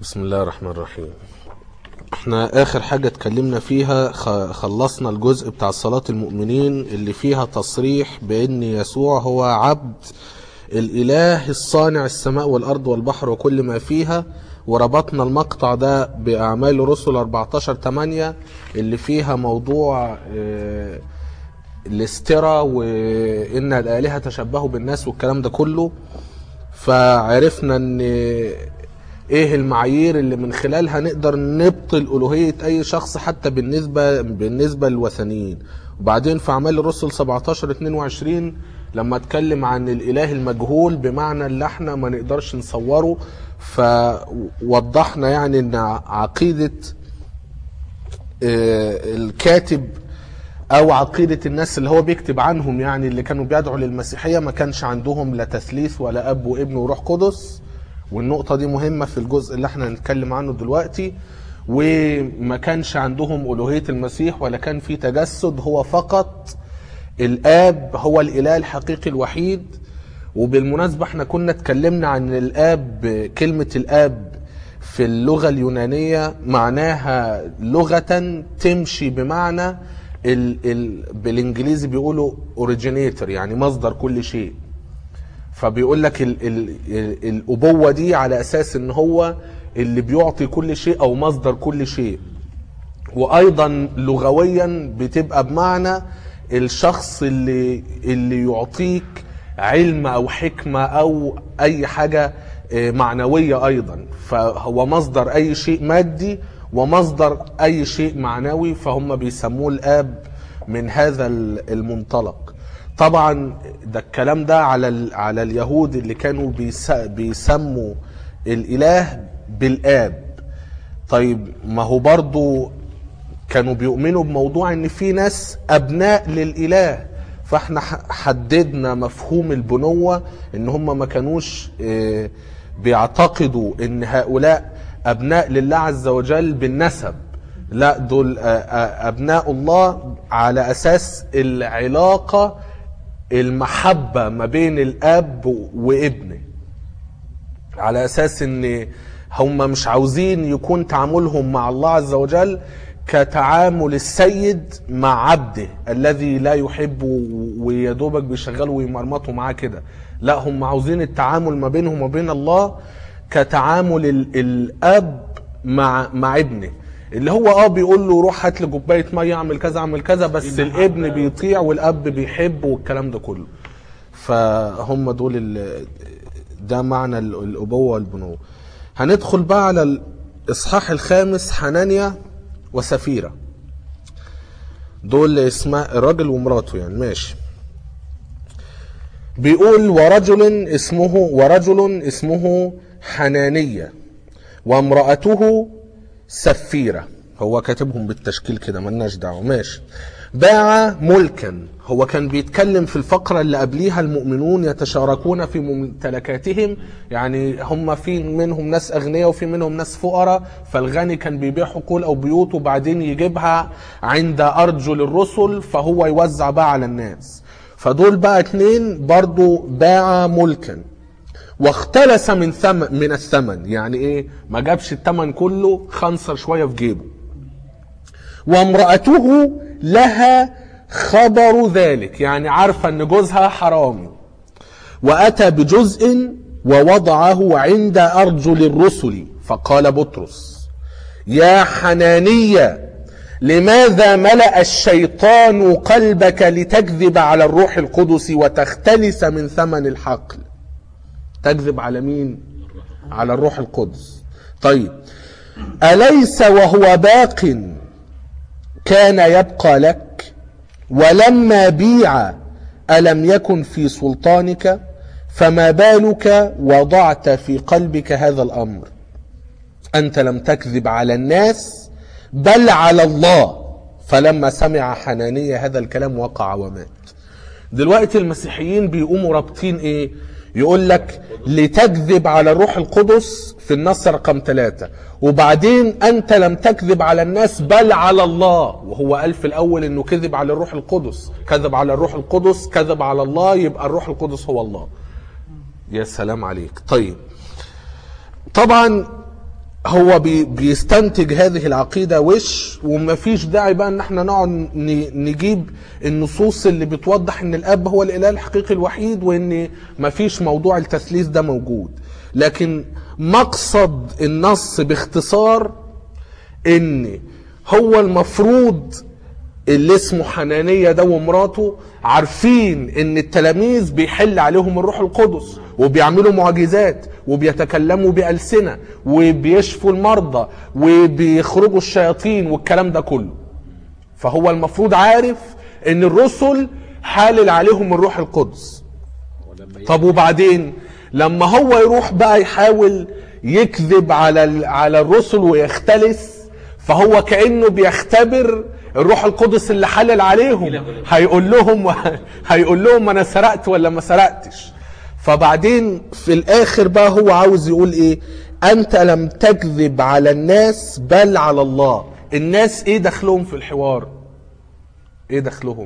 بسم الله الرحمن الرحيم احنا اخر حاجة اتكلمنا فيها خ- خلصنا الجزء بتاع صلاة المؤمنين اللي فيها تصريح بان يسوع هو عبد الاله الصانع السماء والارض والبحر وكل ما فيها وربطنا المقطع ده باعمال الرسل 14 8 اللي فيها موضوع اه الاسترا وان الالهه تشبهوا بالناس والكلام ده كله فعرفنا ان ايه المعايير اللي من خلالها نقدر نبطل الوهيه اي شخص حتى بالنسبه بالنسبه للوثنيين وبعدين في اعمال الرسل 17 22 لما اتكلم عن الاله المجهول بمعنى اللي احنا ما نقدرش نصوره فوضحنا يعني ان عقيده آه، الكاتب او عقيده الناس اللي هو بيكتب عنهم يعني اللي كانوا بيدعوا للمسيحيه ما كانش عندهم لا تثليث ولا اب وابن وروح قدس والنقطه دي مهمه في الجزء اللي احنا هنتكلم عنه دلوقتي وما كانش عندهم الوهيه المسيح ولا كان في تجسد هو فقط الاب هو الاله الحقيقي الوحيد وبالمناسبه احنا كنا اتكلمنا عن الاب كلمه الاب في اللغه اليونانيه معناها لغه تمشي بمعنى ال ال بالانجليزي بيقولوا originator يعني مصدر كل شيء فبيقول لك ال ال ال الابوه دي على اساس ان هو اللي بيعطي كل شيء او مصدر كل شيء وايضا لغويا بتبقى بمعنى الشخص اللي اللي يعطيك علم او حكمه او اي حاجه آه، معنويه ايضا فهو مصدر اي شيء مادي ومصدر اي شيء معنوي فهم بيسموه الاب من هذا ال- المنطلق طبعا ده الكلام ده على ال- على اليهود اللي كانوا بيس- بيسموا الاله بالاب طيب ما هو برضو كانوا بيؤمنوا بموضوع ان في ناس ابناء للاله فاحنا ح- حددنا مفهوم البنوة ان هم ما كانوش آه، بيعتقدوا ان هؤلاء ابناء لله عز وجل بالنسب لا دول آه، آه، ابناء الله على اساس العلاقة المحبة ما بين الاب وابنه على اساس ان هم مش عاوزين يكون تعاملهم مع الله عز وجل كتعامل السيد مع عبده الذي لا يحبه ويدوبك بيشغله ويمرمطوا معاه كده لا هم عاوزين التعامل ما بينهم وبين الله كتعامل ال- الاب مع مع ابنه اللي هو اه بيقول له روح هات لي كوبايه ميه اعمل كذا اعمل كذا بس الابن بيطيع والاب بيحب والكلام ده كله فهم دول ال- ده معنى ال- الابوه والبنوه هندخل بقى على الاصحاح الخامس حنانيا وسفيره دول اسماء الراجل ومراته يعني ماشي بيقول ورجل اسمه ورجل اسمه حنانية وامرأته سفيرة هو كاتبهم بالتشكيل كده ملناش دعوة ماشي باع ملكا هو كان بيتكلم في الفقرة اللي قبليها المؤمنون يتشاركون في ممتلكاتهم يعني هم في منهم ناس أغنياء وفي منهم ناس فقراء فالغني كان بيبيع حقول أو بيوت وبعدين يجيبها عند أرجل الرسل فهو يوزع بقى على الناس فدول بقى اتنين برضو باع ملكا واختلس من ثمن من الثمن يعني ايه ما جابش الثمن كله خنصر شويه في جيبه وامرأته لها خبر ذلك يعني عارفة ان جوزها حرامي واتى بجزء ووضعه عند ارجل الرسل فقال بطرس يا حنانية لماذا ملأ الشيطان قلبك لتكذب على الروح القدس وتختلس من ثمن الحقل تكذب على مين على الروح القدس طيب أليس وهو باق كان يبقى لك ولما بيع ألم يكن في سلطانك فما بالك وضعت في قلبك هذا الأمر أنت لم تكذب على الناس بل على الله فلما سمع حنانية هذا الكلام وقع ومات دلوقتي المسيحيين بيقوموا رابطين ايه يقول لك لتكذب على الروح القدس في النص رقم ثلاثة وبعدين أنت لم تكذب على الناس بل على الله وهو قال في الأول أنه كذب على الروح القدس كذب على الروح القدس كذب على الله يبقى الروح القدس هو الله يا سلام عليك طيب طبعا هو بي بيستنتج هذه العقيدة وش ومفيش داعي بقى ان احنا نقعد ن- نجيب النصوص اللي بتوضح ان الاب هو الاله الحقيقي الوحيد وان مفيش موضوع التثليث ده موجود لكن مقصد النص باختصار ان هو المفروض اللي اسمه حنانية ده ومراته عارفين ان التلاميذ بيحل عليهم الروح القدس وبيعملوا معجزات وبيتكلموا بألسنة وبيشفوا المرضى وبيخرجوا الشياطين والكلام ده كله فهو المفروض عارف ان الرسل حالل عليهم الروح القدس ولما طب وبعدين لما هو يروح بقى يحاول يكذب على ال- على الرسل ويختلس فهو كانه بيختبر الروح القدس اللي حلل عليهم هيقول لهم هيقول لهم انا سرقت ولا ما سرقتش فبعدين في الاخر بقى هو عاوز يقول ايه انت لم تكذب على الناس بل على الله الناس ايه دخلهم في الحوار ايه دخلهم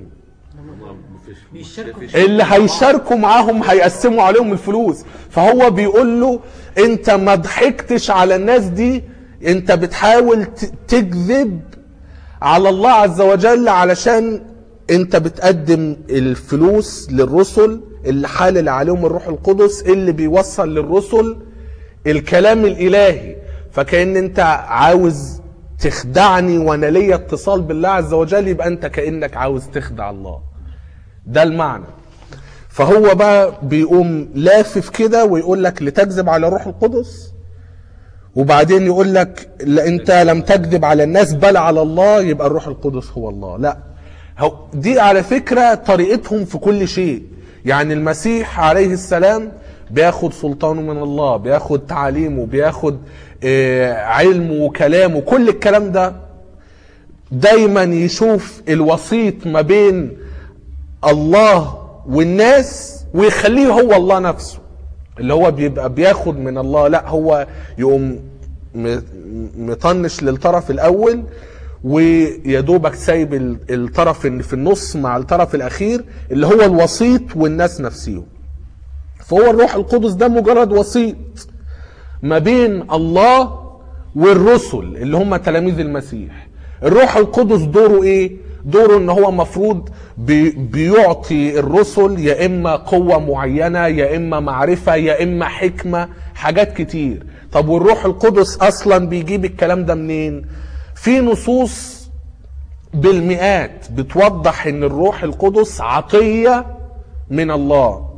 بيشاركوا في اللي هيشاركوا معاهم هيقسموا عليهم الفلوس فهو بيقول له انت ما ضحكتش على الناس دي انت بتحاول ت- تكذب على الله عز وجل علشان انت بتقدم الفلوس للرسل اللي حالل عليهم الروح القدس اللي بيوصل للرسل الكلام الالهي فكأن انت عاوز تخدعني وانا ليا اتصال بالله عز وجل يبقى انت كأنك عاوز تخدع الله ده المعنى فهو بقى بيقوم لافف كده ويقول لك لتكذب على روح القدس وبعدين يقول لك لا انت لم تكذب على الناس بل على الله يبقى الروح القدس هو الله لا هو دي على فكرة طريقتهم في كل شيء يعني المسيح عليه السلام بياخد سلطانه من الله بياخد تعاليمه بياخد آه، علمه وكلامه كل الكلام ده دايما يشوف الوسيط ما بين الله والناس ويخليه هو الله نفسه اللي هو بيبقى بياخد من الله لا هو يقوم م- مطنش للطرف الاول ويدوبك سايب ال- الطرف اللي في النص مع الطرف الاخير اللي هو الوسيط والناس نفسهم فهو الروح القدس ده مجرد وسيط ما بين الله والرسل اللي هم تلاميذ المسيح الروح القدس دوره ايه دوره ان هو مفروض بي بيعطي الرسل يا اما قوة معينة يا اما معرفة يا اما حكمة حاجات كتير طب والروح القدس اصلا بيجيب الكلام ده منين في نصوص بالمئات بتوضح ان الروح القدس عطية من الله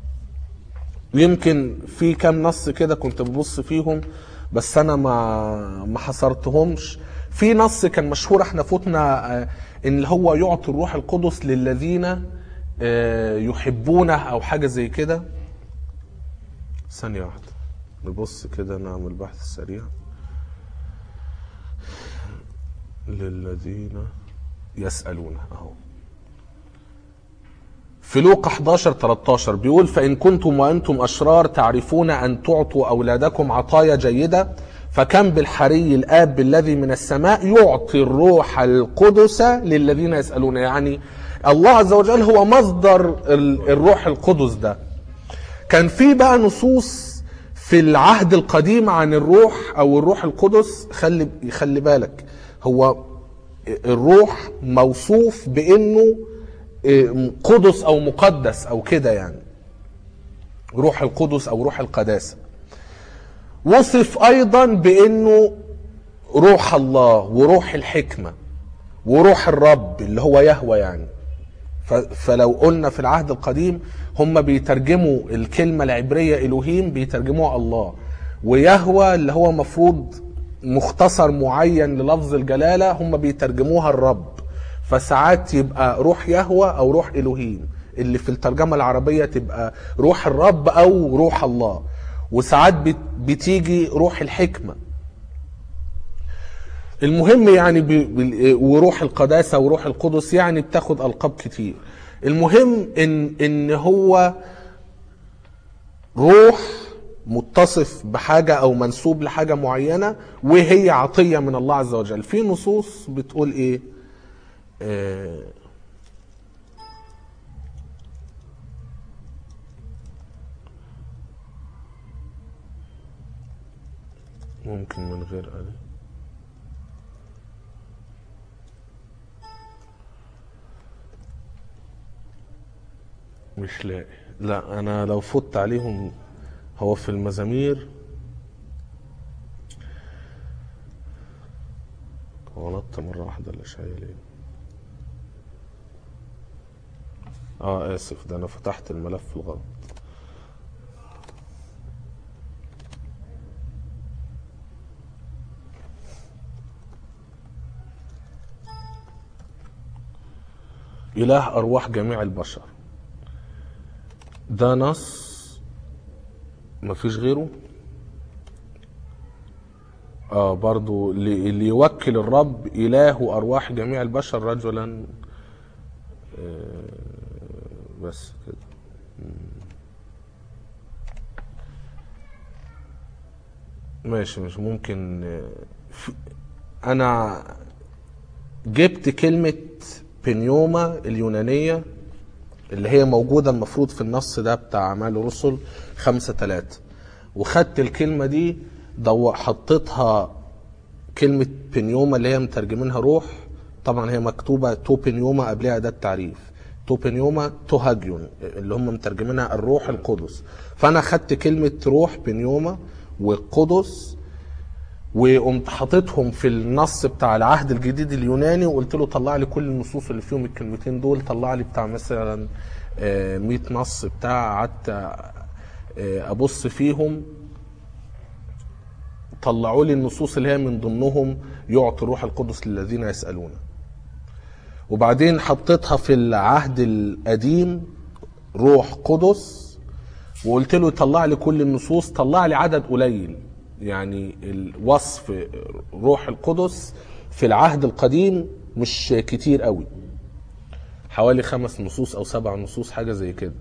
يمكن في كام نص كده كنت ببص فيهم بس انا ما ما حصرتهمش في نص كان مشهور احنا فوتنا آه، ان هو يعطي الروح القدس للذين آه، يحبونه او حاجه زي كده ثانيه واحده نبص كده نعمل بحث سريع للذين يسألون اهو في لوقا 11 13 بيقول فإن كنتم وأنتم أشرار تعرفون أن تعطوا أولادكم عطايا جيدة فكم بالحري الآب الذي من السماء يعطي الروح القدس للذين يسألون يعني الله عز وجل هو مصدر ال- الروح القدس ده كان في بقى نصوص في العهد القديم عن الروح او الروح القدس خلي خلي بالك هو الروح موصوف بانه قدس او مقدس او كده يعني روح القدس او روح القداسه وصف ايضا بانه روح الله وروح الحكمه وروح الرب اللي هو يهوى يعني ف- فلو قلنا في العهد القديم هم بيترجموا الكلمة العبرية إلهيم بيترجموها الله ويهوى اللي هو مفروض مختصر معين للفظ الجلالة هم بيترجموها الرب فساعات يبقى روح يهوى أو روح إلهيم اللي في الترجمة العربية تبقى روح الرب أو روح الله وساعات بت- بتيجي روح الحكمة المهم يعني ب... بال- وروح القداسه وروح القدس يعني بتاخد القاب كتير المهم ان ان هو روح متصف بحاجه او منسوب لحاجه معينه وهي عطيه من الله عز وجل في نصوص بتقول ايه آه ممكن من غير ألف مش لاقي لا انا لو فت عليهم هو في المزامير غلطت مرة واحدة الأشعية ليه اه اسف ده انا فتحت الملف الغلط إله أرواح جميع البشر ده نص مفيش غيره اه برضو اللي اللي يوكل الرب إله أرواح جميع البشر رجلا آه بس كده ماشي مش ممكن آه، في- أنا جبت كلمة بنيوما اليونانية اللي هي موجودة المفروض في النص ده بتاع أعمال الرسل خمسة تلاتة وخدت الكلمة دي دو حطيتها كلمة بنيوما اللي هي مترجمينها روح طبعا هي مكتوبة تو بنيوما قبلها ده التعريف تو بنيوما تو هاجيون اللي هم مترجمينها الروح القدس فأنا خدت كلمة روح بنيوما وقدس وقمت حاططهم في النص بتاع العهد الجديد اليوناني وقلت له طلع لي كل النصوص اللي فيهم الكلمتين دول طلع لي بتاع مثلا آه، 100 نص بتاع قعدت آه، ابص فيهم طلعوا لي النصوص اللي هي من ضمنهم يعطي الروح القدس للذين يسالون وبعدين حطيتها في العهد القديم روح قدس وقلت له طلع لي كل النصوص طلع لي عدد قليل يعني الوصف روح القدس في العهد القديم مش كتير قوي حوالي خمس نصوص او سبع نصوص حاجه زي كده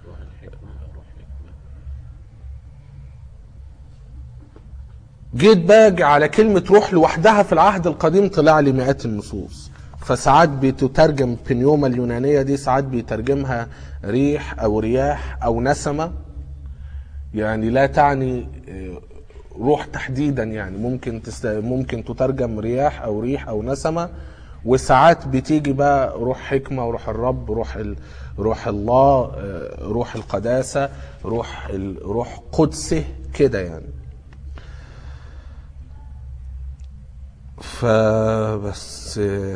جيت باجي على كلمة روح لوحدها في العهد القديم طلع لي مئات النصوص فساعات بتترجم بنيوما اليونانية دي ساعات بيترجمها ريح أو رياح أو نسمة يعني لا تعني آه، روح تحديدا يعني ممكن تست... ممكن تترجم رياح او ريح او نسمه وساعات بتيجي بقى روح حكمه وروح الرب روح ال... روح الله آه، روح القداسه روح ال... روح قدسه كده يعني فبس آه،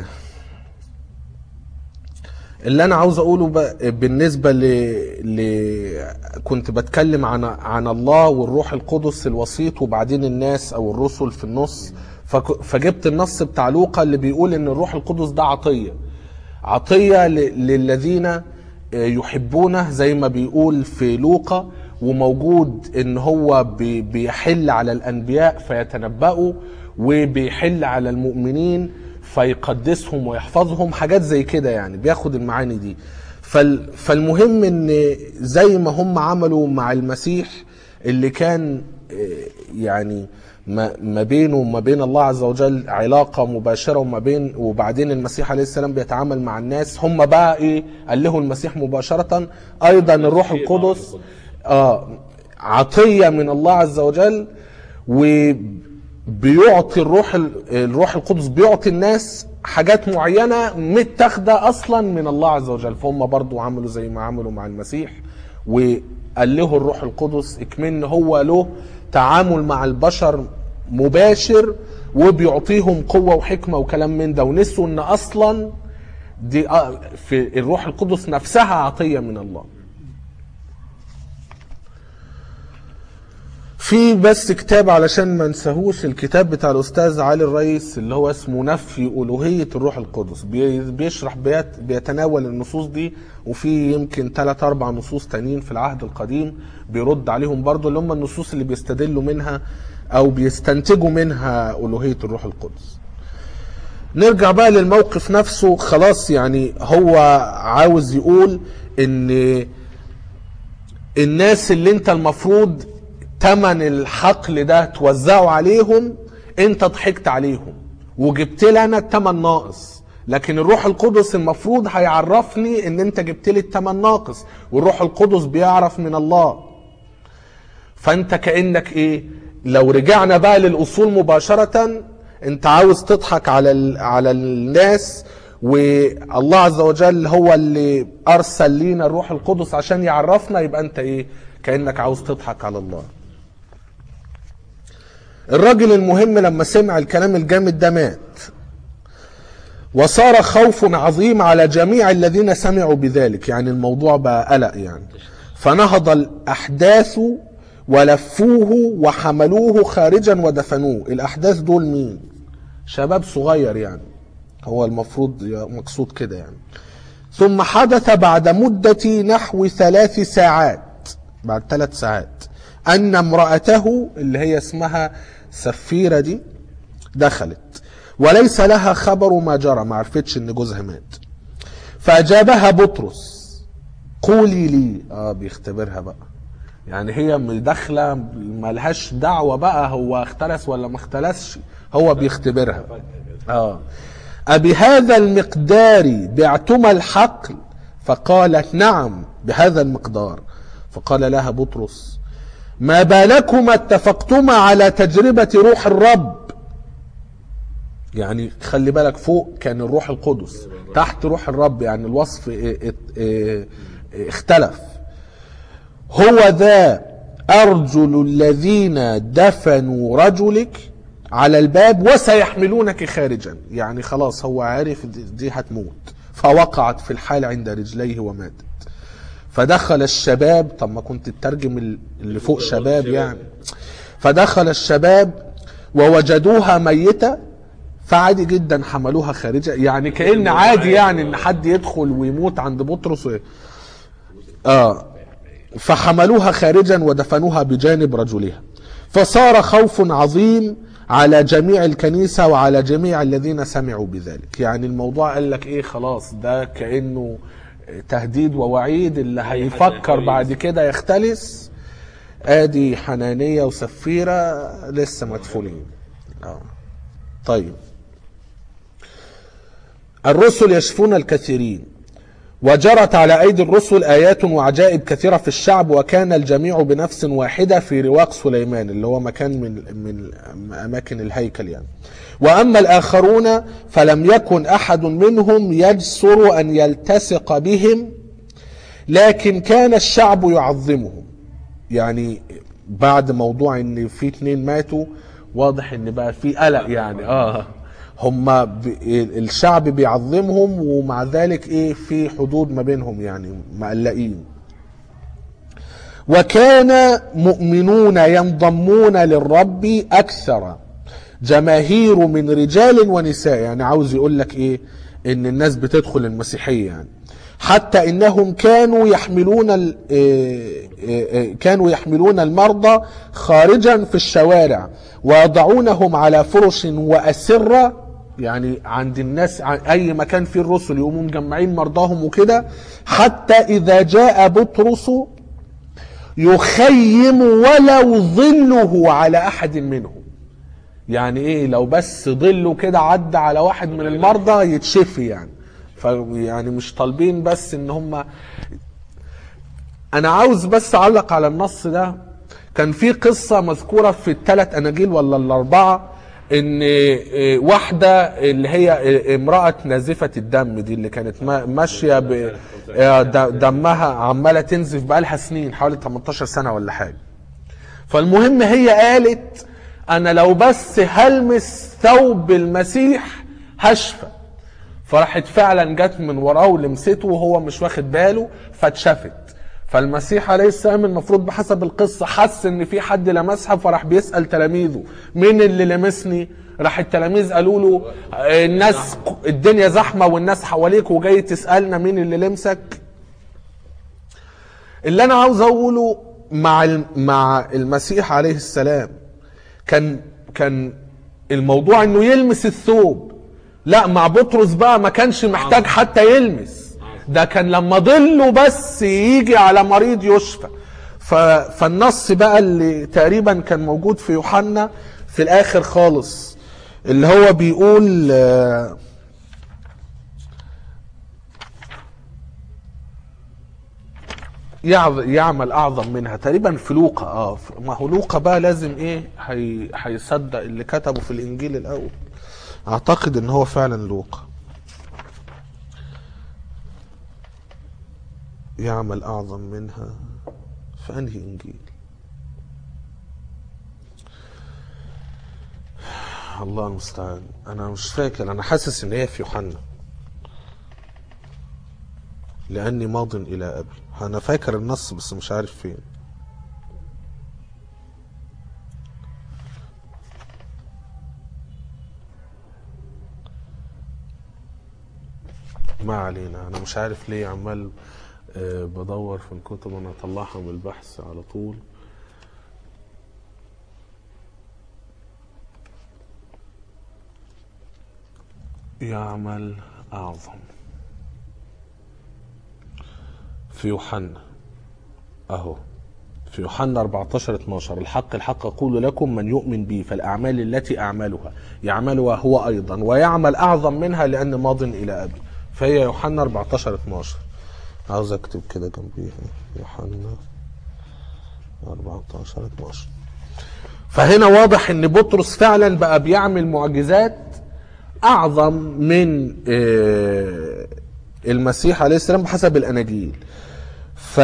اللي انا عاوز اقوله بقى بالنسبه ل... ل... كنت بتكلم عن عن الله والروح القدس الوسيط وبعدين الناس او الرسل في النص فك... فجبت النص بتاع لوقا اللي بيقول ان الروح القدس ده عطيه عطيه ل... للذين يحبونه زي ما بيقول في لوقا وموجود ان هو بي... بيحل على الانبياء فيتنبأوا وبيحل على المؤمنين فيقدسهم ويحفظهم حاجات زي كده يعني بياخد المعاني دي فال فالمهم ان زي ما هم عملوا مع المسيح اللي كان آه، يعني ما ما بينه وما بين الله عز وجل علاقه مباشره وما بين وبعدين المسيح عليه السلام بيتعامل مع الناس هم بقى ايه قال له المسيح مباشره ايضا الروح القدس اه عطيه من الله عز وجل وبيعطي الروح ال- الروح القدس بيعطي الناس حاجات معينه متاخده اصلا من الله عز وجل فهم برضو عملوا زي ما عملوا مع المسيح وقال له الروح القدس اكمن هو له تعامل مع البشر مباشر وبيعطيهم قوه وحكمه وكلام من ده ونسوا ان اصلا دي آه، في الروح القدس نفسها عطيه من الله في بس كتاب علشان ما نساهوش الكتاب بتاع الاستاذ علي الرئيس اللي هو اسمه نفي الوهيه الروح القدس بي- بيشرح بيت بيتناول النصوص دي وفي يمكن ثلاث اربع نصوص تانيين في العهد القديم بيرد عليهم برضو اللي هم النصوص اللي بيستدلوا منها او بيستنتجوا منها الوهيه الروح القدس نرجع بقى للموقف نفسه خلاص يعني هو عاوز يقول ان الناس اللي انت المفروض تمن الحقل ده توزعه عليهم انت ضحكت عليهم وجبت لي انا التمن ناقص لكن الروح القدس المفروض هيعرفني ان انت جبت لي التمن ناقص والروح القدس بيعرف من الله فانت كانك ايه لو رجعنا بقى للاصول مباشره انت عاوز تضحك على ال... على الناس والله عز وجل هو اللي ارسل لينا الروح القدس عشان يعرفنا يبقى انت ايه كانك عاوز تضحك على الله الراجل المهم لما سمع الكلام الجامد ده مات وصار خوف عظيم على جميع الذين سمعوا بذلك يعني الموضوع بقى قلق يعني فنهض الأحداث ولفوه وحملوه خارجا ودفنوه الأحداث دول مين شباب صغير يعني هو المفروض مقصود كده يعني ثم حدث بعد مدة نحو ثلاث ساعات بعد ثلاث ساعات أن امرأته اللي هي اسمها سفيرة دي دخلت وليس لها خبر ما جرى ما عرفتش ان جوزها مات فاجابها بطرس قولي لي اه بيختبرها بقى يعني هي داخله ملهاش دعوه بقى هو اختلس ولا ما اختلسش هو بيختبرها اه أبهذا المقدار بعتما الحقل فقالت نعم بهذا المقدار فقال لها بطرس ما بالكما اتفقتما على تجربة روح الرب يعني خلي بالك فوق كان الروح القدس تحت روح الرب يعني الوصف اه اه اه اختلف هو ذا أرجل الذين دفنوا رجلك على الباب وسيحملونك خارجا يعني خلاص هو عارف دي, دي هتموت فوقعت في الحال عند رجليه وماتت فدخل الشباب طب ما كنت تترجم اللي فوق شباب يعني فدخل الشباب ووجدوها ميتة فعادي جدا حملوها خارجة يعني كأن عادي يعني ان حد يدخل ويموت عند بطرس و... اه فحملوها خارجا ودفنوها بجانب رجلها فصار خوف عظيم على جميع الكنيسة وعلى جميع الذين سمعوا بذلك يعني الموضوع قال لك ايه خلاص ده كأنه تهديد ووعيد اللي هيفكر بعد كده يختلس ادي حنانية وسفيرة لسه مدفونين آه. طيب الرسل يشفون الكثيرين وجرت على أيدي الرسل آيات وعجائب كثيرة في الشعب وكان الجميع بنفس واحدة في رواق سليمان اللي هو مكان من من أماكن الهيكل يعني وأما الآخرون فلم يكن أحد منهم يجسر أن يلتصق بهم لكن كان الشعب يعظمهم يعني بعد موضوع ان في اتنين ماتوا واضح ان بقى في قلق يعني اه هم ب... الشعب بيعظمهم ومع ذلك ايه في حدود ما بينهم يعني مقلقين وكان مؤمنون ينضمون للرب اكثر جماهير من رجال ونساء يعني عاوز يقول لك ايه ان الناس بتدخل المسيحيه يعني حتى انهم كانوا يحملون كانوا يحملون المرضى خارجا في الشوارع ويضعونهم على فرش واسره يعني عند الناس اي مكان فيه الرسل يقوموا مجمعين مرضاهم وكده حتى اذا جاء بطرس يخيم ولو ظله على احد منهم يعني ايه لو بس ظله كده عدى على واحد من المرضى يتشفي يعني فيعني مش طالبين بس ان هم انا عاوز بس اعلق على النص ده كان في قصة مذكورة في الثلاث اناجيل ولا الاربعة ان واحدة اللي هي امرأة نازفة الدم دي اللي كانت ماشية دمها عمالة تنزف بقالها سنين حوالي 18 سنة ولا حاجة فالمهم هي قالت انا لو بس هلمس ثوب المسيح هشفى فراحت فعلا جت من وراه ولمسته وهو مش واخد باله فاتشفت فالمسيح عليه السلام المفروض بحسب القصة حس ان في حد لمسها فراح بيسأل تلاميذه مين اللي لمسني راح التلاميذ قالوا له الناس الدنيا زحمة والناس حواليك وجاي تسألنا مين اللي لمسك اللي انا عاوز اقوله مع مع المسيح عليه السلام كان كان الموضوع انه يلمس الثوب لا مع بطرس بقى ما كانش محتاج حتى يلمس ده كان لما ضله بس يجي على مريض يشفى فالنص بقى اللي تقريبا كان موجود في يوحنا في الاخر خالص اللي هو بيقول يعظ- يعمل اعظم منها تقريبا في لوقا اه ف- ما هو لوقا بقى لازم ايه هي هيصدق اللي كتبه في الانجيل الاول اعتقد ان هو فعلا لوقا يعمل اعظم منها في انهي انجيل الله المستعان انا مش فاكر انا حاسس ان هي في يوحنا لاني ماض الى ابي انا فاكر النص بس مش عارف فين ما علينا انا مش عارف ليه عمال آه، بدور في الكتب وانا اطلعها من البحث على طول يعمل اعظم في يوحنا اهو في يوحنا 14 12 الحق الحق اقول لكم من يؤمن بي فالاعمال التي اعملها يعملها هو ايضا ويعمل اعظم منها لان ماض الى ابي فهي يوحنا 14 12 عاوز اكتب كده جنبيها يوحنا 14 12 فهنا واضح ان بطرس فعلا بقى بيعمل معجزات اعظم من آه، المسيح عليه السلام بحسب الاناجيل ف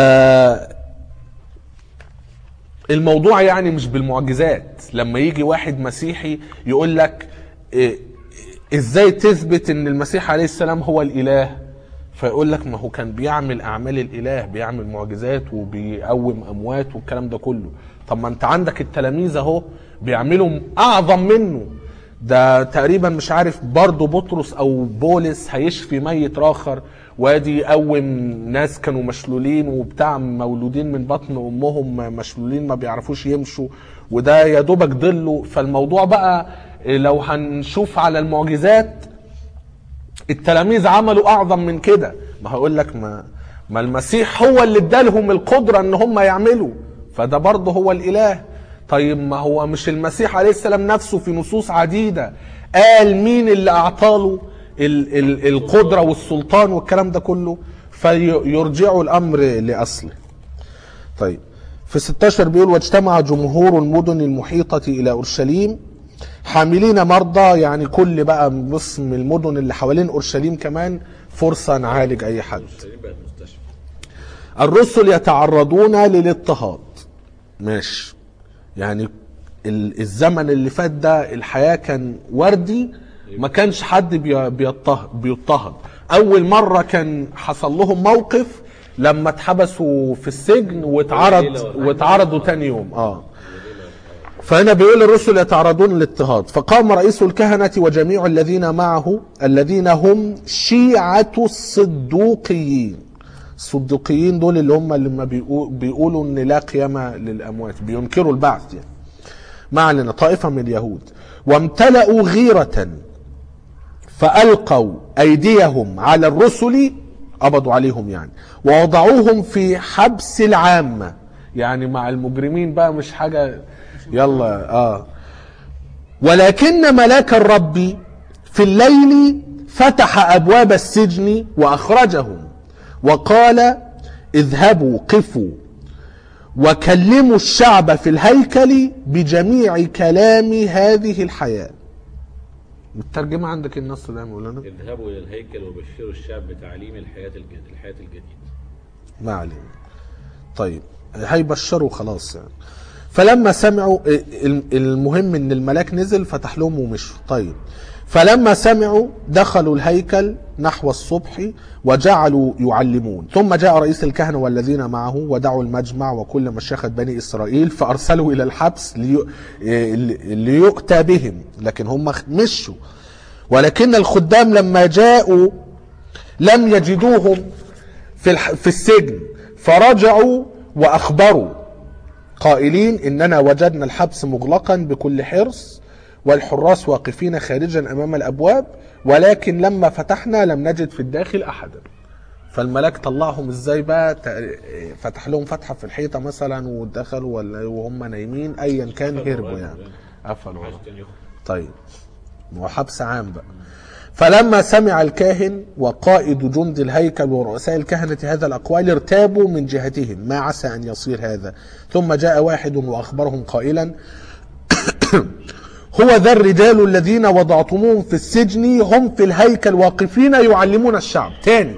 الموضوع يعني مش بالمعجزات لما يجي واحد مسيحي يقول لك إيه، ازاي تثبت ان المسيح عليه السلام هو الاله فيقول لك ما هو كان بيعمل اعمال الاله بيعمل معجزات وبيقوم اموات والكلام ده كله طب ما انت عندك التلاميذ اهو بيعملوا اعظم منه ده تقريبا مش عارف برضه بطرس او بولس هيشفي ميت راخر وادي يقوم ناس كانوا مشلولين وبتاع مولودين من بطن امهم مشلولين ما بيعرفوش يمشوا وده يا دوبك ضله فالموضوع بقى لو هنشوف على المعجزات التلاميذ عملوا اعظم من كده ما هقول لك ما ما المسيح هو اللي ادالهم القدره ان هم يعملوا فده برضه هو الاله طيب ما هو مش المسيح عليه السلام نفسه في نصوص عديده قال مين اللي اعطاله ال ال القدره والسلطان والكلام ده كله فيرجعوا الامر لاصله طيب في 16 بيقول واجتمع جمهور المدن المحيطة إلى أورشليم حاملين مرضى يعني كل بقى بص من المدن اللي حوالين أورشليم كمان فرصة نعالج أي حد شيرين بقت مستشفى الرسل يتعرضون للاضطهاد ماشي يعني ال- الزمن اللي فات ده الحياة كان وردي ما كانش حد بي- بيضطهد بيضطهد أول مرة كان حصل لهم موقف لما اتحبسوا في السجن واتعرض واتعرضوا تاني يوم اه فهنا بيقول الرسل يتعرضون للاضطهاد فقام رئيس الكهنة وجميع الذين معه الذين هم شيعة الصدوقيين الصدوقيين دول اللي هم اللي ما بيقو- بيقولوا ان لا قيامة للأموات بينكروا البعث يعني ما علينا طائفة من اليهود وامتلأوا غيرة فألقوا أيديهم على الرسل قبضوا عليهم يعني ووضعوهم في حبس العامة يعني مع المجرمين بقى مش حاجة يلا اه ولكن ملاك الرب في الليل فتح أبواب السجن وأخرجهم وقال اذهبوا قفوا وكلموا الشعب في الهيكل بجميع كلام هذه الحياة الترجمة عندك النص ده يا مولانا اذهبوا الى الهيكل وبشروا الشعب بتعليم الحياه الجديده الحياه الجديده ما علينا طيب هيبشروا خلاص يعني فلما سمعوا ال- المهم ان الملاك نزل فتح لهم ومشوا طيب فلما سمعوا دخلوا الهيكل نحو الصبح وجعلوا يعلمون ثم جاء رئيس الكهنة والذين معه ودعوا المجمع وكل مشيخة بني إسرائيل فأرسلوا إلى الحبس لي- ليؤتى بهم لكن هم مشوا ولكن الخدام لما جاءوا لم يجدوهم في الح... في السجن فرجعوا واخبروا قائلين اننا وجدنا الحبس مغلقا بكل حرص والحراس واقفين خارجا امام الابواب ولكن لما فتحنا لم نجد في الداخل احدا فالملاك طلعهم ازاي بقى تق- فتح لهم فتحه في الحيطه مثلا ودخلوا ولا وهم نايمين ايا كان هربوا يعني قفلوا عايز تاني يخرج طيب ما هو حبس عام بقى فلما سمع الكاهن وقائد جند الهيكل ورؤساء الكهنة هذا الأقوال ارتابوا من جهتهم ما عسى أن يصير هذا ثم جاء واحد وأخبرهم قائلا هو ذا الرجال الذين وضعتموهم في السجن هم في الهيكل واقفين يعلمون الشعب تاني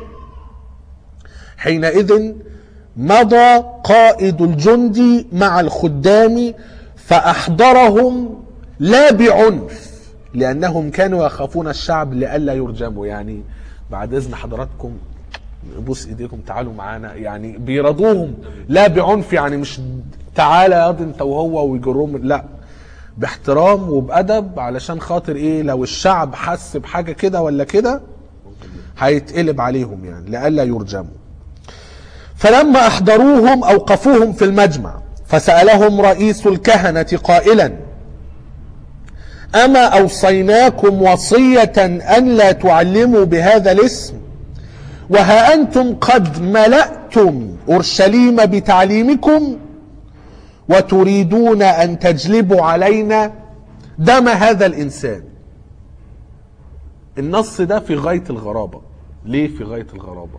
حينئذ مضى قائد الجند مع الخدام فأحضرهم لا بعنف لأنهم كانوا يخافون الشعب لئلا يرجموا يعني بعد إذن حضراتكم بوس ايديكم تعالوا معانا يعني بيرضوهم لا بعنف يعني مش تعالى ياض انت وهو ويجروهم لا باحترام وبأدب علشان خاطر ايه لو الشعب حس بحاجة كده ولا كده هيتقلب عليهم يعني لئلا يرجموا فلما احضروهم اوقفوهم في المجمع فسالهم رئيس الكهنه قائلا اما اوصيناكم وصيه ان لا تعلموا بهذا الاسم وها انتم قد ملاتم اورشليم بتعليمكم وتريدون ان تجلبوا علينا دم هذا الانسان النص ده في غايه الغرابه ليه في غايه الغرابه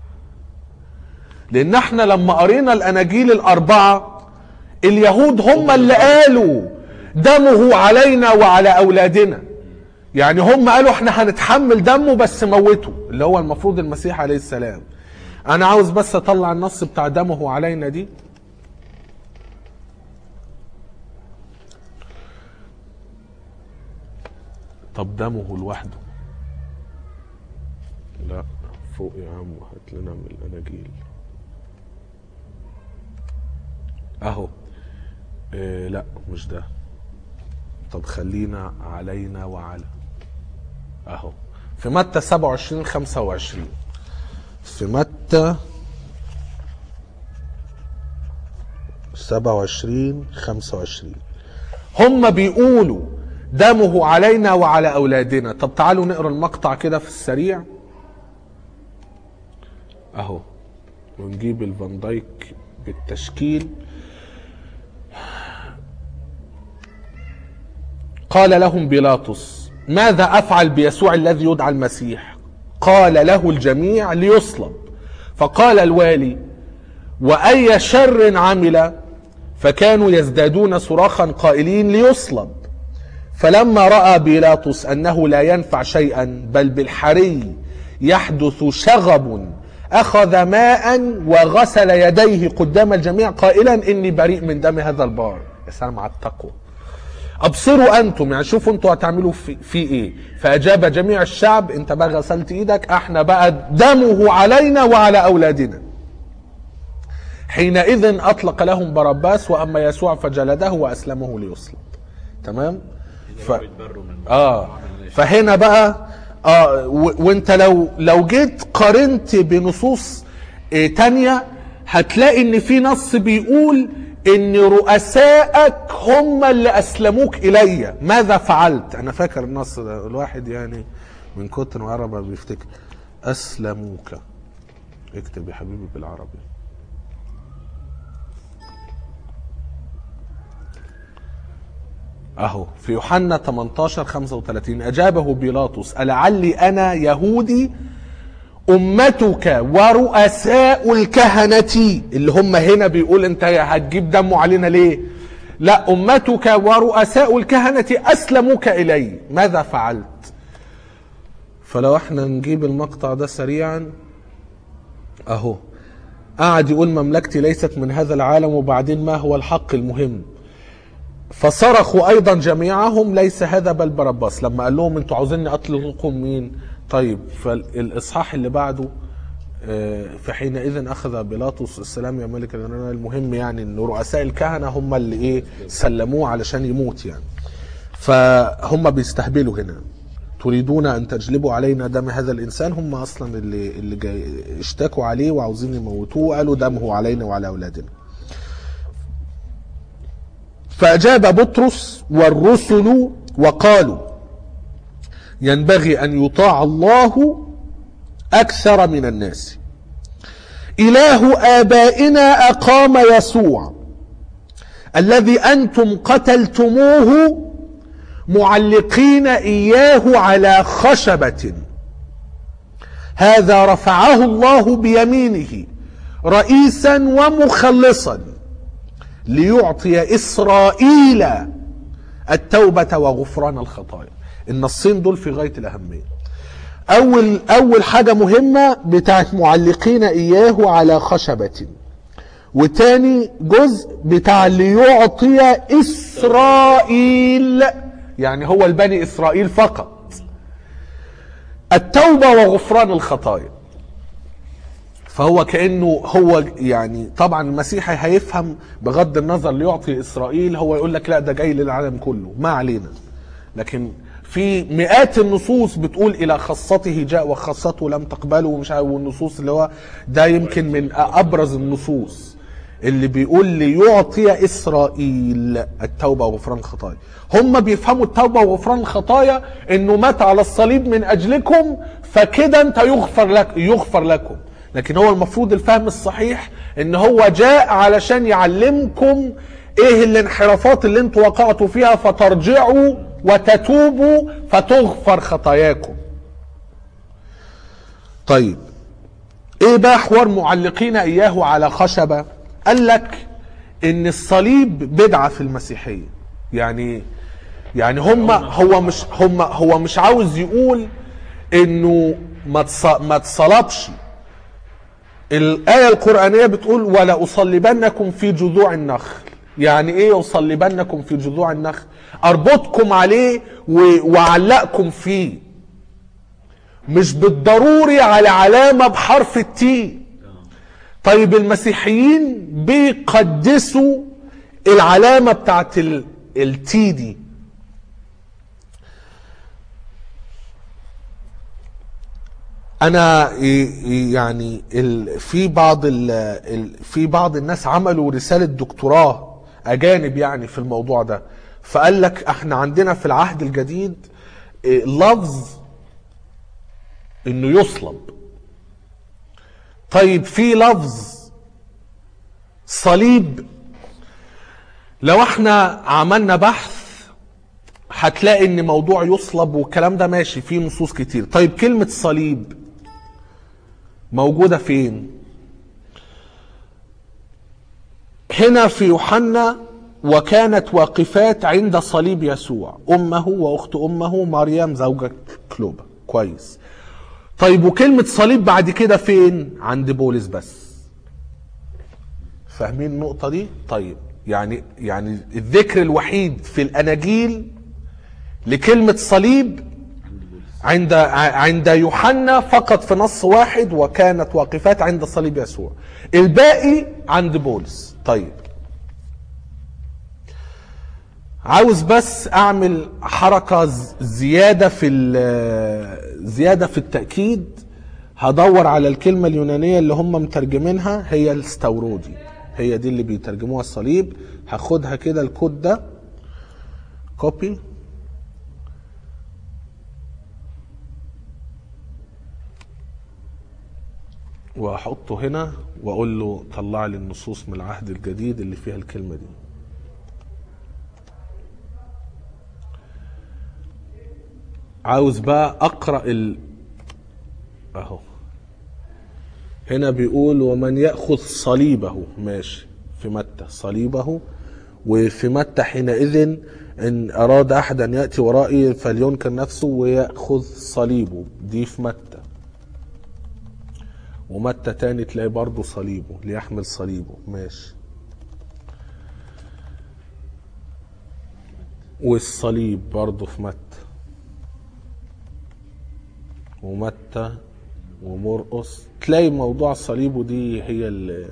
لان احنا لما قرينا الاناجيل الاربعه اليهود هم اللي قالوا دمه علينا وعلى اولادنا يعني هم قالوا احنا هنتحمل دمه بس موته اللي هو المفروض المسيح عليه السلام انا عاوز بس اطلع النص بتاع دمه علينا دي طب دمه لوحده لا فوق يا عم هات لنا من الاناجيل اهو إيه لا مش ده طب خلينا علينا وعلى اهو في متى 27 25 في متى 27 25 هم بيقولوا دمه علينا وعلى اولادنا طب تعالوا نقرا المقطع كده في السريع اهو ونجيب الفان دايك بالتشكيل قال لهم بيلاطس ماذا افعل بيسوع الذي يدعى المسيح قال له الجميع ليصلب فقال الوالي واي شر عمل فكانوا يزدادون صراخا قائلين ليصلب فلما راى بيلاطس انه لا ينفع شيئا بل بالحري يحدث شغب اخذ ماء وغسل يديه قدام الجميع قائلا اني بريء من دم هذا البار يا سلام على التقوى ابصروا انتم يعني شوفوا انتوا هتعملوا في, في ايه فاجاب جميع الشعب انت بقى غسلت ايدك احنا بقى دمه علينا وعلى اولادنا حينئذ اطلق لهم برباس واما يسوع فجلده واسلمه ليصلب تمام ف... بيتبروا من اه فهنا بقى اه و... وانت لو لو جيت قارنت بنصوص إيه تانية هتلاقي ان في نص بيقول ان رؤسائك هم اللي اسلموك الي ماذا فعلت انا فاكر النص ده الواحد يعني من كتر ما قرب بيفتكر اسلموك اكتب يا حبيبي بالعربي اهو في يوحنا 18 35 اجابه بيلاطس ألعلي انا يهودي امتك ورؤساء الكهنة اللي هم هنا بيقول انت هتجيب دمه علينا ليه لا امتك ورؤساء الكهنة اسلموك الي ماذا فعلت فلو احنا نجيب المقطع ده سريعا اهو قعد يقول مملكتي ليست من هذا العالم وبعدين ما هو الحق المهم فصرخوا ايضا جميعهم ليس هذا بل برباس لما قال لهم انتوا عاوزيني اطلقكم مين طيب فالاصحاح اللي بعده آه، فحينئذ اخذ بيلاطس السلام يا ملك الغنى المهم يعني ان رؤساء الكهنه هم اللي ايه سلموه علشان يموت يعني فهم بيستهبلوا هنا تريدون ان تجلبوا علينا دم هذا الانسان هم اصلا اللي اللي جاي اشتكوا عليه وعاوزين يموتوه قالوا دمه علينا وعلى اولادنا فأجاب بطرس والرسل وقالوا ينبغي أن يطاع الله أكثر من الناس إله آبائنا أقام يسوع الذي أنتم قتلتموه معلقين اياه على خشبه هذا رفعه الله بيمينه رئيسا ومخلصا ليعطي اسرائيل التوبه وغفران الخطايا النصين دول في غايه الاهميه اول اول حاجه مهمه بتاعت معلقين اياه على خشبه وتاني جزء بتاع ليعطي اسرائيل يعني هو البني اسرائيل فقط التوبه وغفران الخطايا فهو كانه هو يعني طبعا المسيحي هيفهم بغض النظر ليعطي اسرائيل هو يقول لك لا ده جاي للعالم كله ما علينا لكن في مئات النصوص بتقول الى خاصته جاء وخاصته لم تقبله ومش عارف والنصوص اللي هو ده يمكن من ابرز النصوص اللي بيقول ليعطي اسرائيل التوبه وغفران الخطايا هم بيفهموا التوبه وغفران الخطايا انه مات على الصليب من اجلكم فكده انت يغفر لك يغفر لكم لكن هو المفروض الفهم الصحيح ان هو جاء علشان يعلمكم ايه الانحرافات اللي انتوا وقعتوا فيها فترجعوا وتتوبوا فتغفر خطاياكم طيب ايه بقى حوار معلقين اياه على خشبة قال لك ان الصليب بدعة في المسيحية يعني يعني هم هو مش هم هو مش عاوز يقول انه ما تص- ما تصلبش الآية القرآنية بتقول ولا أصلبنكم في جذوع النخل يعني ايه أصلبنكم في جذوع النخل أربطكم عليه و- وأعلقكم فيه مش بالضروري على علامة بحرف التي طيب المسيحيين بيقدسوا العلامة بتاعت ال- التي دي انا ي- يعني ال- في بعض ال- ال- في بعض الناس عملوا رساله دكتوراه اجانب يعني في الموضوع ده فقال لك احنا عندنا في العهد الجديد إيه، لفظ انه يصلب طيب في لفظ صليب لو احنا عملنا بحث هتلاقي ان موضوع يصلب والكلام ده ماشي فيه نصوص كتير طيب كلمة صليب موجودة فين هنا في يوحنا وكانت واقفات عند صليب يسوع أمه وأخت أمه مريم زوجة كلوبا كويس طيب وكلمة صليب بعد كده فين عند بولس بس فاهمين النقطة دي طيب يعني يعني الذكر الوحيد في الأناجيل لكلمة صليب عند عند يوحنا فقط في نص واحد وكانت واقفات عند صليب يسوع الباقي عند بولس طيب عاوز بس اعمل حركة ز- زيادة في ال- زيادة في التأكيد هدور على الكلمة اليونانية اللي هم مترجمينها هي الستورودي هي دي اللي بيترجموها الصليب هاخدها كده الكود ده كوبي واحطه هنا واقول له طلع لي النصوص من العهد الجديد اللي فيها الكلمه دي عاوز بقى اقرا ال اهو هنا بيقول ومن ياخذ صليبه ماشي في متى صليبه وفي متى حينئذ ان اراد احد ان ياتي ورائي فلينكر نفسه وياخذ صليبه دي في متى ومتى تاني تلاقي برضه صليبه ليحمل صليبه ماشي والصليب برضه في متى ومتى ومرقس تلاقي موضوع الصليب ودي هي ال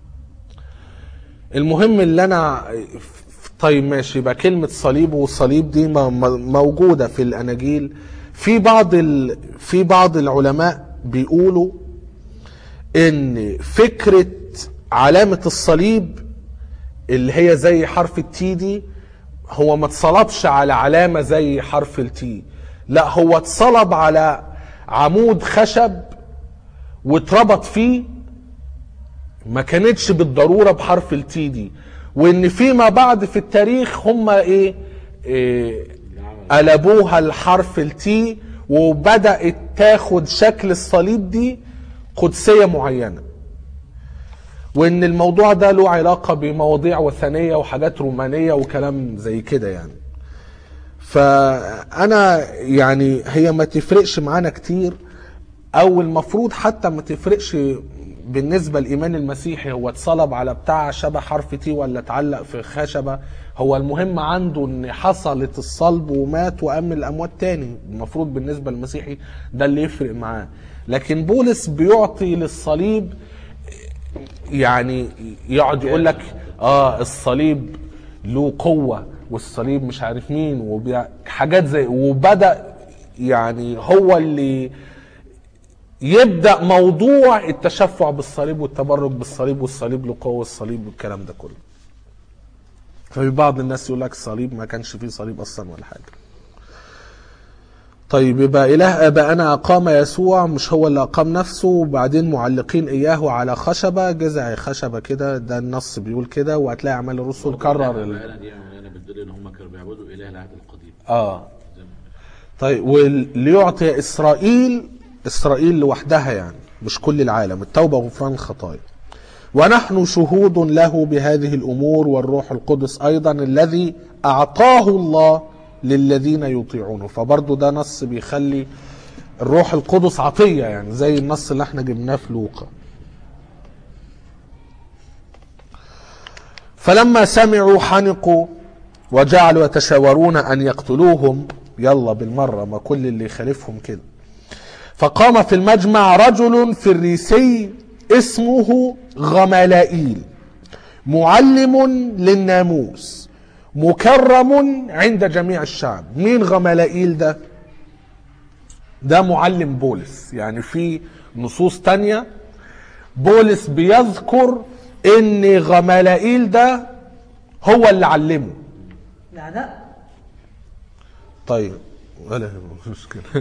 المهم اللي انا طيب ماشي يبقى كلمة صليب والصليب دي م- م- موجودة في الأناجيل في بعض ال... في بعض العلماء بيقولوا ان فكرة علامة الصليب اللي هي زي حرف التي دي هو ما اتصلبش على علامة زي حرف التي لا هو اتصلب على عمود خشب واتربط فيه ما كانتش بالضرورة بحرف التي دي وان فيما بعد في التاريخ هم ايه, إيه اللي عمل قلبوها الحرف التي وبدأت تاخد شكل الصليب دي قدسية معينة وان الموضوع ده له علاقة بمواضيع وثنية وحاجات رومانية وكلام زي كده يعني فانا يعني هي ما تفرقش معانا كتير او المفروض حتى ما تفرقش بالنسبة للإيمان المسيحي هو اتصلب على بتاع شبه حرف تي ولا اتعلق في خشبة هو المهم عنده ان حصلت الصلب ومات وقام من الأموات تاني المفروض بالنسبة للمسيحي ده اللي يفرق معاه لكن بولس بيعطي للصليب يعني يقعد يقول لك اه الصليب له قوة والصليب مش عارف مين وبيع حاجات زي وبدأ يعني هو اللي يبدا موضوع التشفع بالصليب والتبرك بالصليب والصليب له قوه الصليب والكلام ده كله ففي بعض الناس يقول لك الصليب ما كانش فيه صليب اصلا ولا حاجه طيب يبقى اله ابائنا اقام يسوع مش هو اللي اقام نفسه وبعدين معلقين اياه على خشبه جذع خشبه كده ده النص بيقول كده وهتلاقي اعمال الرسل كرر ال... الآية دي يعني بتدل ان هم كانوا بيعبدوا اله العهد القديم اه زي ما- طيب وليعطي اسرائيل اسرائيل لوحدها يعني مش كل العالم التوبه وغفران الخطايا ونحن شهود له بهذه الامور والروح القدس ايضا الذي اعطاه الله للذين يطيعونه فبرضه ده نص بيخلي الروح القدس عطيه يعني زي النص اللي احنا جبناه في لوقا فلما سمعوا حنقوا وجعلوا يتشاورون ان يقتلوهم يلا بالمره ما كل اللي يخالفهم كده فقام في المجمع رجل فريسي اسمه غملائيل معلم للناموس مكرم عند جميع الشعب مين غملائيل ده ده معلم بولس يعني في نصوص تانية بولس بيذكر ان غملائيل ده هو اللي علمه الأعداء طيب ولا مشكلة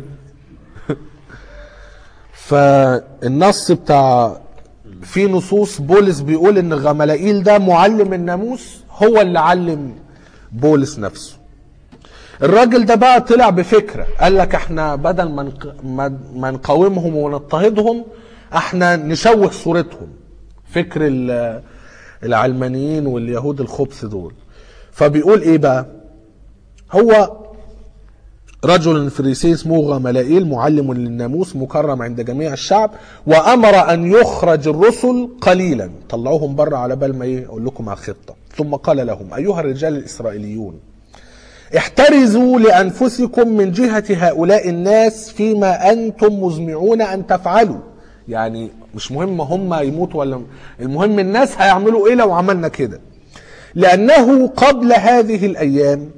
فالنص بتاع في نصوص بولس بيقول ان غملائيل ده معلم الناموس هو اللي علم بولس نفسه الراجل ده بقى طلع بفكرة قال لك احنا بدل ما نق- ما- ما نقاومهم ونضطهدهم احنا نشوه صورتهم فكر ال- العلمانيين واليهود الخبث دول فبيقول ايه بقى هو رجل فريسي اسمه غملائيل معلم للناموس مكرم عند جميع الشعب وامر ان يخرج الرسل قليلا طلعوهم بره على بال ما ايه اقول لكم على الخطه ثم قال لهم ايها الرجال الاسرائيليون احترزوا لانفسكم من جهه هؤلاء الناس فيما انتم مزمعون ان تفعلوا يعني مش مهم هم يموتوا ولا المهم الناس هيعملوا ايه لو عملنا كده لانه قبل هذه الايام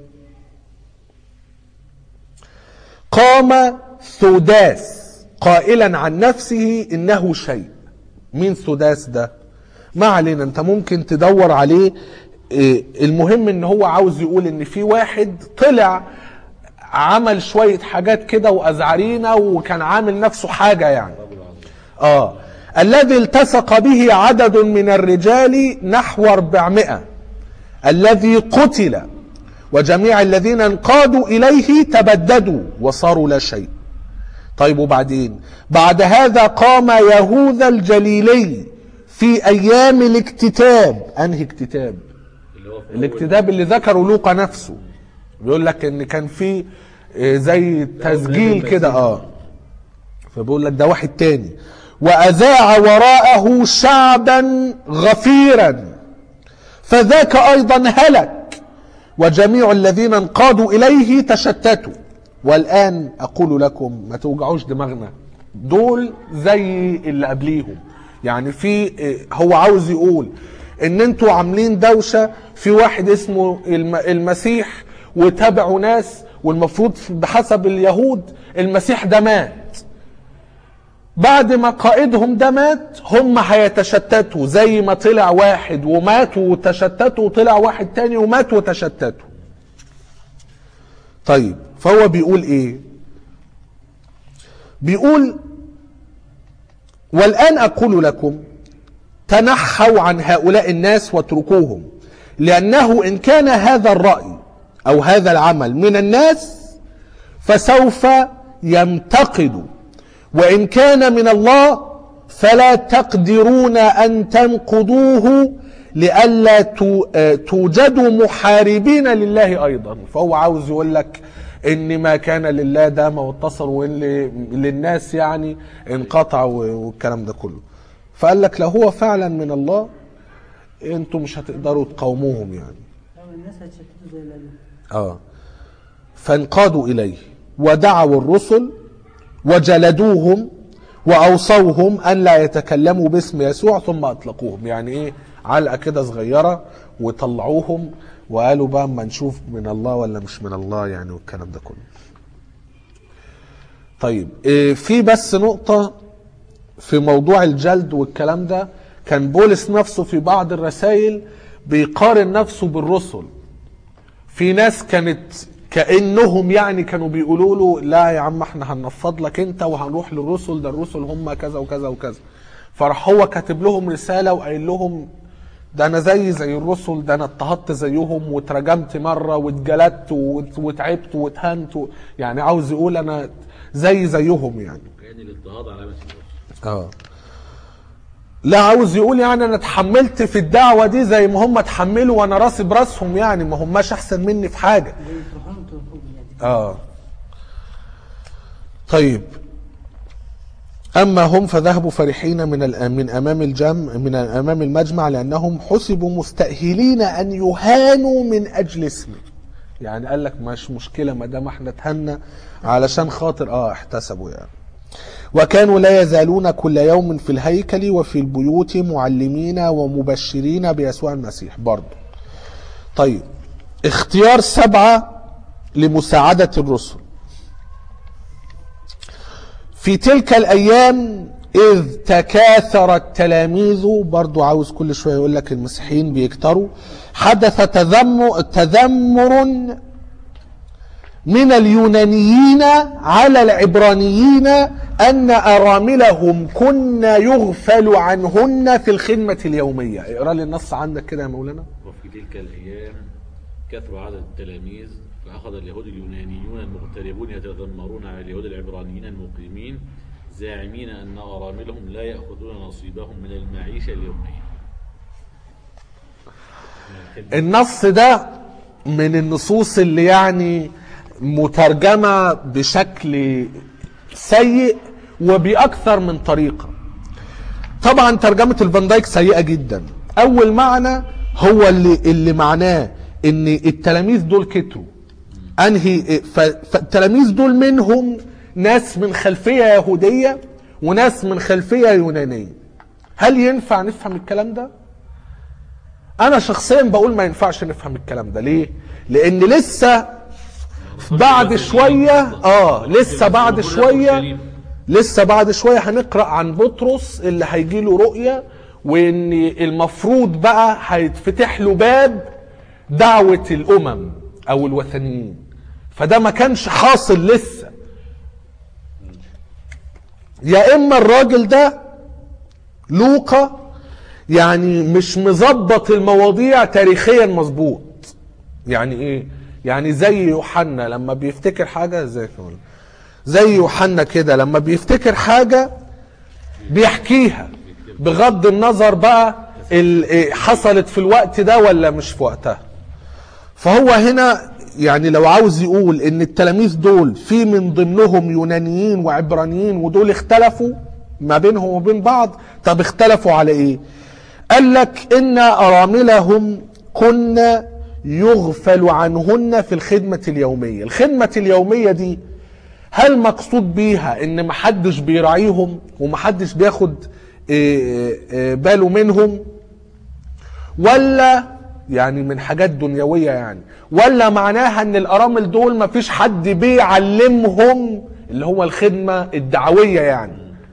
قام ثوداس قائلا عن نفسه انه شيء مين ثوداس ده ما علينا انت ممكن تدور عليه إيه، المهم ان هو عاوز يقول ان في واحد طلع عمل شوية حاجات كده وازعرينا وكان عامل نفسه حاجة يعني اه الذي التصق به عدد من الرجال نحو 400 الذي قتل وجميع الذين انقادوا اليه تبددوا وصاروا لا شيء طيب وبعدين بعد هذا قام يهوذا الجليلي في ايام الاكتتاب انهي اكتتاب اللي هو في أول- الاكتتاب اللي ذكره لوقا نفسه بيقول لك ان كان في آه، زي تسجيل كده اه فبيقول لك ده واحد تاني واذاع وراءه شعبا غفيرا فذاك ايضا هلك وجميع الذين انقادوا اليه تشتتوا والان اقول لكم ما توجعوش دماغنا دول زي اللي قبليهم يعني في هو عاوز يقول ان انتوا عاملين دوشه في واحد اسمه الم- المسيح وتابعوا ناس والمفروض بحسب اليهود المسيح ده مات بعد ما قائدهم ده مات هم هيتشتتوا زي ما طلع واحد ومات وتشتتوا وطلع واحد تاني ومات وتشتتوا طيب فهو بيقول ايه بيقول والآن أقول لكم تنحوا عن هؤلاء الناس واتركوهم لأنه إن كان هذا الرأي أو هذا العمل من الناس فسوف يمتقد وإن كان من الله فلا تقدرون أن تنقضوه لئلا تو- آه، توجدوا محاربين لله أيضا فهو عاوز يقول لك إن ما كان لله دام واتصل وإن ل- للناس يعني انقطع و- والكلام ده كله فقال لك لو هو فعلا من الله انتوا مش هتقدروا تقاوموهم يعني طبعا الناس هتشتتوا زي الألف اه فانقادوا اليه ودعوا الرسل وجلدوهم واوصوهم ان لا يتكلموا باسم يسوع ثم اطلقوهم يعني ايه علقه كده صغيره وطلعوهم وقالوا بقى اما نشوف من الله ولا مش من الله يعني والكلام ده كله طيب إيه في بس نقطه في موضوع الجلد والكلام ده كان بولس نفسه في بعض الرسائل بيقارن نفسه بالرسل في ناس كانت كانهم يعني كانوا بيقولوا له لا يا عم احنا هنفض لك انت وهنروح للرسل ده الرسل هم كذا وكذا وكذا فراح هو كاتب لهم رساله وقايل لهم ده انا زي زي الرسل ده انا اضطهدت زيهم واترجمت مره واتجلدت وات- واتعبت واتهنت و- يعني عاوز يقول انا زي زيهم يعني كان الاضطهاد علامة الرسل اه لا عاوز يقول يعني انا اتحملت في الدعوه دي زي ما هم اتحملوا وانا راسي براسهم يعني ما هماش احسن مني في حاجه زي تروحون تروحون يعني اه طيب اما هم فذهبوا فرحين من الأ- من امام الجم من امام المجمع لانهم حسبوا مستاهلين ان يهانوا من اجل اسمه يعني قال لك مش مشكله ما دام احنا اتهنا علشان خاطر اه احتسبوا يعني وكانوا لا يزالون كل يوم في الهيكل وفي البيوت معلمين ومبشرين بيسوع المسيح برضه طيب اختيار سبعة لمساعدة الرسل في تلك الأيام إذ تكاثر التلاميذ برضو عاوز كل شوية يقول لك المسيحيين بيكتروا حدث تذمر, تذمر من اليونانيين على العبرانيين أن أراملهم كنا يغفل عنهن في الخدمة اليومية اقرأ لي النص عندك كده يا مولانا وفي تلك الأيام كثر عدد التلاميذ فأخذ اليهود اليونانيون المغتربون يتذمرون على اليهود العبرانيين المقيمين زاعمين أن أراملهم لا يأخذون نصيبهم من المعيشة اليومية النص ده من النصوص اللي يعني مترجمة بشكل سيء وبأكثر من طريقة طبعا ترجمة الفان دايك سيئة جدا أول معنى هو اللي, اللي معناه ان التلاميذ دول كتروا انهي ف- فالتلاميذ دول منهم ناس من خلفية يهودية وناس من خلفية يونانية هل ينفع نفهم الكلام ده؟ انا شخصيا بقول ما ينفعش نفهم الكلام ده ليه لان لسه بعد شويه اه لسه بعد شويه لسه بعد شويه هنقرا عن بطرس اللي هيجي له رؤيه وان المفروض بقى هيتفتح له باب دعوه الامم او الوثنيين فده ما كانش حاصل لسه يا اما الراجل ده لوقا يعني مش مظبط المواضيع تاريخيا مظبوط يعني ايه يعني زي يوحنا لما بيفتكر حاجه زي كمان زي يوحنا كده لما بيفتكر حاجه بيحكيها بغض النظر بقى ال- إيه حصلت في الوقت ده ولا مش في وقتها فهو هنا يعني لو عاوز يقول ان التلاميذ دول في من ضمنهم يونانيين وعبرانيين ودول اختلفوا ما بينهم وبين بعض طب اختلفوا على ايه قال لك ان اراملهم كنا يغفل عنهن في الخدمة اليومية الخدمة اليومية دي هل مقصود بيها ان محدش بيراعيهم ومحدش بياخد إيه، إيه، باله منهم ولا يعني من حاجات دنيوية يعني ولا معناها ان الارامل دول ما فيش حد بيعلمهم اللي هو الخدمة الدعوية يعني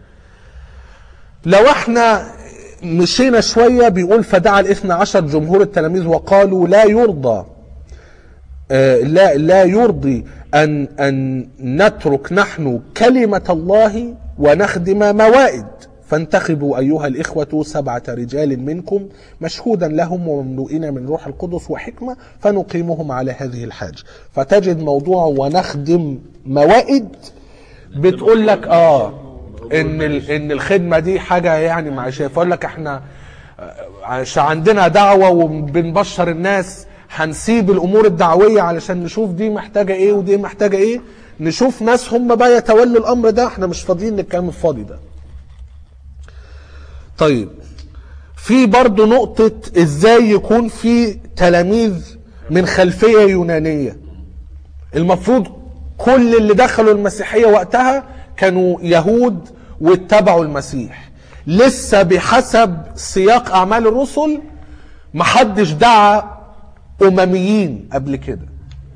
لو احنا مشينا شوية بيقول فدعا الاثنى عشر جمهور التلاميذ وقالوا لا يرضى آه، لا لا يرضي ان ان نترك نحن كلمة الله ونخدم موائد فانتخبوا أيها الإخوة سبعة رجال منكم مشهودا لهم ومملوئين من روح القدس وحكمة فنقيمهم على هذه الحاجة فتجد موضوع ونخدم موائد بتقول لك اه ان ال- ان الخدمه دي حاجه يعني معيشيه فاقول لك احنا آه، عشان عندنا دعوه وبنبشر الناس هنسيب الامور الدعويه علشان نشوف دي محتاجه ايه ودي محتاجه ايه نشوف ناس هم بقى يتولوا الامر ده احنا مش فاضيين للكلام الفاضي ده طيب في برضو نقطة ازاي يكون في تلاميذ من خلفية يونانية المفروض كل اللي دخلوا المسيحية وقتها كانوا يهود واتبعوا المسيح لسه بحسب سياق أعمال الرسل محدش دعا أمميين قبل كده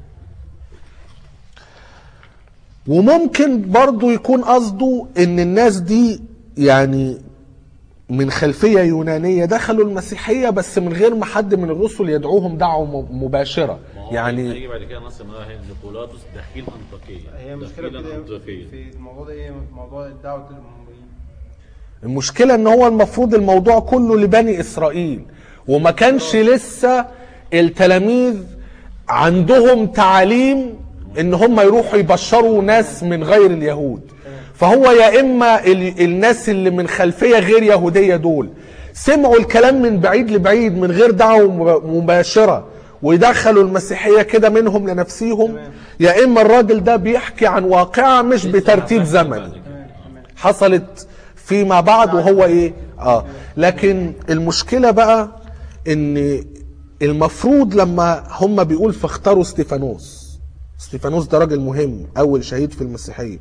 وممكن برضو يكون قصده ان الناس دي يعني من خلفية يونانية دخلوا المسيحية بس من غير ما حد من الرسل يدعوهم دعوة م- مباشرة ما هو يعني هيجي بعد كده نص ما هي نيقولاطس دخيل انطاكيه هي مشكلة دخيلا كده أنطاكية. في الموضوع ده ايه موضوع دعوة المؤمنين المشكلة ان هو المفروض الموضوع كله لبني اسرائيل وما كانش لسه التلاميذ عندهم تعاليم ان هم يروحوا يبشروا ناس من غير اليهود فهو يا اما ال- الناس اللي من خلفية غير يهودية دول سمعوا الكلام من بعيد لبعيد من غير دعوة مب- مباشرة ويدخلوا المسيحية كده منهم لنفسيهم يا اما الراجل ده بيحكي عن واقعة مش بترتيب زمني حصلت فيما بعد وهو ايه اه لكن المشكله بقى ان المفروض لما هم بيقول فاختاروا استيفانوس استيفانوس ده راجل مهم اول شهيد في المسيحيه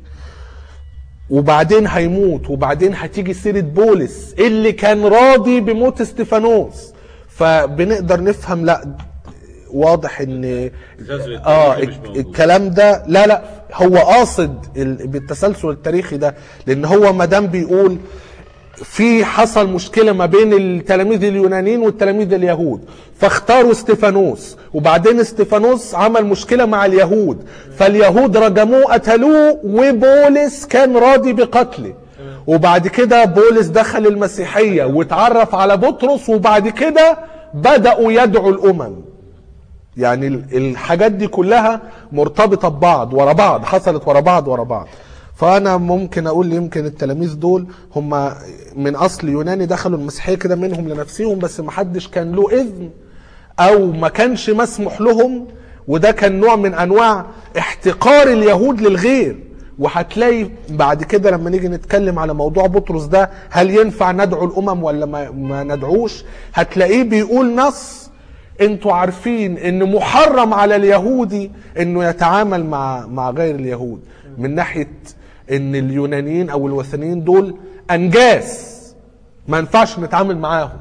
وبعدين هيموت وبعدين هتيجي سيره بولس اللي كان راضي بموت استيفانوس فبنقدر نفهم لا واضح ان التسلسل اه التاريخي مش موجود. الكلام ده لا لا هو قاصد ال- بالتسلسل التاريخي ده لان هو ما دام بيقول في حصل مشكله ما بين التلاميذ اليونانيين والتلاميذ اليهود فاختاروا استيفانوس وبعدين استيفانوس عمل مشكله مع اليهود فاليهود رجموه قتلوه وبولس كان راضي بقتله وبعد كده بولس دخل المسيحيه واتعرف على بطرس وبعد كده بداوا يدعوا الامم يعني ال- الحاجات دي كلها مرتبطه ببعض ورا بعض حصلت ورا بعض ورا بعض فانا ممكن اقول يمكن التلاميذ دول هم من اصل يوناني دخلوا المسيحيه كده منهم لنفسهم بس ما حدش كان له اذن او ما كانش مسموح لهم وده كان نوع من انواع احتقار اليهود للغير وهتلاقي بعد كده لما نيجي نتكلم على موضوع بطرس ده هل ينفع ندعو الامم ولا ما, ما ندعوش هتلاقيه بيقول نص انتوا عارفين ان محرم على اليهودي انه يتعامل مع مع غير اليهود من ناحيه ان اليونانيين او الوثنيين دول انجاس ما ينفعش نتعامل معاهم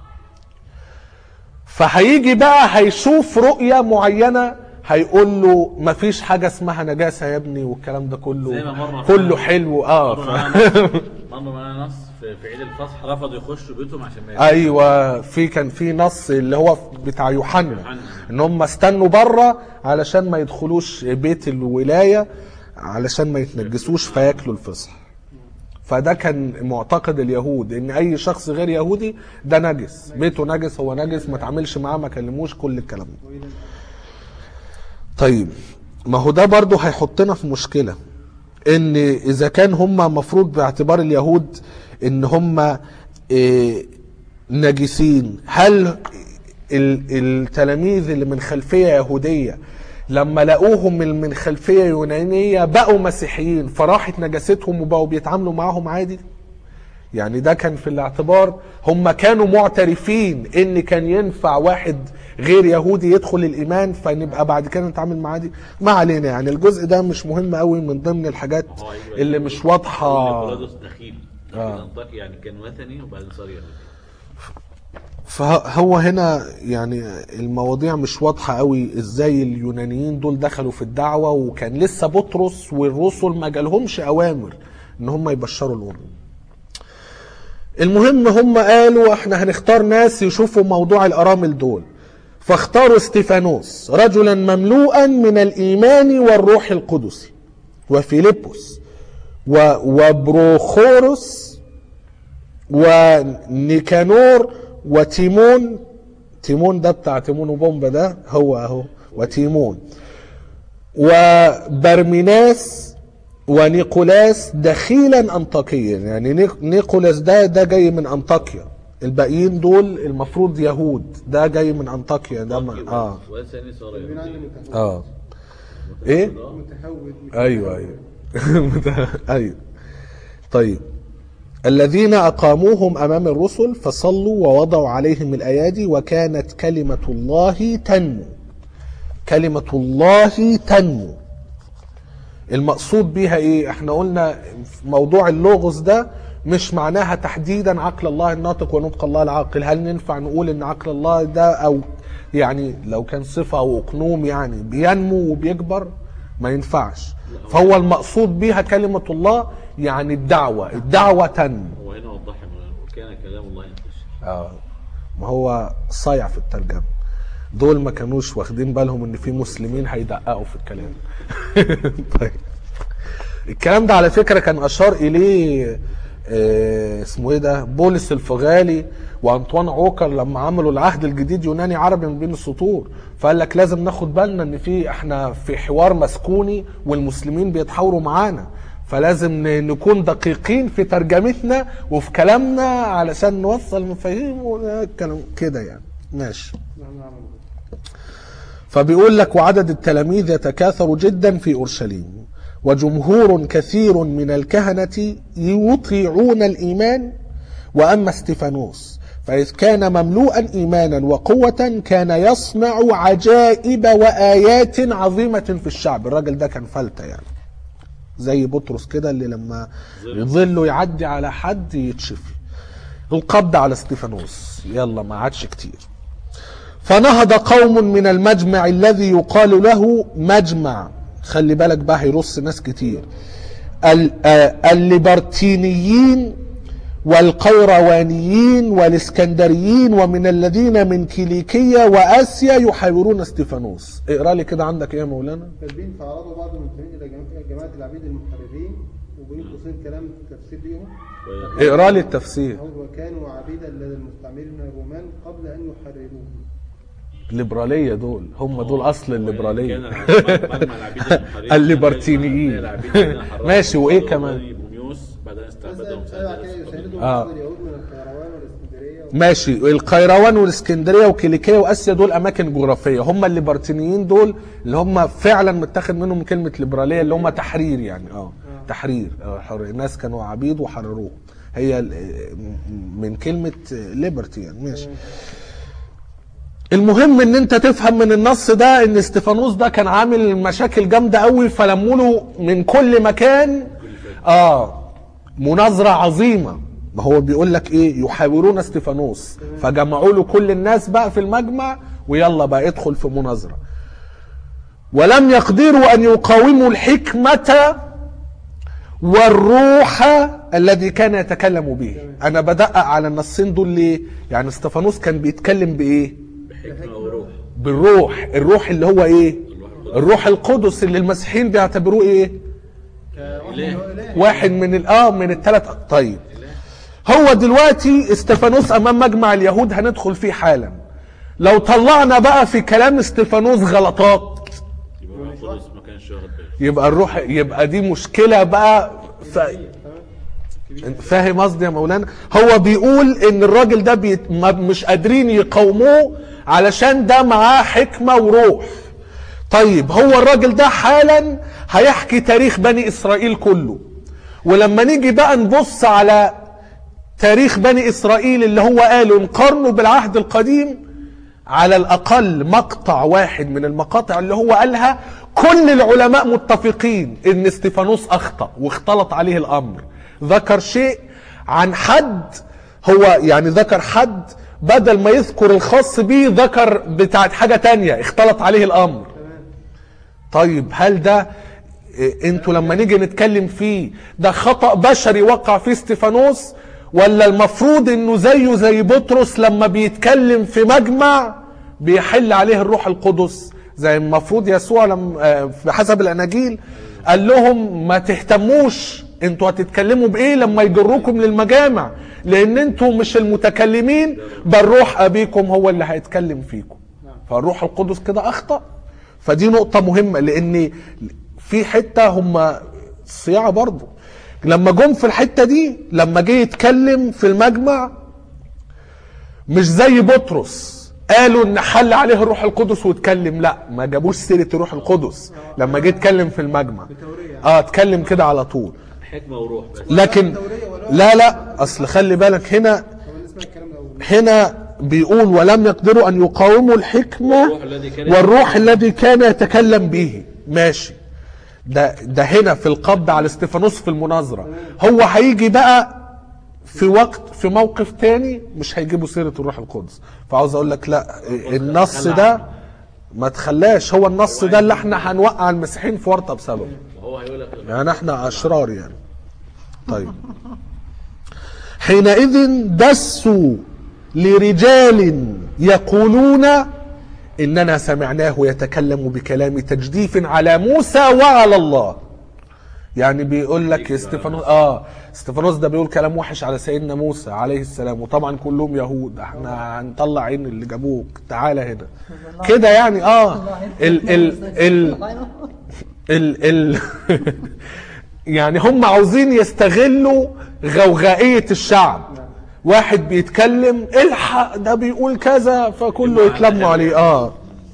فهيجي بقى هيشوف رؤية معينة هيقول له مفيش حاجة اسمها نجاسة يا ابني والكلام ده زي ما كله مر كله معانا- حلو اه مر ف... معانا نص- مر معانا نص في في عيد الفصح رفضوا يخشوا بيتهم عشان ما ايوه في كان في نص اللي هو بتاع يوحنا يوحنا. ان هم استنوا بره علشان ما يدخلوش بيت الولايه علشان ما يتنجسوش فياكلوا الفصح فده كان معتقد اليهود ان اي شخص غير يهودي ده نجس بيته نجس هو نجس ما تعملش معاه ما كلموش كل الكلام ده طيب ما هو ده برضه هيحطنا في مشكله ان اذا كان هم مفروض باعتبار اليهود ان هم إيه، نجسين هل ال- التلاميذ اللي من خلفيه يهوديه لما لقوهم من من خلفيه يونانيه بقوا مسيحيين فراحت نجاستهم وبقوا بيتعاملوا معاهم عادي يعني ده كان في الاعتبار هم كانوا معترفين ان كان ينفع واحد غير يهودي يدخل الايمان فنبقى بعد كده نتعامل معاه دي ما علينا يعني الجزء ده مش مهم قوي من ضمن الحاجات هو هيجي بعد اللي كده مش يقول واضحه نيقولاطس دخيل دخيل آه. انطاكي يعني كان وثني وبعدين صار يهودي فهو هنا يعني المواضيع مش واضحة قوي ازاي اليونانيين دول دخلوا في الدعوة وكان لسه بطرس والرسل ما جالهمش اوامر ان هم يبشروا الامم المهم هم قالوا احنا هنختار ناس يشوفوا موضوع الارامل دول فاختاروا استيفانوس رجلا مملوءا من الايمان والروح القدس وفيليبوس و- وبروخوروس ونيكانور وتيمون تيمون ده بتاع تيمون وبومبا ده هو اهو وتيمون وبرميناس ونيقولاس دخيلا انطاكيا يعني نيق- نيقولاس ده ده جاي من انطاكيا الباقيين دول المفروض يهود ده جاي من انطاكيا ده من اه والثاني صار من عند يهودي متهود اه ايه متهود ايوه ايوه ايوه طيب الذين اقاموهم امام الرسل فصلوا ووضعوا عليهم الايادي وكانت كلمه الله تنمو كلمه الله تنمو المقصود بيها ايه احنا قلنا في موضوع اللوغوس ده مش معناها تحديدا عقل الله الناطق ونطق الله العاقل هل ينفع نقول ان عقل الله ده او يعني لو كان صفة او اقنوم يعني بينمو وبيكبر ما ينفعش فهو المقصود بيها كلمة الله يعني الدعوة الدعوة تنمو وهنا وضح وكان كلام الله ينتشر اه ما هو صايع في الترجمة دول ما كانوش واخدين بالهم ان في مسلمين هيدققوا في الكلام طيب الكلام ده على فكرة كان اشار اليه آه، اسمه ايه ده بولس الفغالي وانطوان عوكر لما عملوا العهد الجديد يوناني عربي من بين السطور فقال لك لازم ناخد بالنا ان في احنا في حوار مسكوني والمسلمين بيتحاوروا معانا فلازم ن- نكون دقيقين في ترجمتنا وفي كلامنا علشان نوصل مفاهيم والكلام كده يعني ماشي نعم نعم فبيقول لك وعدد التلاميذ يتكاثر جدا في اورشليم وجمهور كثير من الكهنه يطيعون الايمان واما استفانوس فاذ كان مملوءا ايمانا وقوه كان يصنع عجائب وايات عظيمه في الشعب الراجل ده كان فلته يعني زي بطرس كده اللي لما ظله يعدي على حد يتشفي القبض على استفانوس يلا ما عادش كتير فنهض قوم من المجمع الذي يقال له مجمع خلي بالك بقى هيرص ناس كتير ال- آه، الليبرتينيين والقيروانيين والاسكندريين ومن الذين من كيليكية وآسيا يحاورون استفانوس اقرا لي كده عندك ايه يا مولانا كاتبين فعرضوا بعض المنتمين الى جماعه جماعة العبيد المحررين وبين قوسين كلام تفسير ليهم اقرا لي التفسير يقول وكانوا عبيدا لدى المستعمرين الرومان قبل ان يحرروهم الليبرالية دول هم دول اصل كان الليبرالية الع- مجمع العبيد المحررين الليبرتينيين. العبيد الذين حرروا ماشي، وإيه الروماني كمان؟ بوميوس بعدين استعبدهم بس أيوة كده سادس يساندوا آه. بعض اليهود من القيروان والاسكندريه ماشي القيروان والاسكندريه وكيليكيه واسيا دول اماكن جغرافيه هم الليبرتينيين دول اللي هم فعلا متاخد منهم كلمه ليبراليه اللي هم تحرير يعني اه تحرير آه، حر... الناس كانوا عبيد وحرروهم هي ال- م- من كلمه ليبرتي يعني ماشي المهم ان انت تفهم من النص ده ان استفانوس ده كان عامل مشاكل جامده قوي فلموا له من كل مكان اه مناظره عظيمه ما هو بيقول لك ايه يحاورون استفانوس فجمعوا له كل الناس بقى في المجمع ويلا بقى ادخل في مناظره ولم يقدروا ان يقاوموا الحكمه والروح الذي كان يتكلم به انا بدقق على النصين دول ليه يعني استفانوس كان بيتكلم بايه بحكمة وروح بالروح الروح اللي هو ايه الروح القدس اللي المسيحيين بيعتبروه ايه إله واحد من ال- اه من الثلاث طيب هو دلوقتي استفانوس امام مجمع اليهود هندخل فيه حالا لو طلعنا بقى في كلام استفانوس غلطات يبقى القدس ما كانش واخد باله يبقى الروح يبقى دي مشكله بقى ف... فاهم قصدي يا مولانا هو بيقول ان الراجل ده بيت... ما مش قادرين يقاوموه علشان ده معاه حكمه وروح طيب هو الراجل ده حالا هيحكي تاريخ بني اسرائيل كله ولما نيجي بقى نبص على تاريخ بني اسرائيل اللي هو قاله نقارنه بالعهد القديم على الاقل مقطع واحد من المقاطع اللي هو قالها كل العلماء متفقين ان استفانوس اخطا واختلط عليه الامر ذكر شيء عن حد هو يعني ذكر حد بدل ما يذكر الخاص بيه ذكر بتاعت حاجه تانية اختلط عليه الامر طيب هل ده إيه، انتوا لما نيجي نتكلم فيه ده خطأ بشري وقع فيه استفانوس ولا المفروض انه زيه زي بطرس لما بيتكلم في مجمع بيحل عليه الروح القدس زي المفروض يسوع لما آه، بحسب الاناجيل قال لهم ما تهتموش انتوا هتتكلموا بايه لما يجروكم للمجامع لان انتوا مش المتكلمين بل روح ابيكم هو اللي هيتكلم فيكم فالروح القدس كده اخطا فدي نقطه مهمه لان في حته هم صياعه برضه لما جم في الحته دي لما جه يتكلم في المجمع مش زي بطرس قالوا ان حل عليه الروح القدس واتكلم لا ما جابوش سيره الروح القدس لما جه يتكلم في المجمع اه اتكلم كده على طول حكمه وروح بس لكن لا لا اصل خلي بالك هنا طب نسمع الكلام ده أول. هنا بيقول ولم يقدروا ان يقاوموا الحكمه والروح الذي كان والروح الذي كان يتكلم به ماشي ده ده هنا في القبض على استفانوس في المناظره هو هيجي بقى في وقت في موقف تاني مش هيجيبوا سيره الروح القدس فعاوز اقول لك لا النص ده ما تخلاش هو النص ده اللي احنا هنوقع المسيحيين في ورطه بسببه وهو هيقول لك يعني احنا اشرار يعني طيب حينئذ دسوا لرجال يقولون اننا سمعناه يتكلم بكلام تجديف على موسى وعلى الله يعني بيقول لك استفانوس اه استفانوس ده بيقول كلام وحش على سيدنا موسى عليه السلام وطبعا كلهم يهود احنا هنطلع عين اللي جابوك تعالى هنا كده يعني اه ال ال ال ال ال يعني هم عاوزين يستغلوا غوغائية الشعب واحد بيتكلم الحق ده بيقول كذا فكله يتلموا عليه اه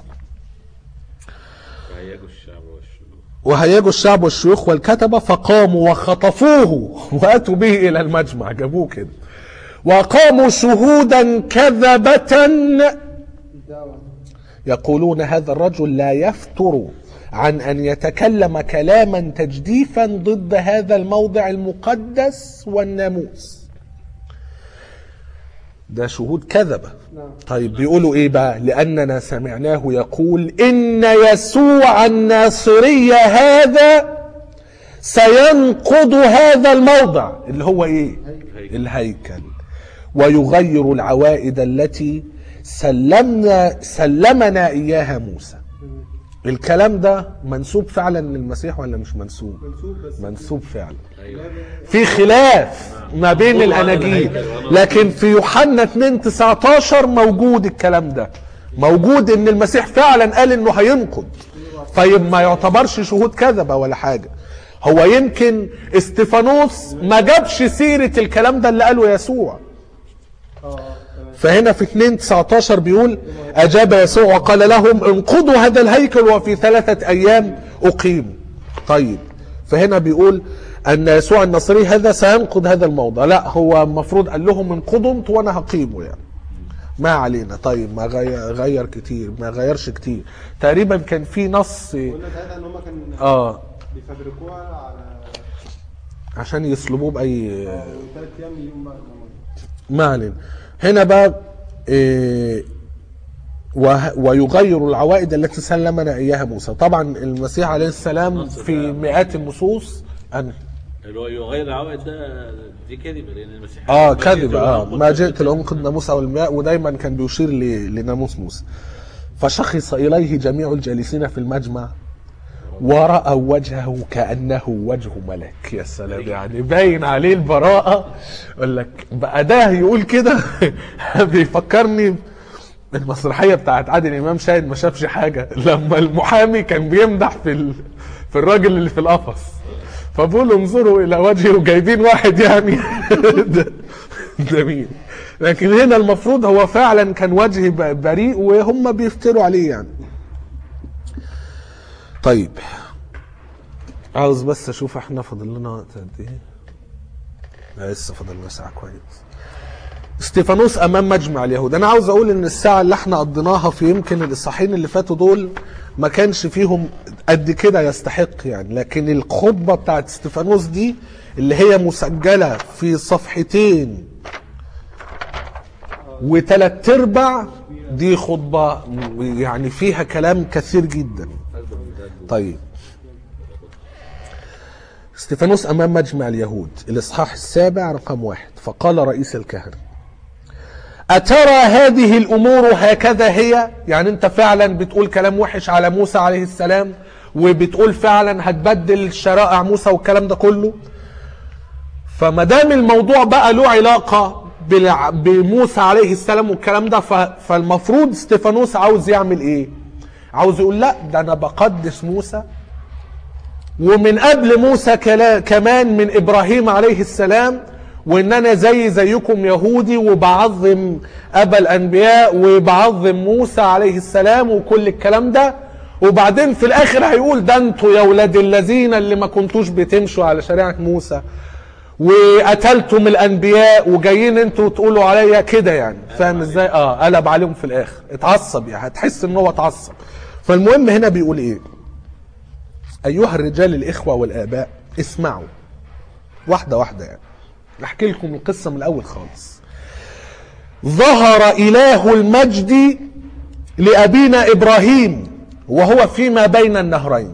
فهيجوا الشعب والشيوخ وهيجوا الشعب والشيوخ والكتبة فقاموا وخطفوه وأتوا به إلى المجمع جابوه كده وقاموا شهودا كذبة الدعوة يقولون هذا الرجل لا يفتر عن أن يتكلم كلاما تجديفا ضد هذا الموضع المقدس والناموس ده شهود كذبة نعم طيب بيقولوا ايه بقى لاننا سمعناه يقول ان يسوع الناصري هذا سينقض هذا الموضع اللي هو ايه الهيكل ويغير العوائد التي سلمنا سلمنا اياها موسى الكلام ده منسوب فعلا للمسيح ولا مش منسوب منسوب بس منسوب فعلا ايوه في خلاف ما بين الاناجيل لكن في يوحنا 2 19 موجود الكلام ده موجود ان المسيح فعلا قال انه هينقض طيب ما يعتبرش شهود كذبه ولا حاجه هو يمكن استفانوس ما جابش سيره الكلام ده اللي قاله يسوع اه اه تمام فهنا في 2 19 بيقول اجاب يسوع وقال لهم انقضوا هذا الهيكل وفي ثلاثه ايام اقيم طيب فهنا بيقول ان يسوع النصري هذا سينقض هذا الموضع لا هو المفروض قال لهم انقضوا انتوا وانا هقيمه يعني ما علينا طيب ما غير, غير كتير ما غيرش كتير تقريبا كان في نص قلنا ساعتها ان هم كانوا اه بيفبركوها على عشان يسلبوه باي ثلاث ايام يوم بقى ما علينا هنا بقى إيه وه- ويغير العوائد التي سلمنا اياها موسى طبعا المسيح عليه السلام في مئات النصوص أن اللي هو يغير العوائد ده دي كذبه لان المسيح اه ما جئت كذب اه لأنقض ما جئت لانقذ ناموس او الماء ودايما كان بيشير ل- لناموس موسى فشخص اليه جميع الجالسين في المجمع ورأوا وجهه كأنه وجه ملك يا سلام يعني باين عليه البراءة يقول لك بقى ده يقول كده بيفكرني المسرحية بتاعت عادل إمام شاهد ما شافش حاجة لما المحامي كان بيمدح في ال... في الراجل اللي في القفص فبقول انظروا إلى وجهه وجايبين واحد يعني ده, ده مين لكن هنا المفروض هو فعلا كان وجه ب- بريء وهم بيفتروا عليه يعني طيب عاوز بس اشوف احنا فاضل لنا وقت قد ايه لا لسه فاضل لنا ساعه كويس استيفانوس امام مجمع اليهود انا عاوز اقول ان الساعه اللي احنا قضيناها في يمكن الاصحاحين اللي فاتوا دول ما كانش فيهم قد كده يستحق يعني لكن الخطبه بتاعت استيفانوس دي اللي هي مسجله في صفحتين وثلاث ارباع دي خطبه يعني فيها كلام كثير جدا طيب استفانوس امام مجمع اليهود الاصحاح السابع رقم واحد فقال رئيس الكهنه اترى هذه الامور هكذا هي يعني انت فعلا بتقول كلام وحش على موسى عليه السلام وبتقول فعلا هتبدل شرائع موسى والكلام ده كله فما دام الموضوع بقى له علاقه بالع- بموسى عليه السلام والكلام ده ف- فالمفروض استفانوس عاوز يعمل ايه؟ عاوز يقول لا ده انا بقدس موسى ومن قبل موسى كلا- كمان من ابراهيم عليه السلام وان انا زي زيكم يهودي وبعظم ابا الانبياء وبعظم موسى عليه السلام وكل الكلام ده وبعدين في الاخر هيقول ده انتوا يا ولاد الذين اللي ما كنتوش بتمشوا على شريعه موسى وقتلتم الانبياء وجايين انتوا تقولوا عليا كده يعني فاهم ازاي اه قلب عليهم في الاخر اتعصب يعني هتحس ان هو اتعصب فالمهم هنا بيقول ايه ايها الرجال الاخوه والاباء اسمعوا واحده واحده يعني احكي لكم القصه من الاول خالص ظهر اله المجد لابينا ابراهيم وهو فيما بين النهرين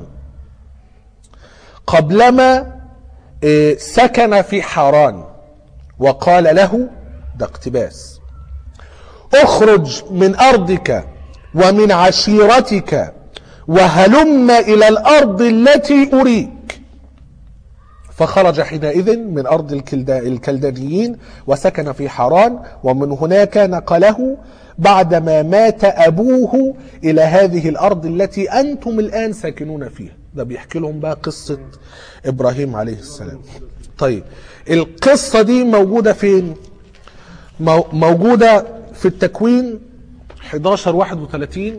قبلما إيه، سكن في حران وقال له ده اقتباس اخرج من ارضك ومن عشيرتك وهلم الى الارض التي اريك فخرج حينئذ من ارض الكلدا- الكلدانيين وسكن في حران ومن هناك نقله بعدما مات ابوه الى هذه الارض التي انتم الان ساكنون فيها ده بيحكي لهم بقى قصه ابراهيم عليه السلام طيب القصه دي موجوده فين مو- موجوده في التكوين 11 31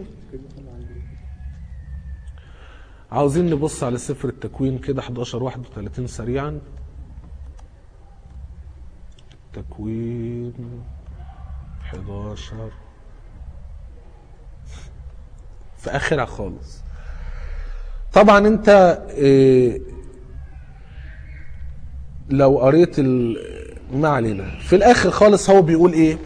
عاوزين نبص على سفر التكوين كده 11 31 سريعا تكوين 11 في اخرها خالص طبعا انت إيه، لو قريت ال... ما علينا في الاخر خالص هو بيقول ايه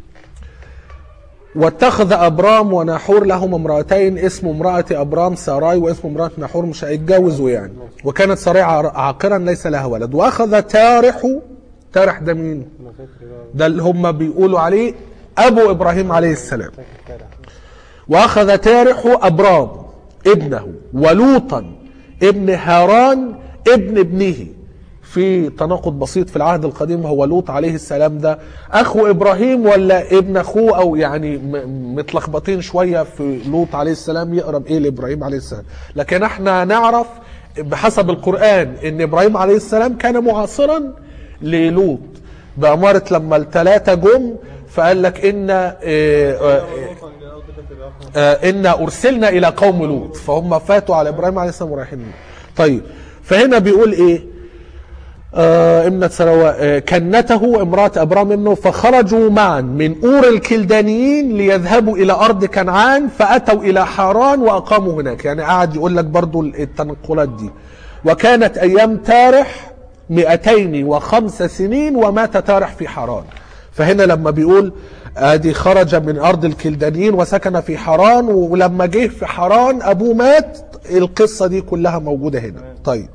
واتخذ ابرام وناحور لهم امرأتين اسم امرأة ابرام ساراي واسم امرأة ناحور مش هيتجوزوا يعني وكانت ساراي عار- عاقرا ليس لها ولد واخذ تارح تارح ده مين؟ ده اللي هم بيقولوا عليه ابو ابراهيم عليه السلام واخذ تارح ابرام ابنه ولوطا ابن هاران ابن ابنه في تناقض بسيط في العهد القديم هو لوط عليه السلام ده اخو ابراهيم ولا ابن اخوه او يعني م- متلخبطين شويه في لوط عليه السلام يقرب ايه لابراهيم عليه السلام لكن احنا نعرف بحسب القران ان ابراهيم عليه السلام كان معاصرا للوط بأمارة لما الثلاثة جم فقال لك إن آه، آه، آه، إن أرسلنا إلى قوم لوط فهم فاتوا على إبراهيم عليه السلام ورايحين لوط. طيب فهنا بيقول إيه آه ابنة سروى آه كنته امرأة أبرام ابنه فخرجوا معا من أور الكلدانيين ليذهبوا إلى أرض كنعان فأتوا إلى حاران وأقاموا هناك يعني قاعد يقول لك برضو التنقلات دي وكانت أيام تارح مئتين وخمس سنين ومات تارح في حران فهنا لما بيقول ادي خرج من ارض الكلدانيين وسكن في حران ولما جه في حران ابوه مات القصه دي كلها موجوده هنا طيب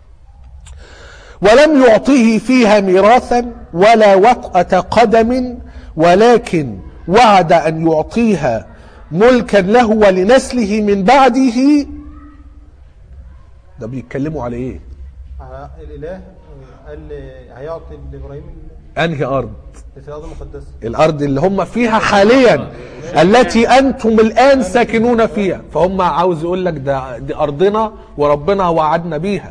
ولم يعطه فيها ميراثا ولا وطأة قدم ولكن وعد أن يعطيها ملكا له ولنسله من بعده ده بيتكلموا على ايه على الاله قال هيعطي لابراهيم انهي ارض في الارض المقدسه الارض اللي هم فيها حاليا التي انتم الان ساكنون فيها فهم عاوز يقول لك ده دي ارضنا وربنا وعدنا بيها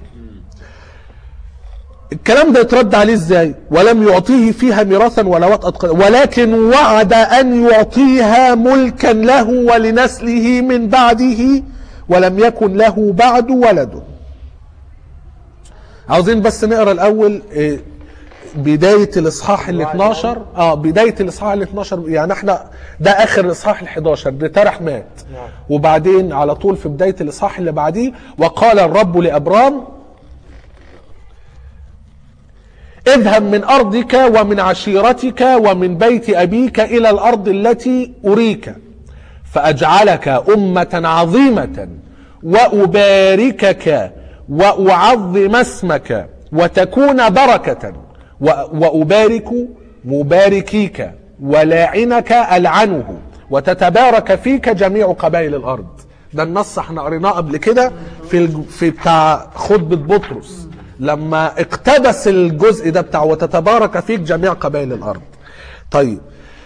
الكلام ده يترد عليه ازاي ولم يعطيه فيها ميراثا ولا وطأة قدم ولكن وعد ان يعطيها ملكا له ولنسله من بعده ولم يكن له بعد ولد عاوزين بس نقرا الاول إيه، بدايه الاصحاح ال 12 اه بدايه الاصحاح ال 12 يعني احنا ده اخر الاصحاح ال 11 ده ترح مات وبعدين على طول في بدايه الاصحاح اللي بعديه وقال الرب لابرام اذهب من ارضك ومن عشيرتك ومن بيت ابيك الى الارض التي اريك فاجعلك امه عظيمه واباركك واعظم اسمك وتكون بركه و- وابارك مباركيك ولاعنك العنه وتتبارك فيك جميع قبائل الارض ده النص احنا قريناه قبل كده في الج- في بتاع خطبه بطرس لما اقتبس الجزء ده بتاع وتتبارك فيك جميع قبائل الارض طيب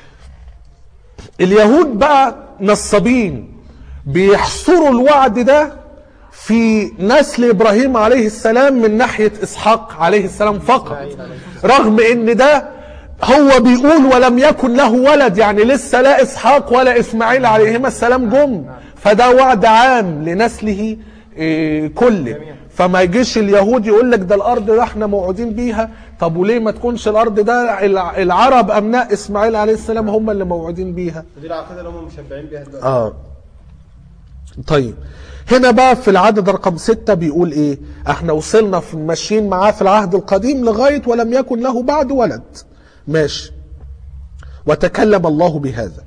اليهود بقى نصابين بيحصروا الوعد ده في نسل ابراهيم عليه السلام من ناحيه اسحاق عليه السلام فقط رغم ان ده هو بيقول ولم يكن له ولد يعني لسه لا اسحاق ولا اسماعيل عليهما السلام جم فده وعد عام لنسله إيه، كله فما يجيش اليهود يقول لك ده الارض ده احنا موعودين بيها طب وليه ما تكونش الارض ده الع- العرب ابناء اسماعيل عليه السلام هم اللي موعودين بيها ودي العقيده اللي هم مشبعين بيها دلوقتي اه طيب هنا بقى في العدد رقم ستة بيقول ايه احنا وصلنا في ماشيين معاه في العهد القديم لغاية ولم يكن له بعد ولد ماشي وتكلم الله بهذا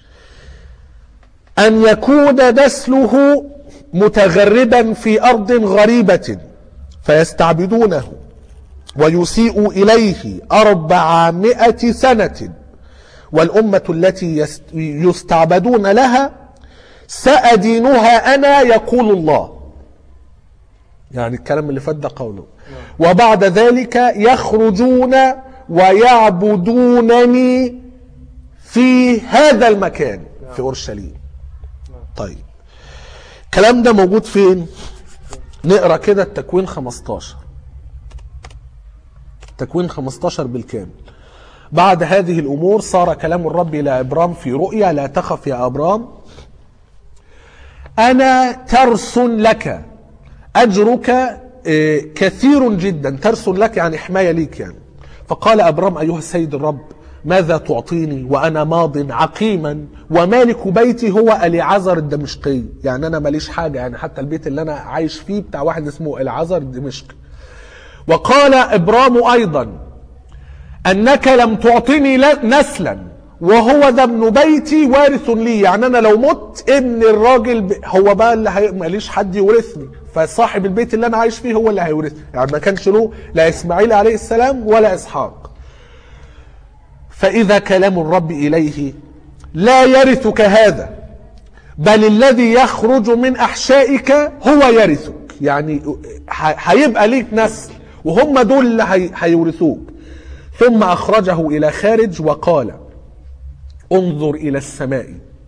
ان يكون نسله متغربا في ارض غريبة فيستعبدونه ويسيء اليه اربعمائة سنة والأمة التي يست- يستعبدون لها سأدينها أنا يقول الله يعني الكلام اللي فات ده قوله وبعد ذلك يخرجون ويعبدونني في هذا المكان في أورشليم طيب الكلام ده موجود فين نقرأ كده التكوين 15 تكوين 15 بالكامل بعد هذه الأمور صار كلام الرب إلى أبرام في رؤيا لا تخف يا أبرام أنا ترس لك أجرك آه، كثير جدا ترس لك يعني حماية ليك يعني فقال أبرام أيها السيد الرب ماذا تعطيني وأنا ماض عقيما ومالك بيتي هو اليعزر الدمشقي يعني أنا ماليش حاجة يعني حتى البيت اللي أنا عايش فيه بتاع واحد اسمه العزر الدمشقي وقال إبرام أيضا أنك لم تعطني ل- نسلا وهو ذا ابن بيتي وارث لي يعني أنا لو مت ابن الراجل ب... هو بقى اللي هي... ماليش حد يورثني فصاحب البيت اللي أنا عايش فيه هو اللي هيورثني يعني ما كانش له لا إسماعيل عليه السلام ولا إسحاق فإذا كلام الرب إليه لا يرثك هذا بل الذي يخرج من أحشائك هو يرثك يعني ح- هيبقى ليك نسل وهم دول اللي هي- هيورثوك ثم أخرجه إلى خارج وقال انظر إلى السماء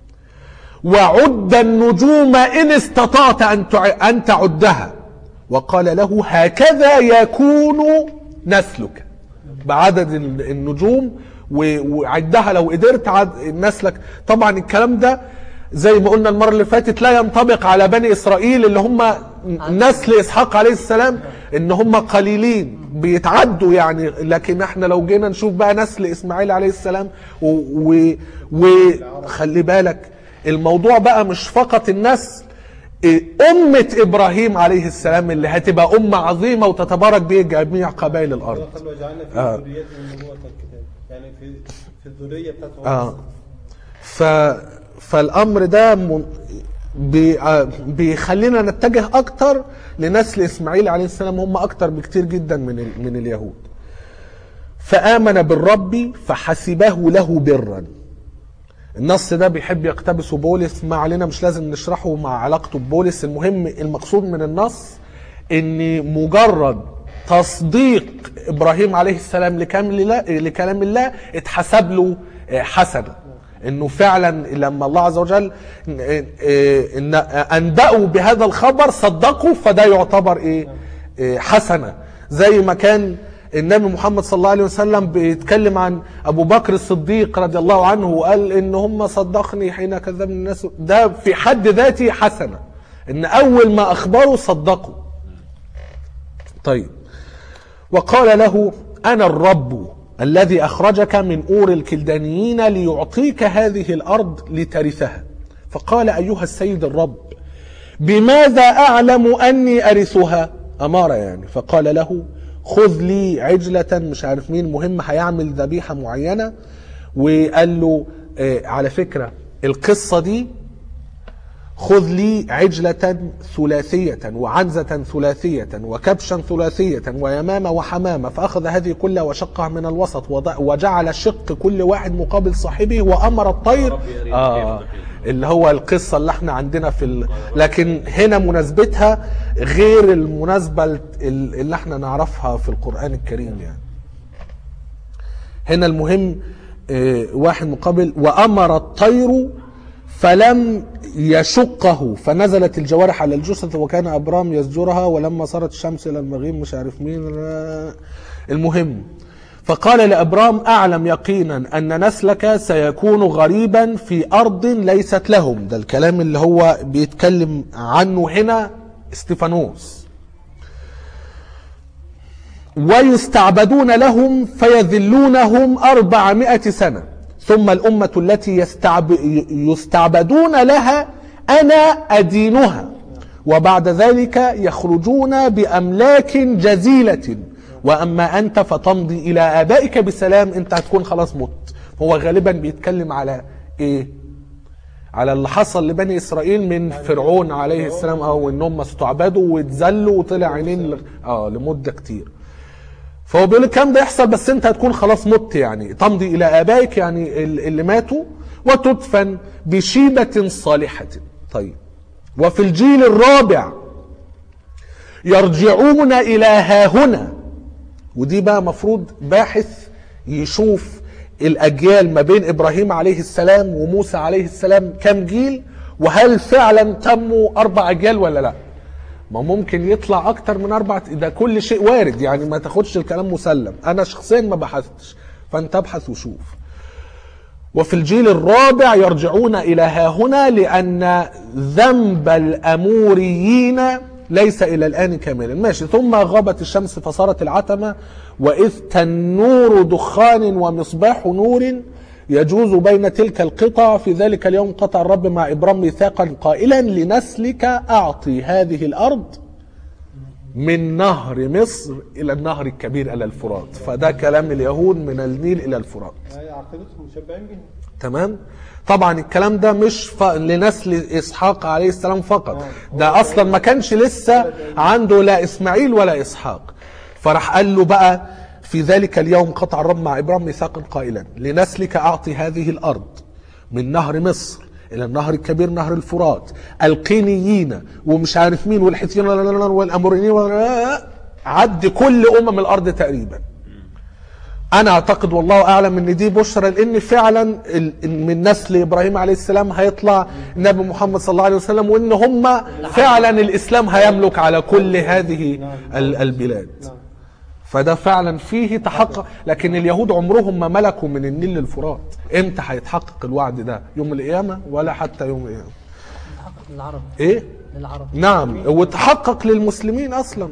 وعد النجوم إن استطعت أن تع- أن تعدها وقال له هكذا يكون نسلك بعدد ال- النجوم و- وعدها لو قدرت عد نسلك طبعا الكلام ده زي ما قلنا المرة اللي فاتت لا ينطبق على بني إسرائيل اللي هم نسل إسحاق عليه السلام إن هم قليلين بيتعدوا يعني لكن احنا لو جينا نشوف بقى نسل إسماعيل عليه السلام وخلي و... وخلي بالك الموضوع بقى مش فقط النسل إيه، أمة إبراهيم عليه السلام اللي هتبقى أمة عظيمة وتتبارك به جميع قبائل الأرض قال وجعلنا في آه. ذريتهم نبوة الكتاب يعني في في الذرية بتاعتهم اه ف فالامر ده من... بي... آه، بيخلينا نتجه اكتر لنسل اسماعيل عليه السلام هم اكتر بكتير جدا من ال... من اليهود فامن بالرب فحسبه له برا النص ده بيحب يقتبسه بولس ما علينا مش لازم نشرحه مع علاقته ببولس المهم المقصود من النص ان مجرد تصديق ابراهيم عليه السلام لكلام الله لكلام الله اتحسب له آه، حسنه انه فعلا لما الله عز وجل آه، آه، ان انبأوا بهذا الخبر صدقوا فده يعتبر ايه آه، حسنه زي ما كان النبي محمد صلى الله عليه وسلم بيتكلم عن ابو بكر الصديق رضي الله عنه وقال ان هم صدقني حين كذبني الناس ده في حد ذاته حسنه ان اول ما اخبروا صدقوا طيب وقال له انا الرب الذي اخرجك من اور الكلدانيين ليعطيك هذه الارض لترثها فقال ايها السيد الرب بماذا اعلم اني ارثها اماره يعني فقال له خذ لي عجله مش عارف مين مهم هيعمل ذبيحه معينه وقال له آه على فكره القصه دي خذ لي عجلة ثلاثية وعنزة ثلاثية وكبشا ثلاثية ويمامة وحمامة فأخذ هذه كلها وشقها من الوسط وض- وجعل شق كل واحد مقابل صاحبه وأمر الطير ربي أريني آه كيف تحيط. اللي هو القصة اللي احنا عندنا في ال... لكن هنا مناسبتها غير المناسبة ال- اللي احنا نعرفها في القرآن الكريم يعني هنا المهم آه، واحد مقابل وأمر الطير فلم يشقه فنزلت الجوارح على الجثث وكان أبرام يزجرها ولما صارت الشمس إلى المغيب مش عارف مين المهم فقال لأبرام أعلم يقينا أن نسلك سيكون غريبا في أرض ليست لهم ده الكلام اللي هو بيتكلم عنه هنا استفانوس ويستعبدون لهم فيذلونهم أربعمائة سنة ثم الأمة التي يستعب يستعبدون لها أنا أدينها وبعد ذلك يخرجون بأملاك جزيلة وأما أنت فتمضي إلى آبائك بسلام أنت هتكون خلاص مت هو غالبا بيتكلم على إيه على اللي حصل لبني اسرائيل من فرعون عليه السلام او ان هم استعبدوا واتذلوا وطلع عينين ل- اه لمده كتير فهو بيقول الكلام ده يحصل بس انت هتكون خلاص مت يعني تمضي الى ابائك يعني ال- اللي ماتوا وتدفن بشيبه صالحه طيب وفي الجيل الرابع يرجعون الى هاهنا ودي بقى مفروض باحث يشوف الاجيال ما بين ابراهيم عليه السلام وموسى عليه السلام كم جيل وهل فعلا تموا اربع اجيال ولا لا ما ممكن يطلع اكتر من اربع ده كل شيء وارد يعني ما تاخدش الكلام مسلم انا شخصيا ما بحثتش فانت ابحث وشوف وفي الجيل الرابع يرجعون الى هاهنا لان ذنب الاموريين ليس الى الان كاملا ماشي ثم غابت الشمس فصارت العتمه واذ تنور دخان ومصباح نور يجوز بين تلك القطع في ذلك اليوم قطع الرب مع ابرام ميثاقا قائلا لنسلك اعطي هذه الارض من نهر مصر الى النهر الكبير الى الفرات فده كلام اليهود من النيل الى الفرات هي عقيدتهم مشبعين بيها تمام طبعا الكلام ده مش ف... لنسل اسحاق عليه السلام فقط ده اصلا ما كانش لسه عنده لا اسماعيل ولا اسحاق فراح قال له بقى في ذلك اليوم قطع الرب مع ابراهيم ميثاقا قائلا لنسلك اعطي هذه الارض من نهر مصر الى النهر الكبير نهر الفرات القينيين ومش عارف مين والحيثيين والاموريين عد كل امم الارض تقريبا انا اعتقد والله اعلم ان دي بشرى لان فعلا ال- من نسل ابراهيم عليه السلام هيطلع النبي محمد صلى الله عليه وسلم وان هم فعلا الاسلام هيملك على كل هذه ال- البلاد فده فعلا فيه تحقق لكن اليهود عمرهم ما ملكوا من النيل للفرات امتى هيتحقق الوعد ده يوم القيامه ولا حتى يوم القيامه تحقق للعرب ايه للعرب نعم وتحقق للمسلمين اصلا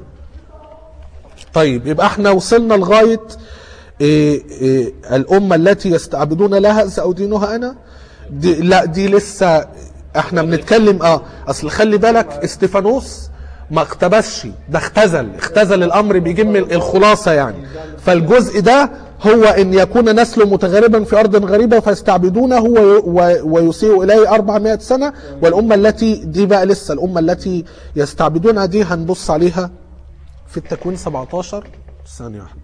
طيب يبقى احنا وصلنا لغايه إيه إيه الامه التي يستعبدون لها ساودينها انا دي لا دي لسه احنا بنتكلم اه اصل خلي بالك استيفانوس ما اقتبسش ده اختزل اختزل الامر بيجم الخلاصه يعني فالجزء ده هو ان يكون نسله متغربا في ارض غريبه فيستعبدونه وي- و- ويسيء اليه 400 سنه والامه التي دي بقى لسه الامه التي يستعبدونها دي هنبص عليها في التكوين 17 ثانيه واحده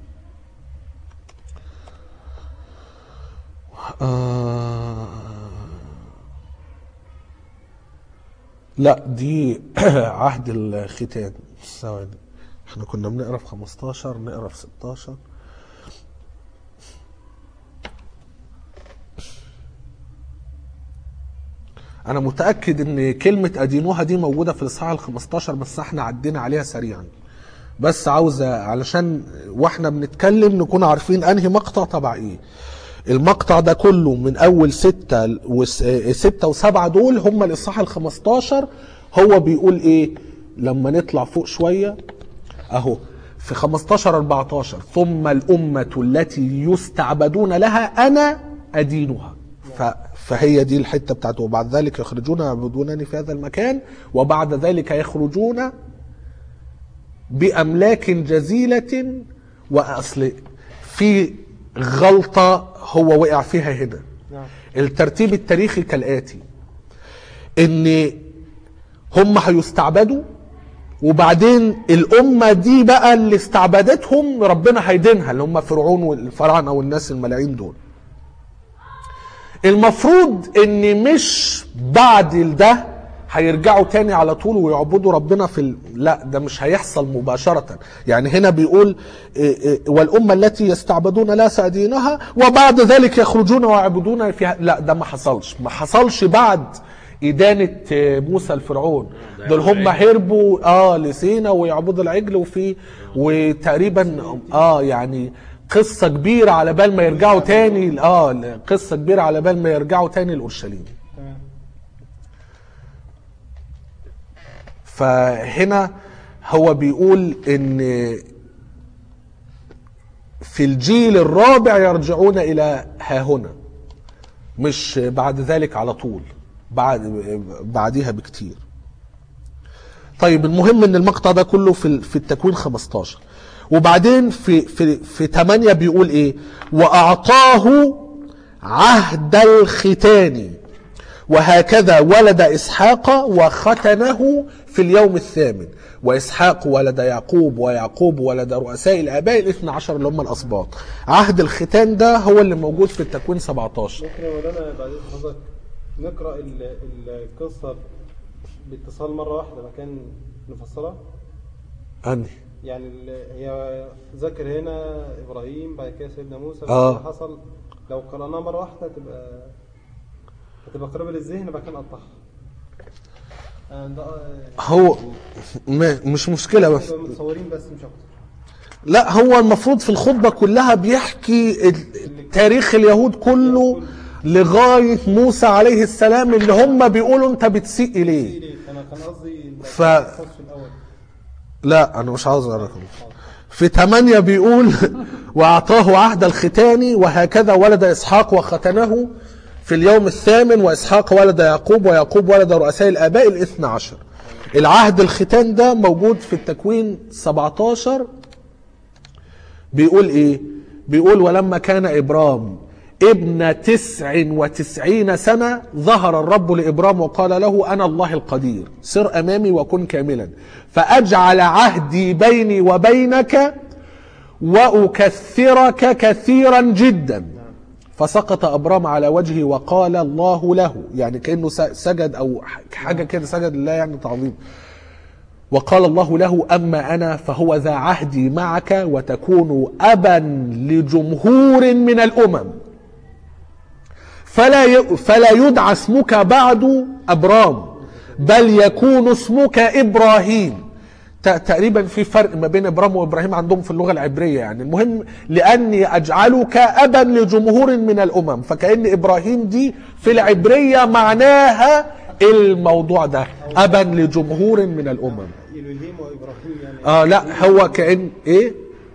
آه لا دي عهد الختان ثواني احنا كنا بنقرا في 15 نقرا في 16 انا متاكد ان كلمه ادينوها دي موجوده في الاصحاح ال 15 بس احنا عدينا عليها سريعا بس عاوزه علشان واحنا بنتكلم نكون عارفين انهي مقطع تبع ايه المقطع ده كله من اول ستة وس... ستة وسبعة دول هم الاصحاح ال 15 هو بيقول ايه لما نطلع فوق شوية اهو في 15 14 ثم الأمة التي يستعبدون لها أنا أدينها ف... فهي دي الحتة بتاعته وبعد ذلك يخرجون يعبدونني في هذا المكان وبعد ذلك يخرجون بأملاك جزيلة وأصل في غلطة هو وقع فيها هنا نعم الترتيب التاريخي كالآتي ان هم هيستعبدوا وبعدين الأمة دي بقى اللي استعبدتهم ربنا هيدينها اللي هم فرعون والفراعنة والناس الملايين دول المفروض ان مش بعد ده هيرجعوا تاني على طول ويعبدوا ربنا في ال... لا ده مش هيحصل مباشرة يعني هنا بيقول إيه إيه والأمة التي يستعبدون لا سأدينها وبعد ذلك يخرجون ويعبدون فيها لا ده ما حصلش ما حصلش بعد إدانة آه، موسى الفرعون ده دول هم العجل. هربوا اه لسينا ويعبدوا العجل وفي وتقريبا اه يعني قصة كبيرة على بال ما يرجعوا تاني اه قصة كبيرة على بال ما يرجعوا تاني لأورشليم تمام فهنا هو بيقول ان في الجيل الرابع يرجعون الى ها هنا مش بعد ذلك على طول بعد بعديها بكتير طيب المهم ان المقطع ده كله في ال- في التكوين 15 وبعدين في في في 8 بيقول ايه واعطاه عهد الختان وهكذا ولد اسحاق وختنه في اليوم الثامن واسحاق ولد يعقوب ويعقوب ولد رؤساء الاباء الاثنى عشر اللي هم الاسباط عهد الختان ده هو اللي موجود في التكوين 17 ممكن يا مولانا بعد إذن حضرتك نقرا ال- ال- القصه باتصال مره واحده مكان نفصلها أنهي يعني ال- هي ذكر هنا ابراهيم بعد كده سيدنا موسى بعد آه. كده حصل لو قرأناها مره واحده هتبقى هتبقى قريبه للذهن بعد كده نقطعها آه، ده آه، هو ما مش مشكلة بس نبقى متصورين بس مش اكتر لا هو المفروض في الخطبة كلها بيحكي ال- تاريخ اليهود كله لغاية موسى عليه السلام اللي هم بيقولوا انت بتسيء اليه ليه؟ انا كان قصدي ف- الصف الاول لا انا مش عاوز اقرا في ثمانية بيقول واعطاه عهد الختان وهكذا ولد اسحاق وختنه في اليوم الثامن واسحاق ولد يعقوب ويعقوب ولد رؤساء الاباء الاثنى عشر العهد الختان ده موجود في التكوين 17 بيقول ايه بيقول ولما كان ابرام ابن تسع وتسعين سنة ظهر الرب لإبرام وقال له أنا الله القدير سر أمامي وكن كاملا فأجعل عهدي بيني وبينك وأكثرك كثيرا جدا فسقط أبرام على وجهه وقال الله له يعني كأنه س- سجد أو حاجة كده سجد لله يعني تعظيم وقال الله له أما أنا فهو ذا عهدي معك وتكون أبا لجمهور من الأمم فلا ي... فلا يدعى اسمك بعد أبرام بل يكون اسمك إبراهيم ت- تقريبا في فرق ما بين ابراهيم وابراهيم عندهم في اللغه العبريه يعني المهم لاني اجعلك ابا لجمهور من الامم فكان ابراهيم دي في العبريه معناها الموضوع ده ابا لجمهور من الامم الوهيم وابراهيم يعني اه لا هو كان ايه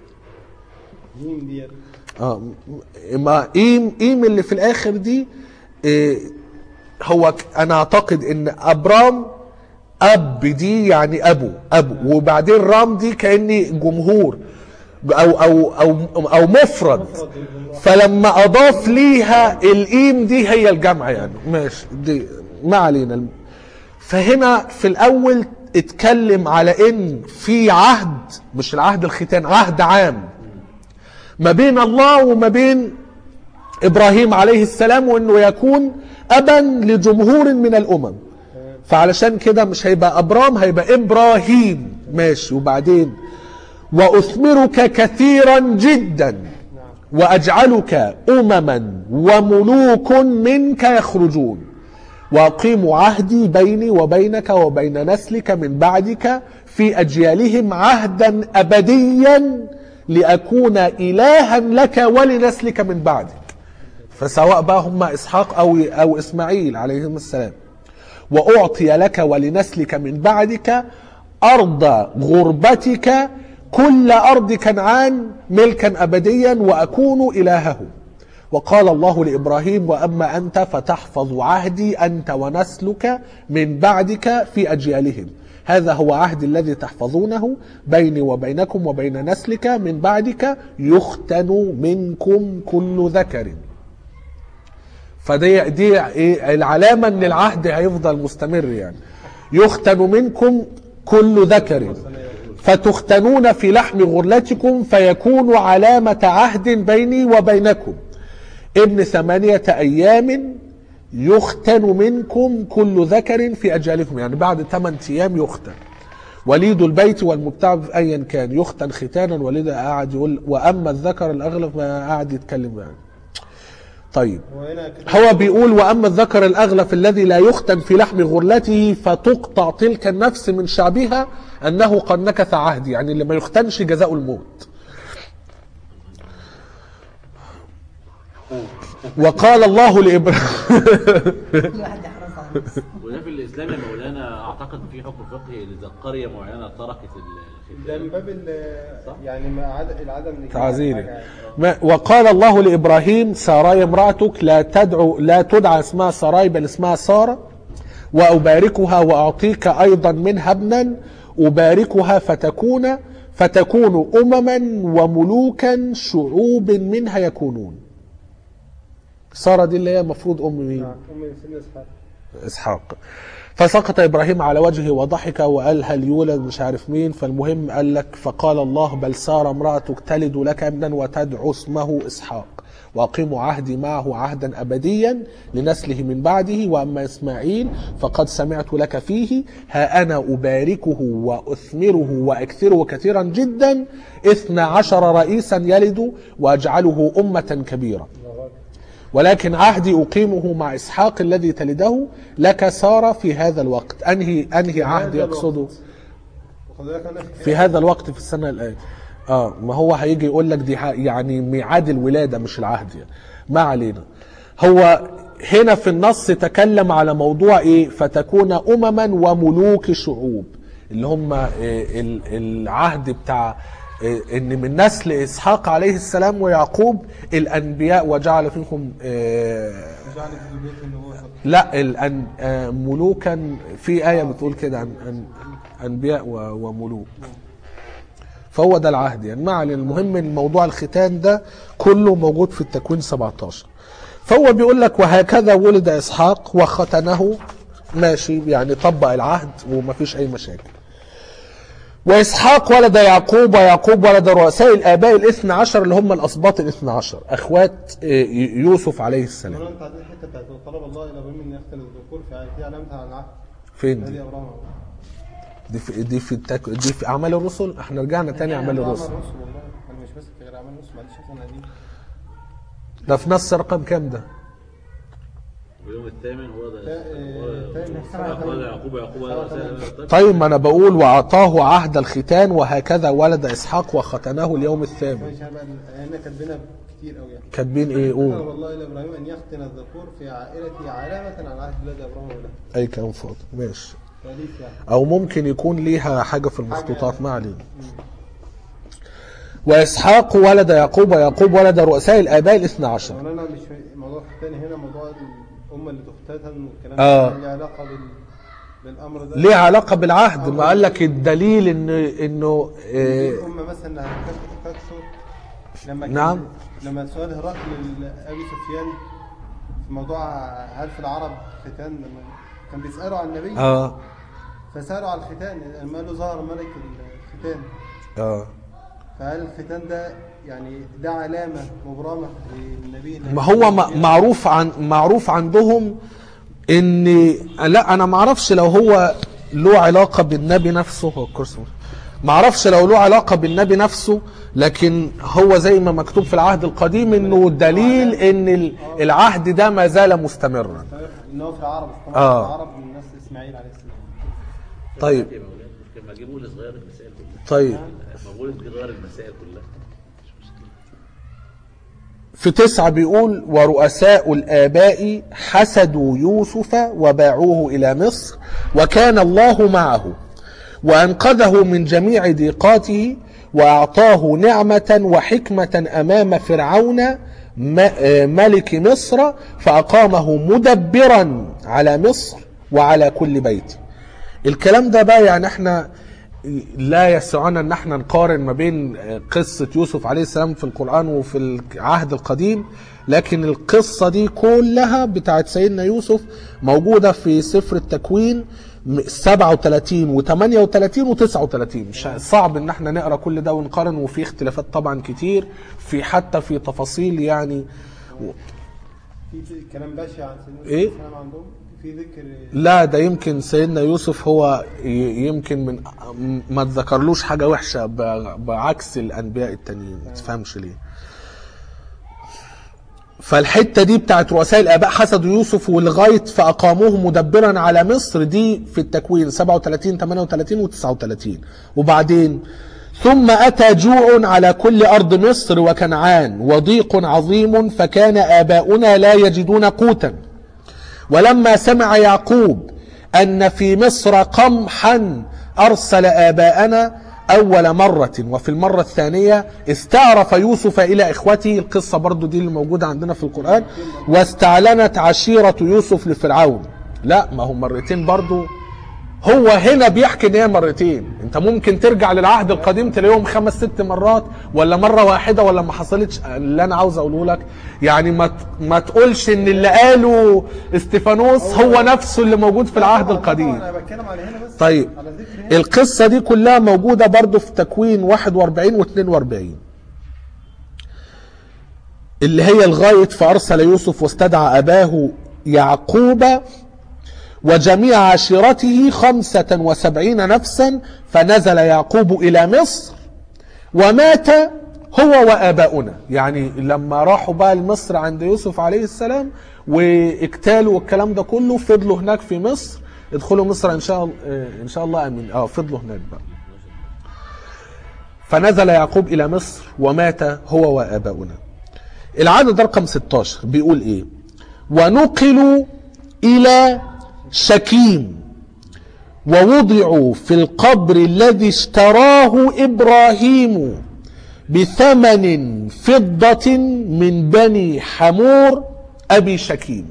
هيم ديت اه م- ما ايم ايم اللي في الاخر دي إيه هو ك- انا اعتقد ان ابرام اب دي يعني ابو ابو وبعدين رام دي كاني جمهور او او او او مفرد فلما اضاف ليها الايم دي هي الجمع يعني ماشي دي ما علينا فهنا في الاول اتكلم على ان في عهد مش العهد الختان عهد عام ما بين الله وما بين ابراهيم عليه السلام وانه يكون ابا لجمهور من الامم فعلشان كده مش هيبقى ابرام هيبقى ابراهيم ماشي وبعدين واثمرك كثيرا جدا واجعلك امما وملوك منك يخرجون واقيم عهدي بيني وبينك وبين نسلك من بعدك في اجيالهم عهدا ابديا لاكون الها لك ولنسلك من بعدك فسواء بقى هم اسحاق او او اسماعيل عليهم السلام واعطي لك ولنسلك من بعدك ارض غربتك كل ارض كنعان ملكا ابديا واكون الههم وقال الله لابراهيم واما انت فتحفظ عهدي انت ونسلك من بعدك في اجيالهم هذا هو عهدي الذي تحفظونه بيني وبينكم وبين نسلك من بعدك يختن منكم كل ذكر فدي دي ايه العلامه ان العهد هيفضل مستمر يعني يختن منكم كل ذكر فتختنون في لحم غرلتكم فيكون علامة عهد بيني وبينكم ابن ثمانية أيام يختن منكم كل ذكر في أجالكم يعني بعد ثمان أيام يختن وليد البيت والمبتع أيا كان يختن ختانا وليد قاعد يقول وأما الذكر الأغلب ما قاعد يتكلم يعني طيب هو هنا كده هو بيقول واما الذكر الاغلف الذي لا يختن في لحم غرلته فتقطع تلك النفس من شعبها انه قد نكث عهدي يعني اللي ما يختنش جزاء الموت وقال الله لابراهيم كل واحد يحرص على نفسه وده في الاسلام يا مولانا اعتقد في حكم فقهي اذا قريه معينه تركت ده من الختان باب ال- يعني ما عد- العدم نجاح تعزيري حاجة. ما- وقال الله لابراهيم ساراي امراتك لا تدعو لا تدعى اسمها ساراي بل اسمها ساره واباركها واعطيك ايضا منها ابنا اباركها فتكون فتكون امما وملوكا شعوب منها يكونون ساره دي اللي هي المفروض ام مين نعم أم سيدنا إسحاق اسحاق فسقط ابراهيم على وجهه وضحك وقال هل يولد مش عارف مين فالمهم قال لك فقال الله بل سار امراتك تلد لك ابنا وتدعو اسمه اسحاق واقيم عهدي معه عهدا ابديا لنسله من بعده واما اسماعيل فقد سمعت لك فيه ها انا اباركه واثمره واكثره كثيرا جدا اثنا عشر رئيسا يلد واجعله امه كبيره ولكن عهدي أقيمه مع إسحاق الذي تلده لك سارة في هذا الوقت أنهي أنهي عهد هذا يقصده الوقت. وخد بالك أنا في هذا الوقت في السنة الآن اه ما هو هيجي يقول لك دي ح- يعني ميعاد الولادة مش العهد يعني. ما علينا هو هنا في النص تكلم على موضوع ايه فتكون امما وملوك شعوب اللي هم آه، ال- العهد بتاع آه، ان من نسل اسحاق عليه السلام ويعقوب الانبياء وجعل فيكم آه، جعل في البيت إن هو لا الأن آه، ملوكا في آية بتقول كده عن عن أنبياء و- وملوك فهو ده العهد يعني ما علينا المهم ان موضوع الختان ده كله موجود في التكوين 17 فهو بيقول لك وهكذا ولد إسحاق وختنه ماشي يعني طبق العهد ومفيش أي مشاكل وإسحاق ولد يعقوب ويعقوب ولد رؤساء الآباء الاثنى عشر اللي هم الأسباط الاثنى عشر أخوات آه، يوسف عليه السلام كمان انت عندك الحته بتاعت طلب الله الى ابراهيم ان يختن الذكور في في علامتها على العهد فين دي؟ هذه ابراهيم دي في دي في التك... دي في اعمال الرسل احنا رجعنا تاني اعمال الرسل اعمال الرسل والله انا مش ماسك غير اعمال الرسل معلش عشان قديم ده في نص رقم كام ده اليوم الثامن هو ده تا- آه، تاني. إسحاق ولد يعقوب يعقوب ولد رسائل طيب ما انا بقول واعطاه عهد الختان وهكذا ولد اسحاق وختنه اليوم الثامن ماشي بقى احنا كاتبينها كتير قوي يعني كاتبين ايه طلب قول الله الى ابراهيم ان يختن الذكور في عائلته علامه على العهد الذي ابراهيم له اي كلام فاضي ماشي تاليف يعني او ممكن يكون ليها حاجه في المخطوطات ما علينا واسحاق ولد يعقوب ويعقوب ولد رؤساء الاباء الاثنى عشر وانا انا مش فاهم- الموضوع الثاني هنا موضوع الامه اللي تختتن والكلام آه. ده ليه علاقه بال بالامر ده ليه علاقه بالعهد ما قال لك الدليل ان انه إيه الامه مثلا هتكسر لما كان- نعم. لما سؤال هرقل لابي سفيان في موضوع هل في العرب ختان لما كان بيسالوا عن النبي اه فسالوا على الختان لما قالوا ظهر ملك الختان اه فهل الختان ده يعني ده علامه مبرمه للنبي ما هو م- معروف عن معروف عندهم ان لا انا ما اعرفش لو هو له علاقه بالنبي نفسه هو الكرسي ما اعرفش لو له علاقه بالنبي نفسه لكن هو زي ما مكتوب في العهد القديم انه دليل ان ال- العهد ده ما زال مستمرا ان هو في العرب في آه. العرب من نسل اسماعيل عليه السلام طيب يا مولانا ممكن ما اجيبه لصغير المسائل كلها طيب ما بقول صغير المسائل كلها مش مشكله في تسعة بيقول ورؤساء الآباء حسدوا يوسف وباعوه إلى مصر وكان الله معه وأنقذه من جميع ضيقاته وأعطاه نعمة وحكمة أمام فرعون م- آه، ملك مصر فأقامه مدبرا على مصر وعلى كل بيت الكلام ده بقى يعني احنا لا يسعنا ان احنا نقارن ما بين قصة يوسف عليه السلام في القرآن وفي العهد القديم لكن القصة دي كلها بتاعت سيدنا يوسف موجودة في سفر التكوين م- 37 و38 و39 مش صعب ان احنا نقرا كل ده ونقارن وفي اختلافات طبعا كتير في حتى في تفاصيل يعني في كلام بشع عن سيدنا إيه؟ يوسف السلام عندهم في ذكر لا ده يمكن سيدنا يوسف هو ي- يمكن من ما تذكرلوش حاجه وحشه ب- بعكس الانبياء التانيين ما تفهمش ليه فالحته دي بتاعت رؤساء الاباء حسدوا يوسف ولغايه فاقاموه مدبرا على مصر دي في التكوين 37 38 و39 وبعدين ثم اتى جوع على كل ارض مصر وكنعان وضيق عظيم فكان اباؤنا لا يجدون قوتا ولما سمع يعقوب أن في مصر قمحا أرسل آباءنا أول مرة وفي المرة الثانية استعرف يوسف إلى إخوته القصة برضو دي اللي موجودة عندنا في القرآن واستعلنت عشيرة يوسف لفرعون لا ما هو مرتين برضو هو هنا بيحكي ان هي مرتين انت ممكن ترجع للعهد القديم تلاقيهم خمس ست مرات ولا مره واحده ولا ما حصلتش اللي انا عاوز اقوله لك يعني ما ت- ما تقولش ان اللي قاله استيفانوس هو نفسه اللي موجود في العهد طبعاً القديم انا بتكلم على هنا بس طيب على ذكر هنا القصة دي كلها موجودة برضو في تكوين 41 و 42 اللي هي لغاية فأرسل يوسف واستدعى أباه يعقوب وجميع عشيرته خمسة وسبعين نفسا فنزل يعقوب إلى مصر ومات هو وآباؤنا يعني لما راحوا بقى لمصر عند يوسف عليه السلام واكتالوا والكلام ده كله فضلوا هناك في مصر ادخلوا مصر ان شاء الله ان شاء الله امين اه فضلوا هناك بقى فنزل يعقوب الى مصر ومات هو واباؤنا العدد رقم 16 بيقول ايه ونقلوا الى شكيم ووضعوا في القبر الذي اشتراه ابراهيم بثمن فضة من بني حمور ابي شكيم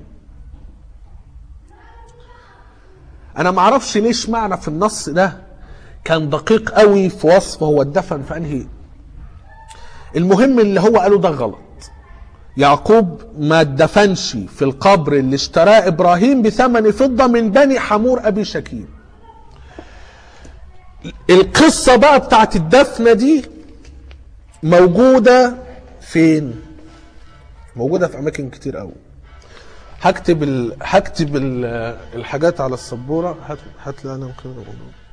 انا ما اعرفش ليش معنى في النص ده كان دقيق قوي في وصف هو اتدفن في انهي المهم اللي هو قاله ده غلط يعقوب ما اتدفنش في القبر اللي اشتراه ابراهيم بثمن فضه من بني حمور ابي شكيم القصه بقى بتاعت الدفنه دي موجوده فين موجوده في اماكن كتير قوي هكتب ال... هكتب ال... الحاجات على السبوره هات هات لي انا كده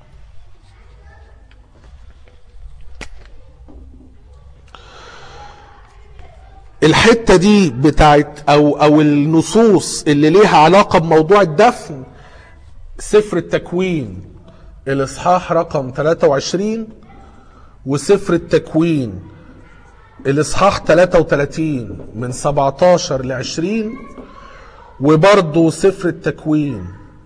الحته دي بتاعت او او النصوص اللي ليها علاقه بموضوع الدفن سفر التكوين الاصحاح رقم 23 وسفر التكوين الاصحاح 33 من 17 ل 20 وبرضه سفر التكوين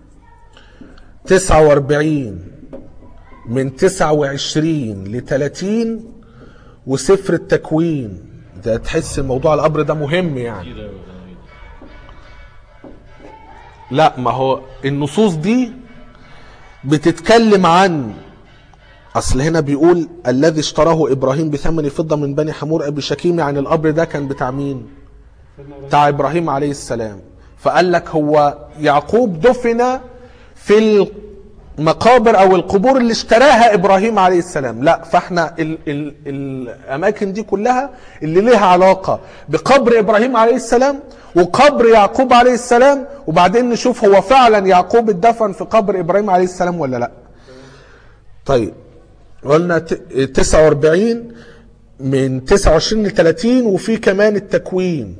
49 من 29 ل 30 وسفر التكوين ده تحس الموضوع القبر ده مهم يعني كده لا ما هو النصوص دي بتتكلم عن اصل هنا بيقول الذي اشتراه ابراهيم بثمن فضه من بني حمور ابي شكيم يعني القبر ده كان بتاع مين بتاع ابراهيم عليه السلام فقال لك هو يعقوب دفن في المقابر او القبور اللي اشتراها ابراهيم عليه السلام لا فاحنا ال ال الاماكن دي كلها اللي ليها علاقه بقبر ابراهيم عليه السلام وقبر يعقوب عليه السلام وبعدين نشوف هو فعلا يعقوب اتدفن في قبر ابراهيم عليه السلام ولا لا طيب قلنا ت- 49 من 29 ل 30 وفي كمان التكوين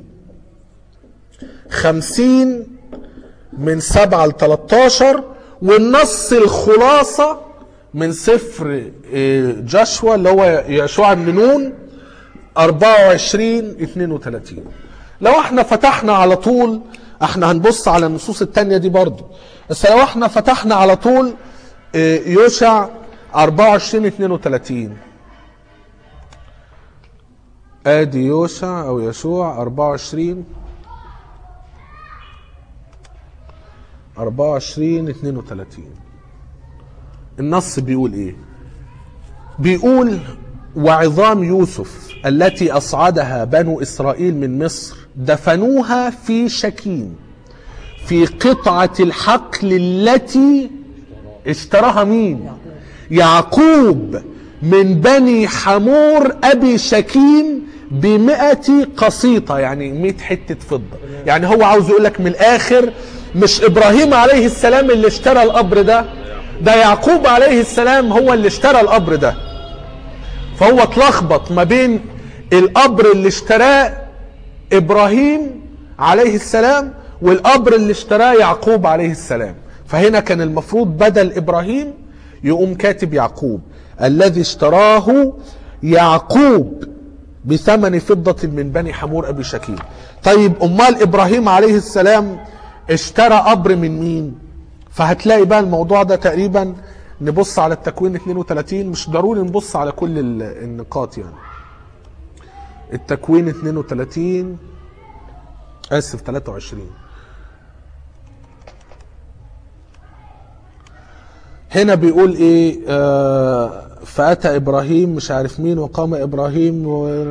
50 من 7 ل 13 والنص الخلاصة من سفر آه، جشوى اللي هو يشوع بن نون 24 32 لو احنا فتحنا على طول احنا هنبص على النصوص التانية دي برضو بس لو احنا فتحنا على طول آه، يوشع 24 32 ادي يوشع او يشوع 24 24 32 النص بيقول ايه بيقول وعظام يوسف التي اصعدها بنو اسرائيل من مصر دفنوها في شكيم في قطعة الحقل التي اشتراها مين يعقوب من بني حمور ابي شكيم بمئة قسيطة يعني مئة حتة فضة يعني هو عاوز يقول لك من الاخر مش ابراهيم عليه السلام اللي اشترى القبر ده ده يعقوب عليه السلام هو اللي اشترى القبر ده فهو اتلخبط ما بين القبر اللي اشتراه ابراهيم عليه السلام والقبر اللي اشتراه يعقوب عليه السلام فهنا كان المفروض بدل ابراهيم يقوم كاتب يعقوب الذي اشتراه يعقوب بثمن فضة من بني حمور ابي شكيل طيب امال ابراهيم عليه السلام اشترى قبر من مين فهتلاقي بقى الموضوع ده تقريبا نبص على التكوين 32 مش ضروري نبص على كل ال- النقاط يعني التكوين 32 اسف 23 هنا بيقول ايه آه فاتى ابراهيم مش عارف مين وقام ابراهيم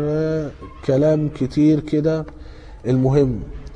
وكلام كتير كده المهم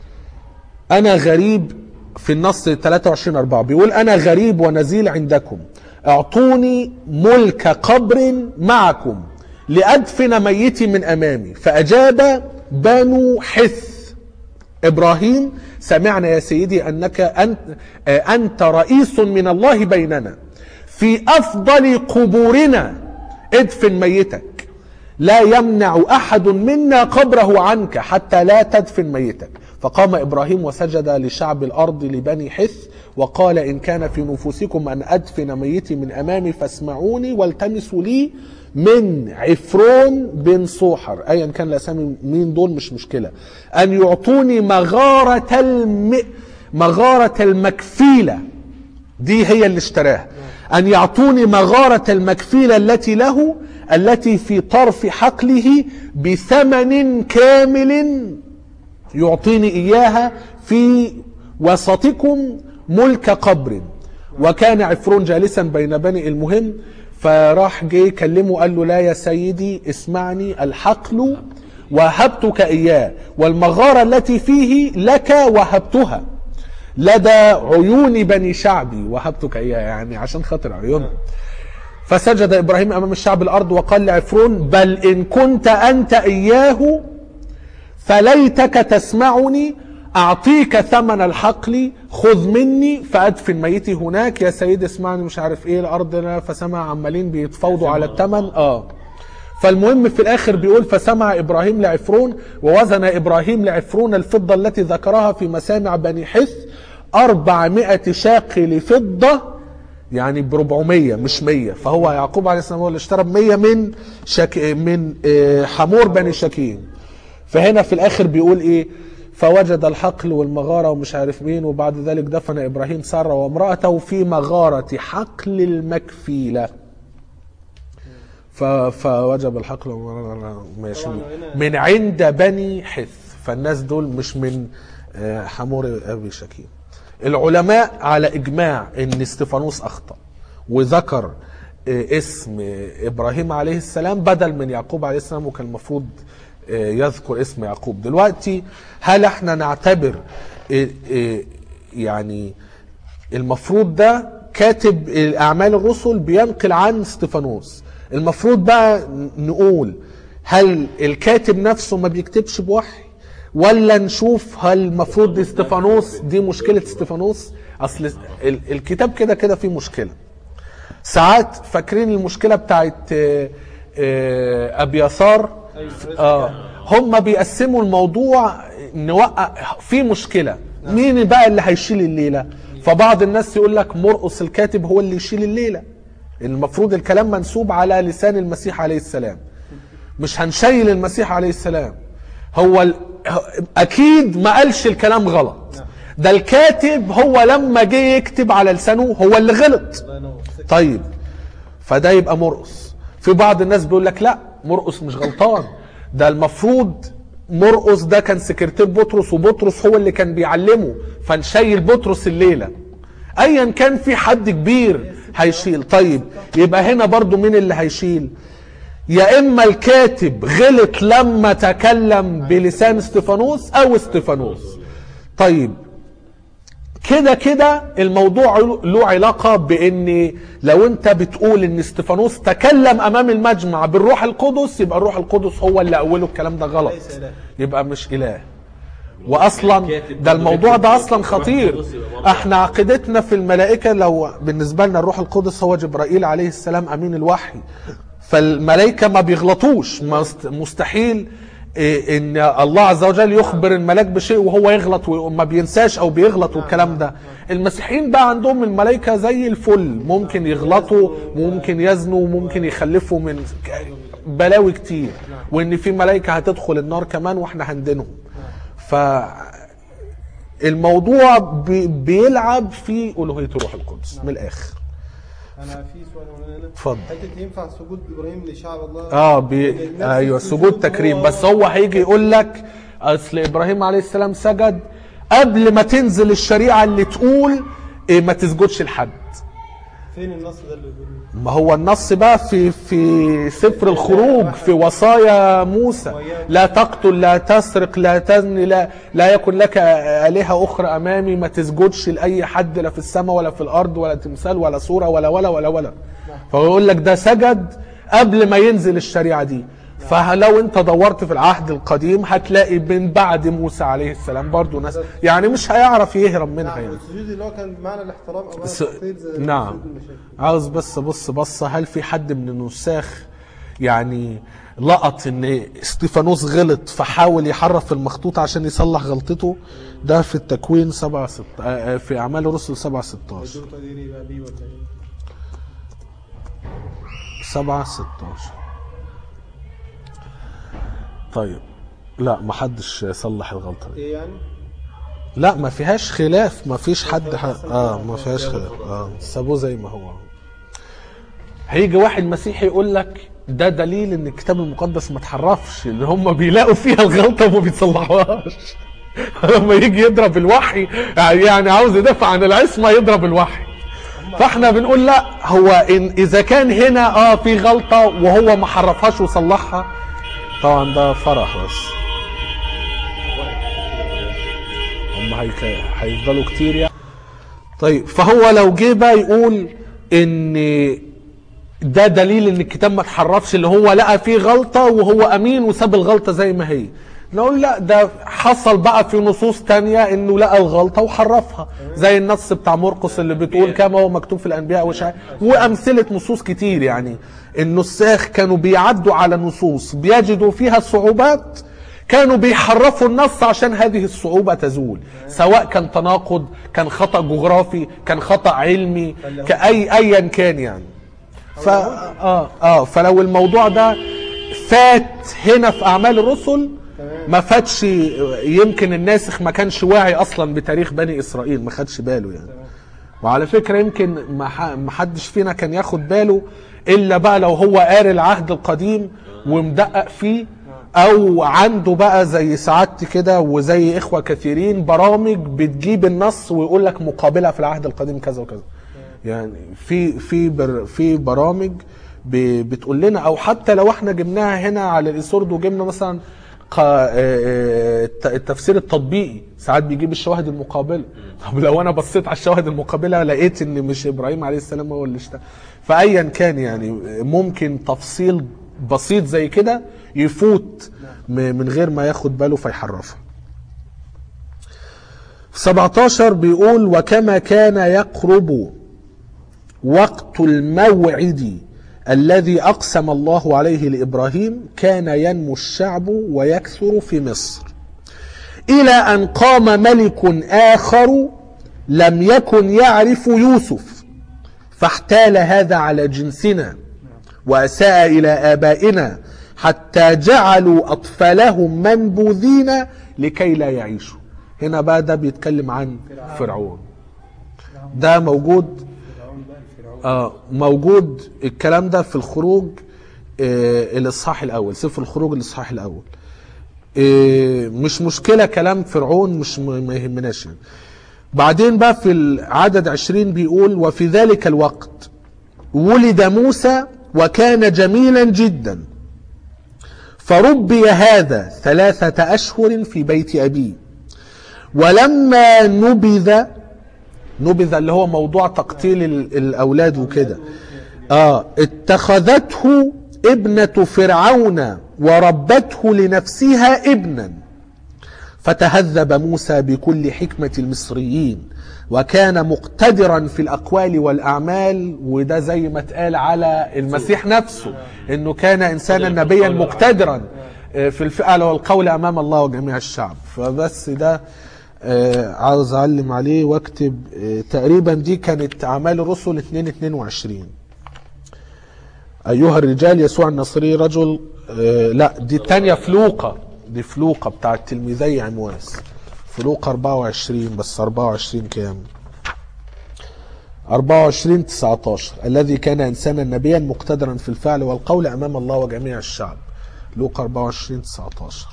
انا غريب في النص 23 4 بيقول انا غريب ونزيل عندكم اعطوني ملك قبر معكم لادفن ميتي من امامي فاجاب بنو حث ابراهيم سمعنا يا سيدي انك انت, آه، انت رئيس من الله بيننا في افضل قبورنا ادفن ميتك لا يمنع احد منا قبره عنك حتى لا تدفن ميتك فقام ابراهيم وسجد لشعب الارض لبني حث وقال ان كان في نفوسكم ان ادفن ميتي من امامي فاسمعوني والتمسوا لي من عفرون بن صوحر ايا كان الاسامي مين دول مش مشكله ان يعطوني مغاره الم... مغاره المكفيله دي هي اللي اشتراها أن يعطوني مغارة المكفيلة التي له التي في طرف حقله بثمن كامل يعطيني إياها في وسطكم ملك قبر وكان عفرون جالسا بين بني المهم فراح جه يكلمه قال له لا يا سيدي اسمعني الحقل وهبتك إياه والمغارة التي فيه لك وهبتها لدى عيون بني شعبي وهبتك اياه يعني عشان خاطر عيونهم فسجد ابراهيم امام الشعب الارض وقال لعفرون بل ان كنت انت اياه فليتك تسمعني اعطيك ثمن الحقل خذ مني فادفن ميتي هناك يا سيدي اسمعني مش عارف ايه الارض أنا فسمع عمالين بيتفاوضوا على الثمن اه فالمهم في الاخر بيقول فسمع ابراهيم لعفرون ووزن ابراهيم لعفرون الفضه التي ذكرها في مسامع بني حث 400 شاقل فضه يعني ب 400 مش 100 فهو يعقوب عليه السلام هو اللي اشترى ب 100 من شك... من آه، حمور بني شكيم فهنا في الاخر بيقول ايه فوجد الحقل والمغاره ومش عارف مين وبعد ذلك دفن ابراهيم ساره وامراته في مغاره حقل المكفيله ف... فوجب الحقل ماشي طبعاً هنا- من عند بني حث فالناس دول مش من آه، حمور ابي شكيم العلماء على اجماع ان استفانوس اخطا وذكر آه، اسم آه، ابراهيم عليه السلام بدل من يعقوب عليه السلام وكان المفروض آه، يذكر اسم يعقوب دلوقتي هل احنا نعتبر آه، آه، يعني المفروض ده كاتب اعمال الرسل بينقل عن استفانوس المفروض بقى نقول هل الكاتب نفسه ما بيكتبش بوحي ولا نشوف هل المفروض استفانوس دي مشكلة استفانوس اصل ال- الكتاب كده كده فيه مشكلة ساعات فاكرين المشكلة بتاعت آه، آه، ابيثار اه هم بيقسموا الموضوع نوقع في مشكلة مين بقى اللي هيشيل الليلة فبعض الناس يقول لك مرقص الكاتب هو اللي يشيل الليلة المفروض الكلام منسوب على لسان المسيح عليه السلام مش هنشيل المسيح عليه السلام هو ال... اكيد ما قالش الكلام غلط ده الكاتب هو لما جه يكتب على لسانه هو اللي غلط الله ينور طيب فده يبقى مرقص في بعض الناس بيقول لك لا مرقص مش غلطان ده المفروض مرقص ده كان سكرتير بطرس وبطرس هو اللي كان بيعلمه فنشيل بطرس الليله ايا كان في حد كبير هيشيل طيب يبقى هنا برضو مين اللي هيشيل يا اما الكاتب غلط لما تكلم بلسان استفانوس او استفانوس طيب كده كده الموضوع له علاقة بان لو انت بتقول ان استفانوس تكلم امام المجمع بالروح القدس يبقى الروح القدس هو اللي اوله الكلام ده غلط ليس إله. يبقى مش اله واصلا ده الموضوع ده اصلا خطير احنا عقيدتنا في الملائكه لو بالنسبه لنا الروح القدس هو جبرائيل عليه السلام امين الوحي فالملائكه ما بيغلطوش مست- مستحيل إيه، ان الله عز وجل يخبر الملاك بشيء وهو يغلط وما بينساش او بيغلط والكلام ده المسيحيين بقى عندهم الملائكه زي الفل ممكن يغلطوا ممكن يزنوا ممكن يخلفوا من بلاوي كتير وان في ملائكه هتدخل النار كمان واحنا هندينهم ف الموضوع بي بيلعب في الوهيه الروح القدس من الاخر انا في سؤال هنا هنا اتفضل. حته ينفع سجود ابراهيم لشعب الله اه بي... نفس ايوه السجود سجود تكريم هو- بس هو هيجي يقول لك اصل ابراهيم عليه السلام سجد قبل ما تنزل الشريعه اللي تقول إيه ما تسجدش لحد فين النص ده اللي بيقول ما هو النص بقى في في سفر الخروج في وصايا موسى لا تقتل لا تسرق لا تزني لا لا يكن لك آلهة أخرى أمامي ما تسجدش لأي حد لا في السماء ولا في الأرض ولا تمثال ولا صورة ولا ولا ولا ولا فهو يقول لك ده سجد قبل ما ينزل الشريعة دي فلو انت دورت في العهد القديم هتلاقي من بعد موسى عليه السلام برضو ناس يعني مش هيعرف يهرب منها نعم يعني السجود اللي هو كان بمعنى الاحترام او معنى س... التقدير زي نعم سجود المشايخ. عاوز بس بص بصة هل في حد من النساخ يعني لقط ان استيفانوس غلط فحاول يحرف المخطوط عشان يصلح غلطته ده في التكوين 7 ست... آه، آه، في اعمال الرسل 7 16 يدور تقديري بقى بيه ولا ايه 7 16 طيب لا ما حدش صلح الغلطه دي ايه يعني لا ما فيهاش خلاف ما فيش حد ح... اه ما فيهاش خلاف اه سابوه زي ما هو هيجي واحد مسيحي يقول لك ده دليل ان الكتاب المقدس ما اتحرفش ان هم بيلاقوا فيها الغلطه وما بيتصلحوهاش لما يجي يضرب الوحي يعني عاوز يدافع عن العصمه يضرب الوحي فاحنا بنقول لا هو إن اذا كان هنا اه في غلطه وهو ما حرفهاش وصلحها طبعا ده فرح بس هم هيك- هيفضلوا كتير يعني طيب فهو لو جه بقى يقول ان ده دليل ان الكتاب ما اتحرفش اللي هو لقى فيه غلطه وهو امين وساب الغلطه زي ما هي نقول لا ده حصل بقى في نصوص تانية انه لقى الغلطه وحرفها زي النص بتاع مرقس اللي بتقول كما هو مكتوب في الانبياء وشع... وامثله نصوص كتير يعني النساخ كانوا بيعدوا على نصوص بيجدوا فيها صعوبات كانوا بيحرفوا النص عشان هذه الصعوبة تزول سواء كان تناقض كان خطأ جغرافي كان خطأ علمي كأي أيا كان يعني ف... آه آه فلو الموضوع ده فات هنا في أعمال الرسل ما فاتش يمكن الناسخ ما كانش واعي أصلا بتاريخ بني إسرائيل ما خدش باله يعني وعلى فكرة يمكن ما ح- ما حدش فينا كان ياخد باله إلا بقى لو هو قاري العهد القديم ومدقق فيه أو عنده بقى زي سعادتي كده وزي إخوة كثيرين برامج بتجيب النص ويقول لك مقابلة في العهد القديم كذا وكذا يعني في في بر في برامج ب- بتقول لنا او حتى لو احنا جبناها هنا على الاسورد وجبنا مثلا ق- آه، آه، الت- التفسير التطبيقي ساعات بيجيب الشواهد المقابله طب لو انا بصيت على الشواهد المقابله لقيت ان مش ابراهيم عليه السلام هو اللي اشتغل فايا كان يعني ممكن تفصيل بسيط زي كده يفوت م- من غير ما ياخد باله فيحرفها 17 بيقول وكما كان يقرب وقت الموعد الذي اقسم الله عليه لابراهيم كان ينمو الشعب ويكثر في مصر الى ان قام ملك اخر لم يكن يعرف يوسف فاحتال هذا على جنسنا واساء الى ابائنا حتى جعلوا اطفالهم منبوذين لكي لا يعيشوا هنا بقى ده بيتكلم عن فرعون ده موجود آه موجود الكلام ده في الخروج آه الاصحاح الاول سفر الخروج الاصحاح الاول آه مش مشكله كلام فرعون مش م- ما يهمناش يعني. بعدين بقى في العدد عشرين بيقول وفي ذلك الوقت ولد موسى وكان جميلا جدا فربي هذا ثلاثة أشهر في بيت أبيه ولما نبذ نبذ اللي هو موضوع تقتيل ال- الاولاد وكده اه اتخذته ابنة فرعون وربته لنفسها ابنا فتهذب موسى بكل حكمة المصريين وكان مقتدرا في الأقوال والأعمال وده زي ما اتقال على المسيح نفسه إنه كان إنسانا نبيا مقتدرا في الفعل والقول أمام الله وجميع الشعب فبس ده آه، عاوز أعلم عليه واكتب آه، تقريبا دي كانت أعمال الرسل 2 22 أيها الرجال يسوع النصري رجل آه، لا دي التانية فلوقة دي فلوقة بتاعت تلميذي عمواس فلوقة 24 بس 24 كام 24 19 الذي كان إنسانا نبيا مقتدرا في الفعل والقول أمام الله وجميع الشعب لوقا 24 19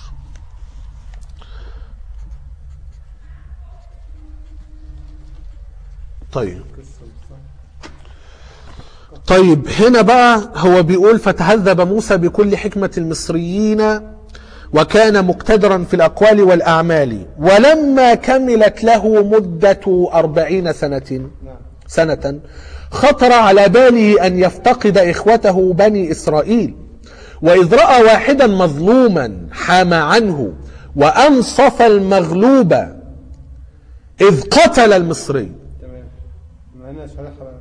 طيب طيب هنا بقى هو بيقول فتهذب موسى بكل حكمة المصريين وكان مقتدرا في الأقوال والأعمال ولما كملت له مدة أربعين سنة نعم سنة خطر على باله أن يفتقد إخوته بني إسرائيل وإذ رأى واحدا مظلوما حام عنه وأنصف المغلوب إذ قتل المصري تمام ما انا شارحها بقى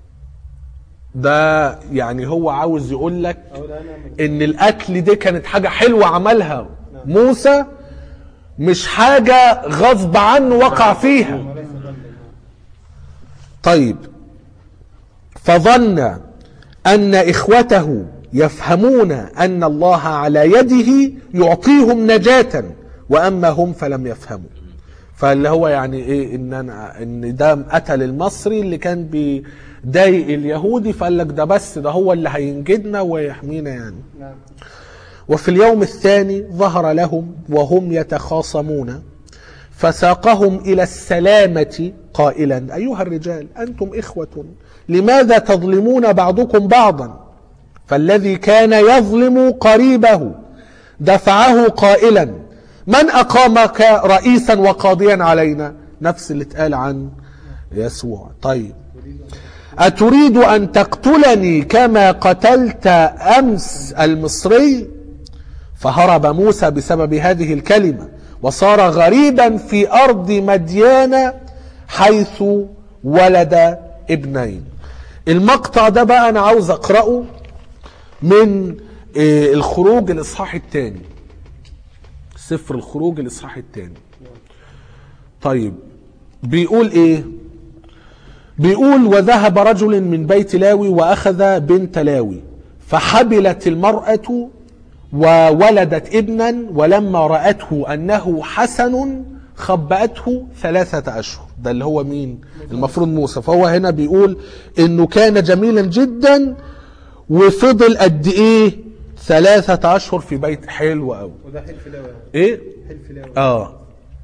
ده يعني هو عاوز يقول لك اقول انا من ان الاكل دي كانت حاجة حلوة عملها موسى مش حاجة غصب عنه وقع فيها وليس ذنبا طيب فظن ان اخوته يفهمون ان الله على يده يعطيهم نجاة واما هم فلم يفهموا فاللي هو يعني ايه ان انا ان ده قتل المصري اللي كان بيضايق اليهودي فقال لك ده بس ده هو اللي هينجدنا ويحمينا يعني نعم وفي اليوم الثاني ظهر لهم وهم يتخاصمون فساقهم إلى السلامة قائلا أيها الرجال أنتم إخوة لماذا تظلمون بعضكم بعضا فالذي كان يظلم قريبه دفعه قائلا من أقامك رئيسا وقاضيا علينا نفس اللي اتقال عن يسوع طيب أتريد أن تقتلني كما قتلت أمس المصري فهرب موسى بسبب هذه الكلمة وصار غريبا في أرض مديان حيث ولد ابنين المقطع ده بقى أنا عاوز أقرأه من آه، الخروج الإصحاح الثاني سفر الخروج الإصحاح الثاني طيب بيقول إيه بيقول وذهب رجل من بيت لاوي واخذ بنت لاوي فحبلت المراه وولدت ابنا ولما راته انه حسن خبأته ثلاثة أشهر ده اللي هو مين المفروض موسى فهو هنا بيقول إنه كان جميلا جدا وفضل قد إيه ثلاثة أشهر في بيت حلو أوي وده حلف لاوي يعني. إيه حلف لاوي اه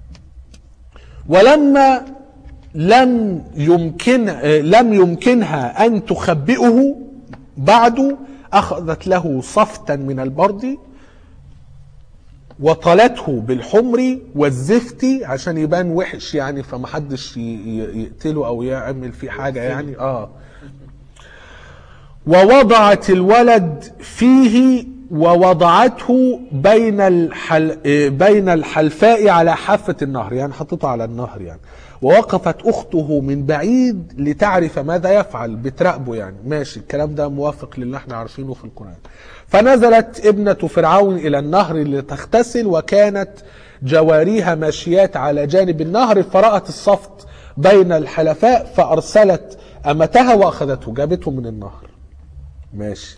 ولما لم يمكن آه، لم يمكنها ان تخبئه بعد اخذت له صفتا من البرد وطلته بالحمر والزفت عشان يبان وحش يعني فمحدش ي- ي- يقتله او يعمل فيه حاجه يعني اه ووضعت الولد فيه ووضعته بين الحل آه، بين الحلفاء على حافة النهر يعني حطيته على النهر يعني ووقفت أخته من بعيد لتعرف ماذا يفعل بتراقبه يعني ماشي الكلام ده موافق للي احنا عارفينه في القرآن فنزلت ابنة فرعون إلى النهر لتغتسل وكانت جواريها ماشيات على جانب النهر فرأت الصفت بين الحلفاء فأرسلت أمتها وأخذته جابته من النهر ماشي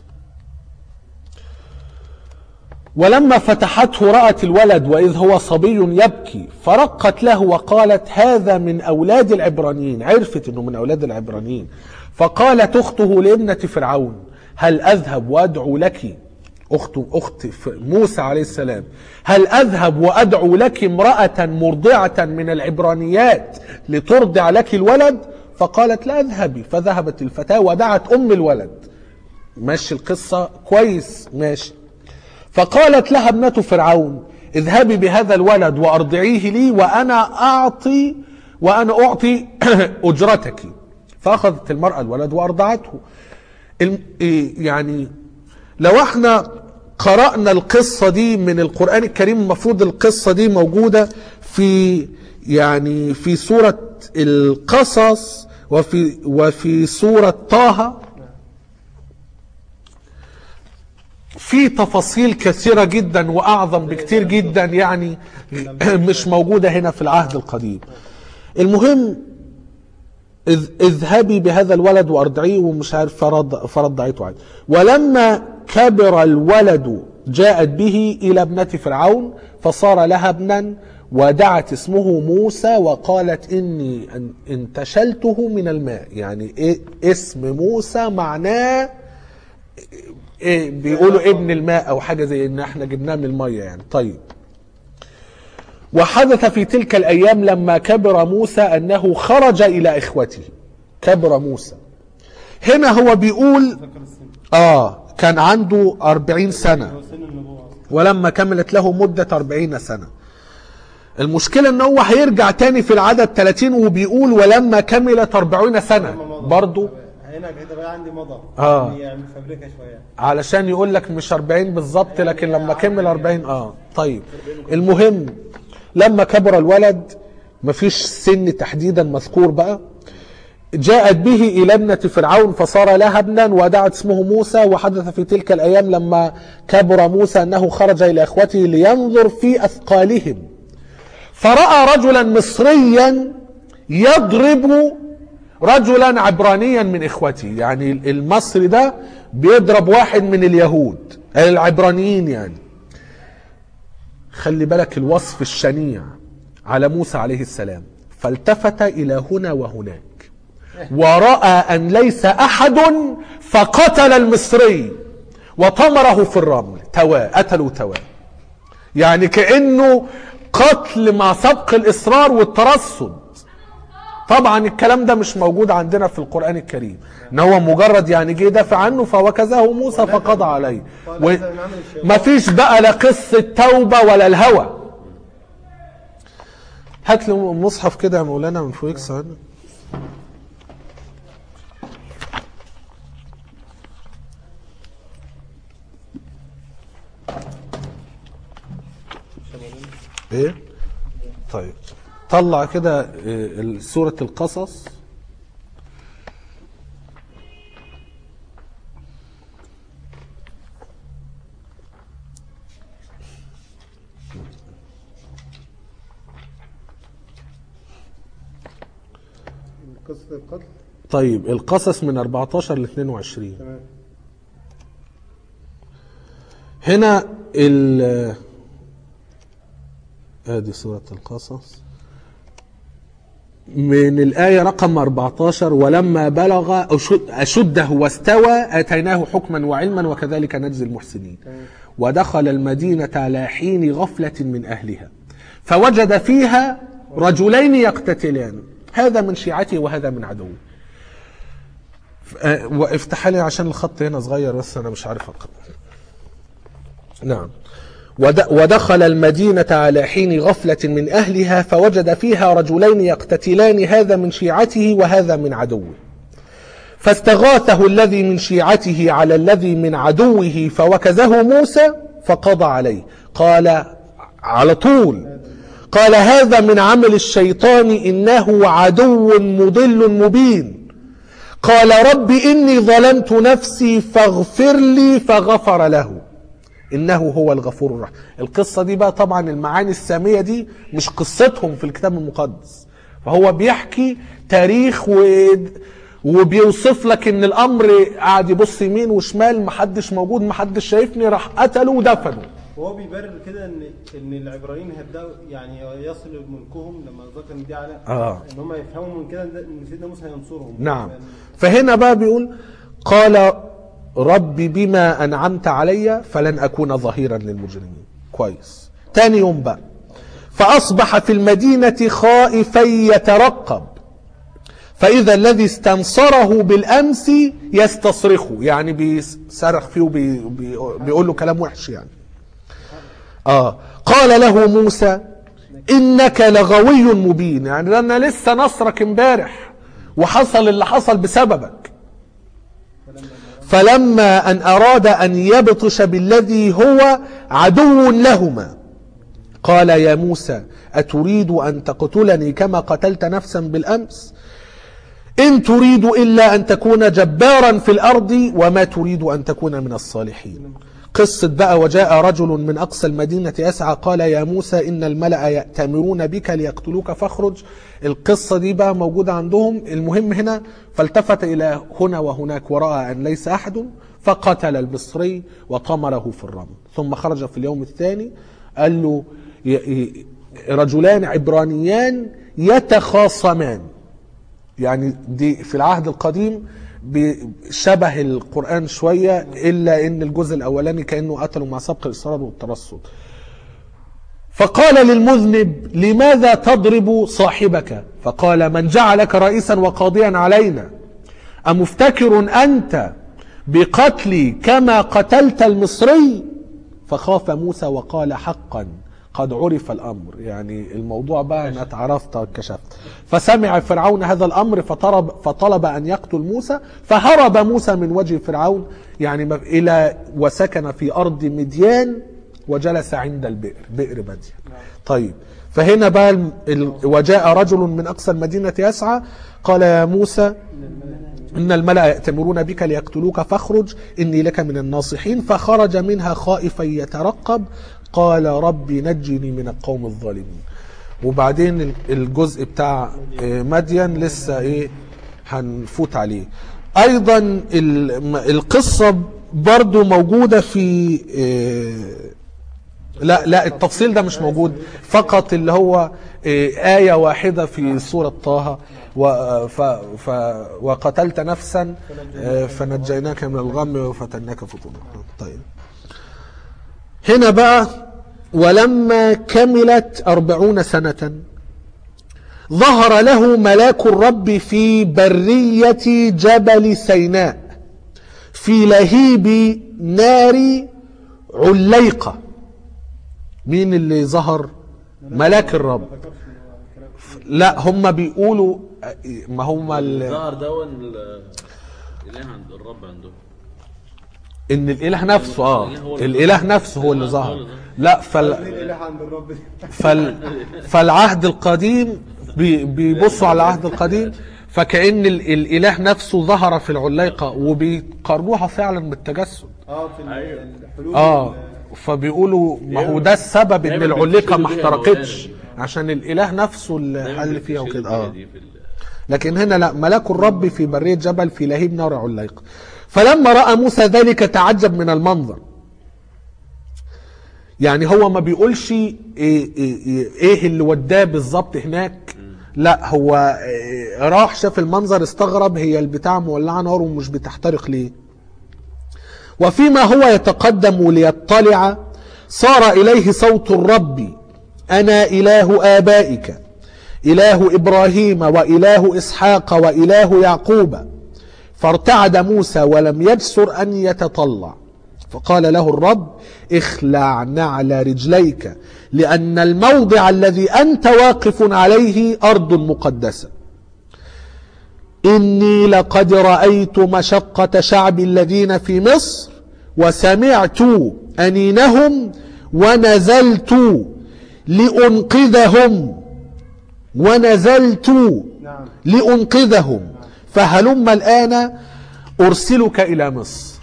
ولما فتحته رأت الولد وإذ هو صبي يبكي فرقت له وقالت هذا من أولاد العبرانيين عرفت أنه من أولاد العبرانيين فقالت أخته لابنة فرعون هل أذهب وأدعو لك أخت أخت ف- موسى عليه السلام هل أذهب وأدعو لك امرأة مرضعة من العبرانيات لترضع لك الولد فقالت لا اذهبي فذهبت الفتاة ودعت أم الولد ماشي القصة كويس ماشي فقالت لها ابنة فرعون اذهبي بهذا الولد وارضعيه لي وانا اعطي وأنا أعطي أجرتك فأخذت المرأة الولد وأرضعته الم- إيه يعني لو احنا قرأنا القصة دي من القرآن الكريم المفروض القصة دي موجودة في يعني في سورة القصص وفي وفي سورة طه في تفاصيل كثيرة جدا وأعظم بكتير جدا يعني مش موجودة هنا في العهد القديم المهم اذ اذهبي بهذا الولد وارضعيه ومش عارف فرض فرضعته عادي ولما كبر الولد جاءت به الى ابنة فرعون فصار لها ابنا ودعت اسمه موسى وقالت اني ان- انتشلته من الماء يعني إيه اسم موسى معناه إيه بيقولوا ابن الماء او حاجه زي ان احنا جبناه من الميه يعني طيب وحدث في تلك الأيام لما كبر موسى أنه خرج إلى إخوته كبر موسى هنا هو بيقول ذكر السن آه كان عنده أربعين سنة هو سن النبوة أصلا ولما كملت له مدة أربعين سنة المشكلة ان هو هيرجع تاني في العدد 30 وبيقول ولما كملت 40 سنة لما مضى. برضو هنا كده بقى عندي مضى آه. يعني يعمل فابريكا شوية علشان يقول لك مش 40 بالظبط لكن لما كمل 40 اه طيب المهم لما كبر الولد مفيش سن تحديدا مذكور بقى جاءت به إلى ابنة فرعون فصار لها ابنا ودعت اسمه موسى وحدث في تلك الأيام لما كبر موسى أنه خرج إلى إخوته لينظر في أثقالهم فرأى رجلا مصريا يضرب رجلا عبرانيا من اخوته يعني المصري ده بيضرب واحد من اليهود العبرانيين يعني خلي بالك الوصف الشنيع على موسى عليه السلام فالتفت الى هنا وهناك ورأى ان ليس احد فقتل المصري وطمره في الرمل تواه قتلوا تواه يعني كأنه قتل مع سبق الإصرار والترصد طبعا الكلام ده مش موجود عندنا في القرآن الكريم ان هو مجرد يعني جه دافع عنه فوكزه موسى فقضى عليه و... ما فيش بقى لا قصة توبة ولا الهوى هات لي مصحف كده يا مولانا من فوقك ثواني ايه طيب طلع كده إيه، سورة القصص قصة القتل طيب القصص من 14 ل 22 تمام هنا ال ادي سورة القصص من الآية رقم 14 ولما بلغ أشد- أشده واستوى آتيناه حكما وعلما وكذلك نجزي المحسنين ودخل المدينة على حين غفلة من أهلها فوجد فيها رجلين يقتتلان هذا من شيعته وهذا من عدوه آه، وافتح لي عشان الخط هنا صغير بس أنا مش عارف أقرأ نعم ود- ودخل المدينة على حين غفلة من أهلها فوجد فيها رجلين يقتتلان هذا من شيعته وهذا من عدوه فاستغاثه الذي من شيعته على الذي من عدوه فوكزه موسى فقضى عليه قال على طول قال هذا من عمل الشيطان إنه عدو مضل مبين قال رب إني ظلمت نفسي فاغفر لي فغفر له انه هو الغفور الرحيم القصه دي بقى طبعا المعاني الساميه دي مش قصتهم في الكتاب المقدس فهو بيحكي تاريخ و... وبيوصف لك ان الامر قاعد يبص يمين وشمال محدش موجود محدش شايفني راح قتلوا ودفنوا وهو بيبرر كده ان ان العبرانيين هيبداوا يعني يصل ملكهم لما ذكر ان دي على آه. ان هم يفهموا من كده ان سيدنا موسى هينصرهم نعم فإن- فهنا بقى بيقول قال ربي بما أنعمت علي فلن أكون ظهيرا للمجرمين كويس تاني يوم بقى فأصبح في المدينة خائفا يترقب فإذا الذي استنصره بالأمس يستصرخه يعني بيصرخ فيه وبيقول له كلام وحش يعني آه قال له موسى انك لغوي مبين يعني ده انا لسه نصرك امبارح وحصل اللي حصل بسببك فلما ان اراد ان يبطش بالذي هو عدو لهما قال يا موسى اتريد ان تقتلني كما قتلت نفسا بالامس ان تريد الا ان تكون جبارا في الارض وما تريد ان تكون من الصالحين قصة بقى وجاء رجل من أقصى المدينة يسعى قال يا موسى إن الملأ يأتمرون بك ليقتلوك فاخرج القصة دي بقى موجودة عندهم المهم هنا فالتفت إلى هنا وهناك ورأى أن ليس أحد فقتل المصري وطمره في الرمل ثم خرج في اليوم الثاني قال له ي- ي- رجلان عبرانيان يتخاصمان يعني دي في العهد القديم شبه القرآن شوية إلا إن الجزء الأولاني كأنه قتلوا مع سبق الإصرار والترصد فقال للمذنب لماذا تضرب صاحبك فقال من جعلك رئيسا وقاضيا علينا أمفتكر أنت بقتلي كما قتلت المصري فخاف موسى وقال حقا قد عرف الأمر يعني الموضوع بقى أنا اتعرفت كشفت فسمع فرعون هذا الأمر فطلب, فطلب أن يقتل موسى فهرب موسى من وجه فرعون يعني ما- إلى وسكن في أرض مديان وجلس عند البئر بئر مدين طيب فهنا بقى ال- ال- وجاء رجل من أقصى المدينة يسعى قال يا موسى إن الملأ يأتمرون بك ليقتلوك فاخرج إني لك من الناصحين فخرج منها خائفا يترقب قال ربي نجني من القوم الظالمين وبعدين ال- الجزء بتاع آه، مدين لسه ايه هنفوت عليه ايضا ال- القصة برضو موجودة في آه، لا لا التفصيل ده مش موجود فقط اللي هو آه، آية واحدة في سورة طه و- ف ف وقتلت نفسا آه، فنجيناك من الغم وفتناك فتونا طيب هنا بقى ولما كملت أربعون سنة ظهر له ملاك الرب في برية جبل سيناء في لهيب نار عليقة مين اللي ظهر ملاك الرب لا هم بيقولوا ما هم ال- ظهر دون ال- الاله عند الرب عندهم ان الاله نفسه اه الاله نفسه هو اللي ظهر لا فال ليه الاله عند الرب دي فال فالعهد القديم بي- بيبصوا على العهد القديم فكأن ال- الإله نفسه ظهر في العليقة وبيقارنوها فعلا بالتجسد اه في ال- الحلول اه فبيقولوا ما هو ده السبب ان دايماً العليقة ما بيستشهدوا بيها احترقتش الأوثان. عشان الإله نفسه اللي دايماً حل فيها بيستشهدوا وكده بيها اه دي في ال- لكن هنا لا ملاك الرب في برية جبل في لهيب نار عليقة فلما رأى موسى ذلك تعجب من المنظر يعني هو ما بيقولش ايه, إيه, إيه, إيه اللي وداه بالظبط هناك لا هو إيه راح شاف المنظر استغرب هي البتاع مولعة نار ومش بتحترق ليه وفيما هو يتقدم ليطلع صار إليه صوت الرب أنا إله آبائك إله إبراهيم وإله إسحاق وإله يعقوب فارتعد موسى ولم يجسر أن يتطلع فقال له الرب اخلع نعل رجليك لأن الموضع الذي أنت واقف عليه أرض مقدسة إني لقد رأيت مشقة شعب الذين في مصر وسمعت أنينهم ونزلت لأنقذهم ونزلت نعم لأنقذهم فهلم الآن أرسلك إلى مصر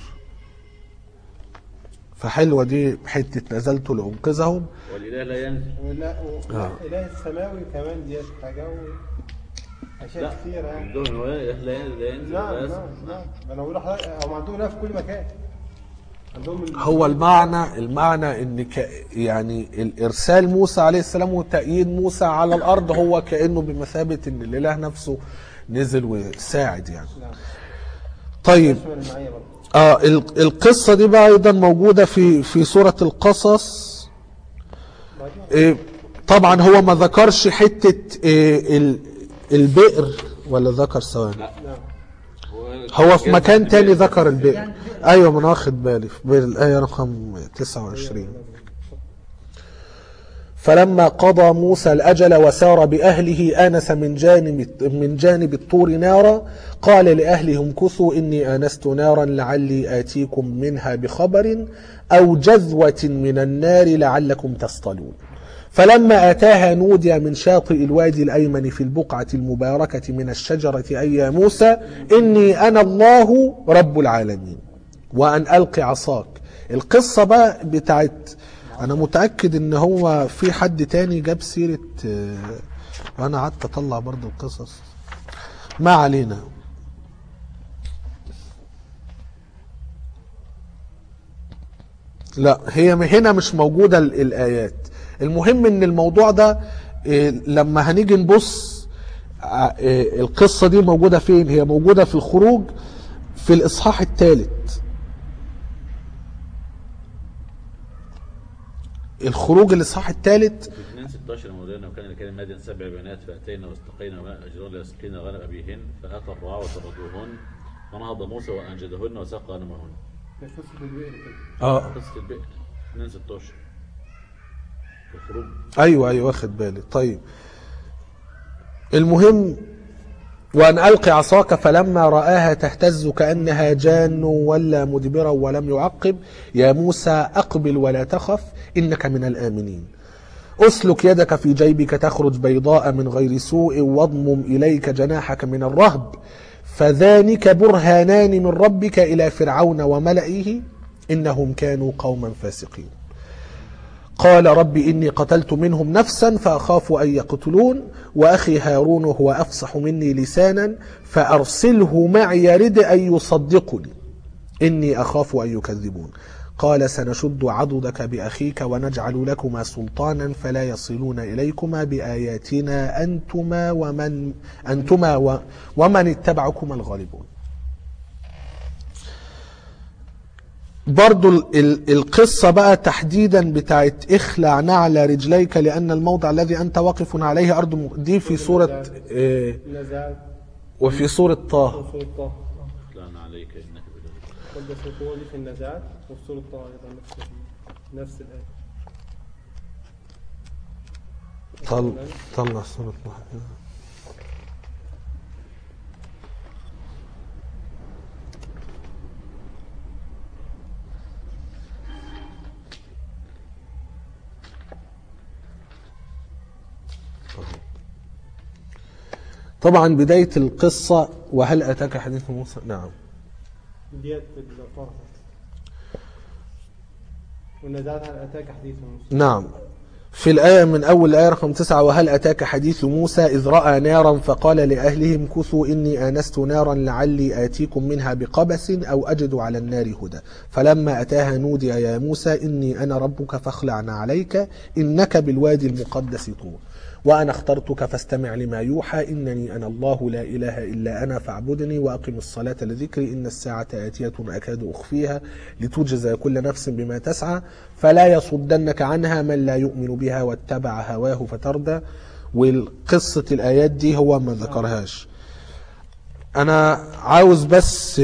فحلوة دي حتة نزلت لأنقذهم والاله لا ينزل ولا آه. اله السماوي كمان ديت حاجه و... اشياء لا كثيره يعني عندهم هو اله لا ينزل لا ينزل نعم بس. نعم نعم انا بقول لحضرتك هم عندهم اله في كل مكان عندهم ال- هو المعنى المعنى ان ك يعني الارسال موسى عليه السلام وتأييد موسى على الارض هو كانه بمثابه ان الاله نفسه نزل وساعد يعني نعم طيب تشمل المعيه برضه اه ال- القصه دي بقى ايضا موجوده في في سوره القصص بعدين إيه، طبعا هو ما ذكرش حته إيه، ال- البئر ولا ذكر ثواني لا نعم هو في مكان تاني ذكر البئر ايوه ما انا واخد بالي في بئر الايه رقم 29 فلما قضى موسى الأجل وسار بأهله آنس من جانب, من جانب الطور نارا قال لأهله امكثوا إني آنست نارا لعلي آتيكم منها بخبر أو جذوة من النار لعلكم تصطلون فلما أتاها نودي من شاطئ الوادي الأيمن في البقعة المباركة من الشجرة أي يا موسى إني أنا الله رب العالمين وأن ألقي عصاك القصة بقى بتاعت أنا متأكد إن هو في حد تاني جاب سيرة آه، وأنا قعدت أطلع برضو القصص ما علينا لا هي هنا مش موجودة ال- الآيات المهم ان الموضوع ده إيه، لما هنيجي نبص ع- إيه، القصة دي موجودة فين هي موجودة في الخروج في الإصحاح الثالث الخروج الإصحاح الثالث في 2 16 مولانا وكان لكان مادن سبع بنات فاتينا واستقينا ماء اجران ليسقين غنم ابيهن فاتى الرعاة وطردوهن فنهض موسى وانجدهن وساق غنمهن مش قصة البئر كده اه قصه البئر 2 16 في الخروج ايوه ايوه واخد بالي طيب المهم وان القي عصاك فلما راها تهتز كانها جان ولا مدبرا ولم يعقب يا موسى اقبل ولا تخف انك من الامنين اسلك يدك في جيبك تخرج بيضاء من غير سوء واضمم اليك جناحك من الرهب فذلك برهانان من ربك الى فرعون وملئه انهم كانوا قوما فاسقين قال رب إني قتلت منهم نفسا فأخاف أن يقتلون وأخي هارون هو أفصح مني لسانا فأرسله معي يرد أن يصدقني إني أخاف أن يكذبون قال سنشد عضدك بأخيك ونجعل لكما سلطانا فلا يصلون إليكما بآياتنا أنتما ومن أنتما و ومن اتبعكما الغالبون برضو ال- ال- القصة بقى تحديدا بتاعت اخلع نعل رجليك لأن الموضع الذي أنت واقف عليه أرض م- دي في سورة آه، النزاعات وفي سورة طه وسورة طه اخلعنا عليك انك بذلك قد سورة دي في النزاعات وفي سورة طه أيضا نفس نفس الآية طل طلع سورة طه طبعا بداية القصة وهل أتاك حديث موسى نعم ديت طه والنزاعات هل أتاك حديث موسى نعم في الآية من أول الآية رقم تسعة وهل أتاك حديث موسى إذ رأى نارا فقال لأهلهم كثوا إني آنست نارا لعلي آتيكم منها بقبس أو أجد على النار هدى فلما أتاها نودي يا موسى إني أنا ربك فاخلعنا عليك إنك بالوادي المقدس طور وأنا اخترتك فاستمع لما يوحى إنني أنا الله لا إله إلا أنا فاعبدني وأقم الصلاة لذكري إن الساعة آتية أكاد أخفيها لتجزى كل نفس بما تسعى فلا يصدنك عنها من لا يؤمن بها واتبع هواه فتردى والقصة الآيات دي هو ما ذكرهاش أنا عاوز بس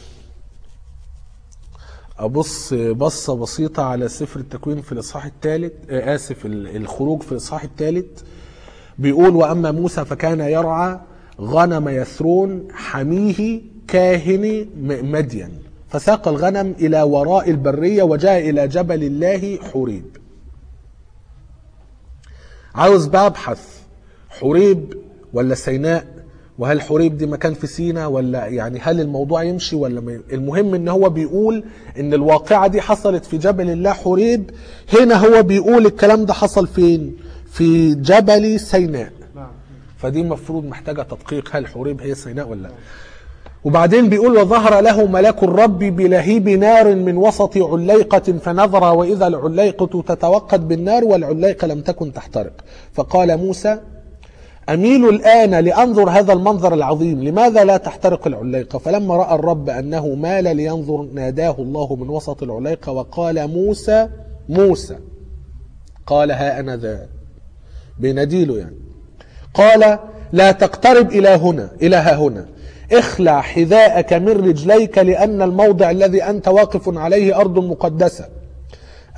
أبص بصة بسيطة على سفر التكوين في الإصحاح الثالث آسف الخروج في الإصحاح الثالث بيقول وأما موسى فكان يرعى غنم يثرون حميه كاهن م- مدين فساق الغنم إلى وراء البرية وجاء إلى جبل الله حريب عاوز بقى ابحث حريب ولا سيناء وهل حريب دي مكان في سينا ولا يعني هل الموضوع يمشي ولا ما المهم ان هو بيقول ان الواقعة دي حصلت في جبل الله حريب هنا هو بيقول الكلام ده حصل فين في جبل سيناء نعم فدي المفروض محتاجة تدقيق هل حريب هي سيناء ولا لا وبعدين بيقول وظهر له ملك الرب بلهيب نار من وسط عليقة فنظر وإذا العليقة تتوقد بالنار والعليقة لم تكن تحترق فقال موسى أميل الآن لأنظر هذا المنظر العظيم لماذا لا تحترق العليقة فلما رأى الرب أنه مال لينظر ناداه الله من وسط العليقة وقال موسى موسى قال ها أنا ذا بيناديله يعني قال لا تقترب إلى هنا إلى ها هنا اخلع حذاءك من رجليك لأن الموضع الذي أنت واقف عليه أرض مقدسة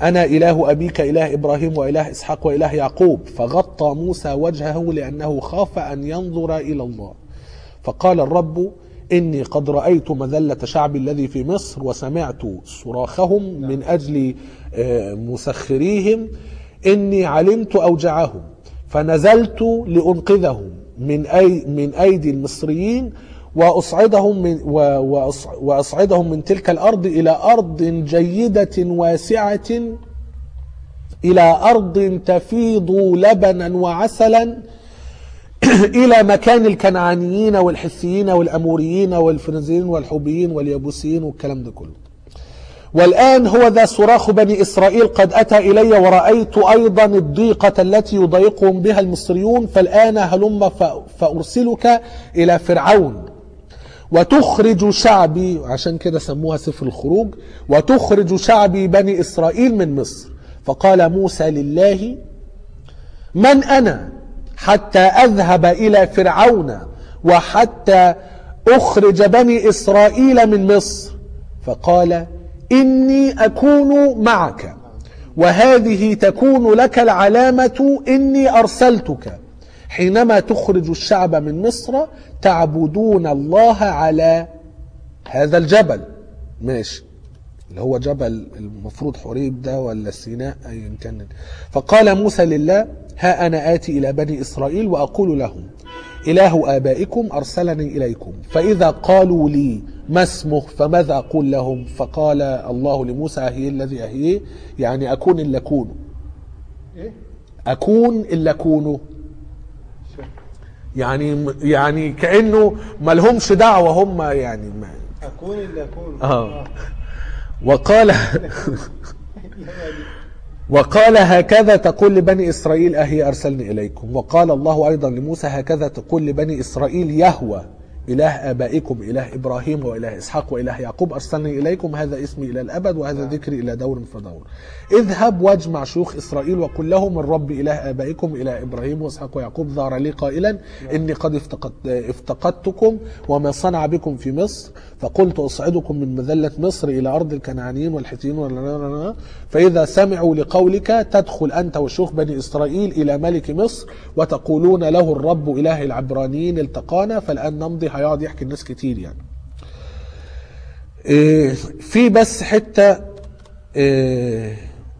أنا إله أبيك إله إبراهيم وإله إسحاق وإله يعقوب فغطى موسى وجهه لأنه خاف أن ينظر إلى الله فقال الرب إني قد رأيت مذلة شعبي الذي في مصر وسمعت صراخهم من أجل آه، مسخريهم إني علمت أوجعهم فنزلت لأنقذهم من أي من أيدي المصريين وأصعدهم من و- وأص- وأصعدهم من تلك الأرض إلى أرض جيدة واسعة إلى أرض تفيض لبنا وعسلا إلى مكان الكنعانيين والحثيين والأموريين والفرنزيين والحوبيين واليبوسيين والكلام ده كله والآن هو ذا صراخ بني إسرائيل قد أتى إلي ورأيت أيضا الضيقة التي يضايقهم بها المصريون فالآن هلم ف- فأرسلك إلى فرعون وتخرج شعبي عشان كده سموها سفر الخروج وتخرج شعبي بني إسرائيل من مصر فقال موسى لله من أنا حتى أذهب إلى فرعون وحتى أخرج بني إسرائيل من مصر فقال إني أكون معك وهذه تكون لك العلامة إني أرسلتك حينما تخرج الشعب من مصر تعبدون الله على هذا الجبل ماشي اللي هو جبل المفروض حريب ده ولا سيناء ايا كان فقال موسى لله ها انا اتي الى بني اسرائيل واقول لهم اله ابائكم ارسلني اليكم فاذا قالوا لي ما اسمه فماذا اقول لهم فقال الله لموسى اهي الذي اهيه يعني اكون الا كونه ايه اكون الا كونه يعني يعني كانه ما لهمش دعوه هم يعني ما اكون اللي اكون آه. وقال وقال هكذا تقول لبني إسرائيل أهي أرسلني إليكم وقال الله أيضا لموسى هكذا تقول لبني إسرائيل يهوى إله آبائكم إله إبراهيم وإله إسحاق وإله يعقوب أرسلني إليكم هذا اسمي إلى الأبد وهذا ذكري إلى دور فدور اذهب واجمع شيوخ إسرائيل وقل لهم الرب إله آبائكم إله إبراهيم وإسحاق ويعقوب ظهر لي قائلا إني قد افتقد افتقدتكم وما صنع بكم في مصر فقلت أصعدكم من مذلة مصر إلى أرض الكنعانيين والحيتيين ولا- فإذا سمعوا لقولك تدخل أنت وشيوخ بني إسرائيل إلى ملك مصر وتقولون له الرب إله العبرانيين التقانا فالآن نمضي هيقعد يحكي الناس كتير يعني إيه، في بس حتة إيه،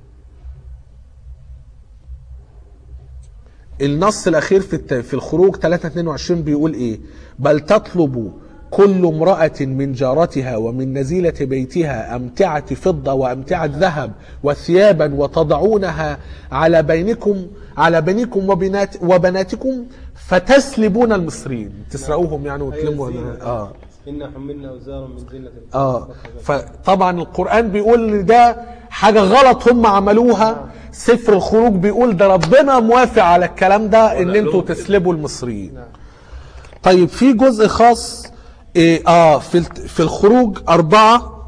النص الاخير في الت- في الخروج 322 بيقول ايه بل تطلب كل امرأة من جارتها ومن نزيلة بيتها أمتعة فضة وأمتعة ذهب وثيابا وتضعونها على بينكم على بنيكم وبنات وبناتكم فتسلبون المصريين تسرقوهم يعني وتلموا الزينة. اه إنا حملنا أوزارا من زينة الأرض. اه فطبعا القرآن بيقول إن ده حاجة غلط هم عملوها سفر الخروج بيقول ده ربنا موافق على الكلام ده ان قال انتوا لهم كده. تسلبوا المصريين طيب في جزء خاص إيه اه في الت- في الخروج أربعة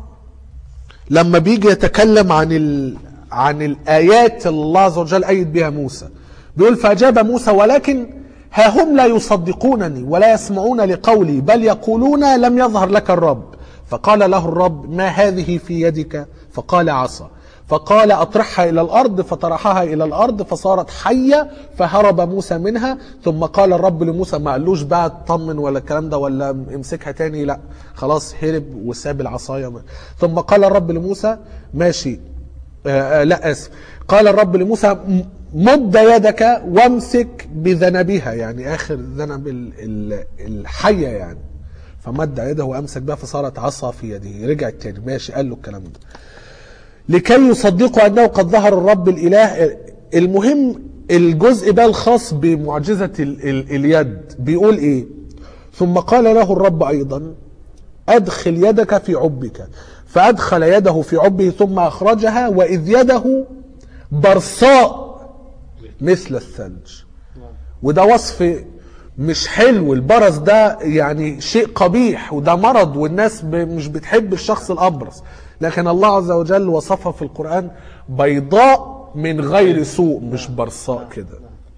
لما بيجي يتكلم عن ال عن الآيات اللي الله عز وجل أيد بها موسى بيقول فأجاب موسى ولكن ها هم لا يصدقونني ولا يسمعون لقولي بل يقولون لم يظهر لك الرب فقال له الرب ما هذه في يدك فقال عصا فقال اطرحها الى الارض فطرحها الى الارض فصارت حيه فهرب موسى منها ثم قال الرب لموسى ما قالوش بقى اطمن ولا الكلام ده ولا امسكها تاني لا خلاص هرب وساب العصايه ثم قال الرب لموسى ماشي آه آه لا اسف قال الرب لموسى م- مد يدك وامسك بذنبها يعني اخر ذنب ال- ال- الحيه يعني فمد يده وامسك بها فصارت عصا في يده رجعت تاني ماشي قال له الكلام ده لكي يصدقوا انه قد ظهر الرب الاله المهم الجزء ده الخاص بمعجزه ال ال اليد بيقول ايه ثم قال له الرب ايضا ادخل يدك في عبك فادخل يده في عبه ثم اخرجها واذ يده برصاء مثل الثلج وده وصف مش حلو البرص ده يعني شيء قبيح وده مرض والناس ب- مش بتحب الشخص الابرص لكن الله عز وجل وصفها في القرآن بيضاء من غير سوء مش برصاء كده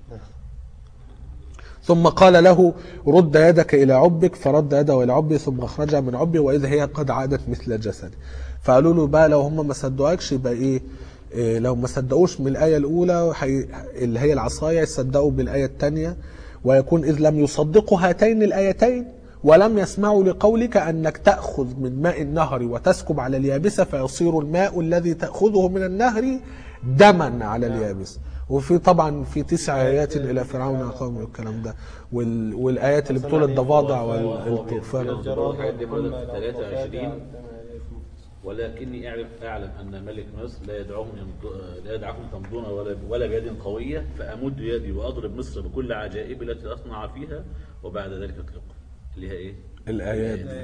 ثم قال له رد يدك إلى عبك فرد يده إلى عبه ثم أخرجها من عبه وإذا هي قد عادت مثل جسد فقالوا له بقى لو هم ما صدقوكش يبقى إيه إيه، لو ما صدقوش من الآية الأولى حي... اللي هي العصاية يصدقوا بالآية الثانية ويكون إذ لم يصدقوا هاتين الآيتين ولم يسمعوا لقولك أنك تأخذ من ماء النهر وتسكب على اليابسة فيصير الماء الذي تأخذه من النهر دما على اليابسة وفي طبعا في تسع آيات إلى فرعون قوم والكلام ده وال... والآيات اللي بتقول الضفادع والطوفان الحاجات دي بدأت في 23 ولكني اعرف اعلم ان ملك مصر لا يدعوهم يمض... لا يدعكم تمضون ولا ولا بيد قويه فامد يدي واضرب مصر بكل عجائب التي اصنع فيها وبعد ذلك اطلقكم اللي هي ايه؟ الآيات دي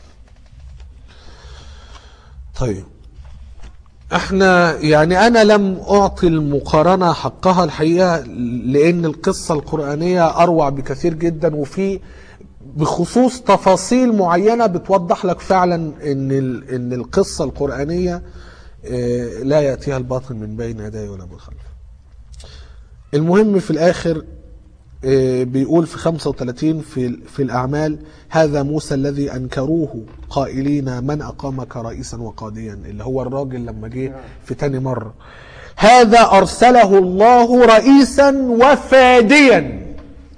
طيب احنا يعني انا لم اعطي المقارنة حقها الحقيقة لان القصة القرآنية اروع بكثير جدا وفي بخصوص تفاصيل معينة بتوضح لك فعلا ان ال- ان القصة القرآنية اه، لا يأتيها الباطل من بين يديه ولا من خلفه المهم في الاخر آه، بيقول في 35 في في الأعمال هذا موسى الذي أنكروه قائلين من أقامك رئيسا وقاضيا اللي هو الراجل لما جه في تاني مرة هذا أرسله الله رئيسا وفاديا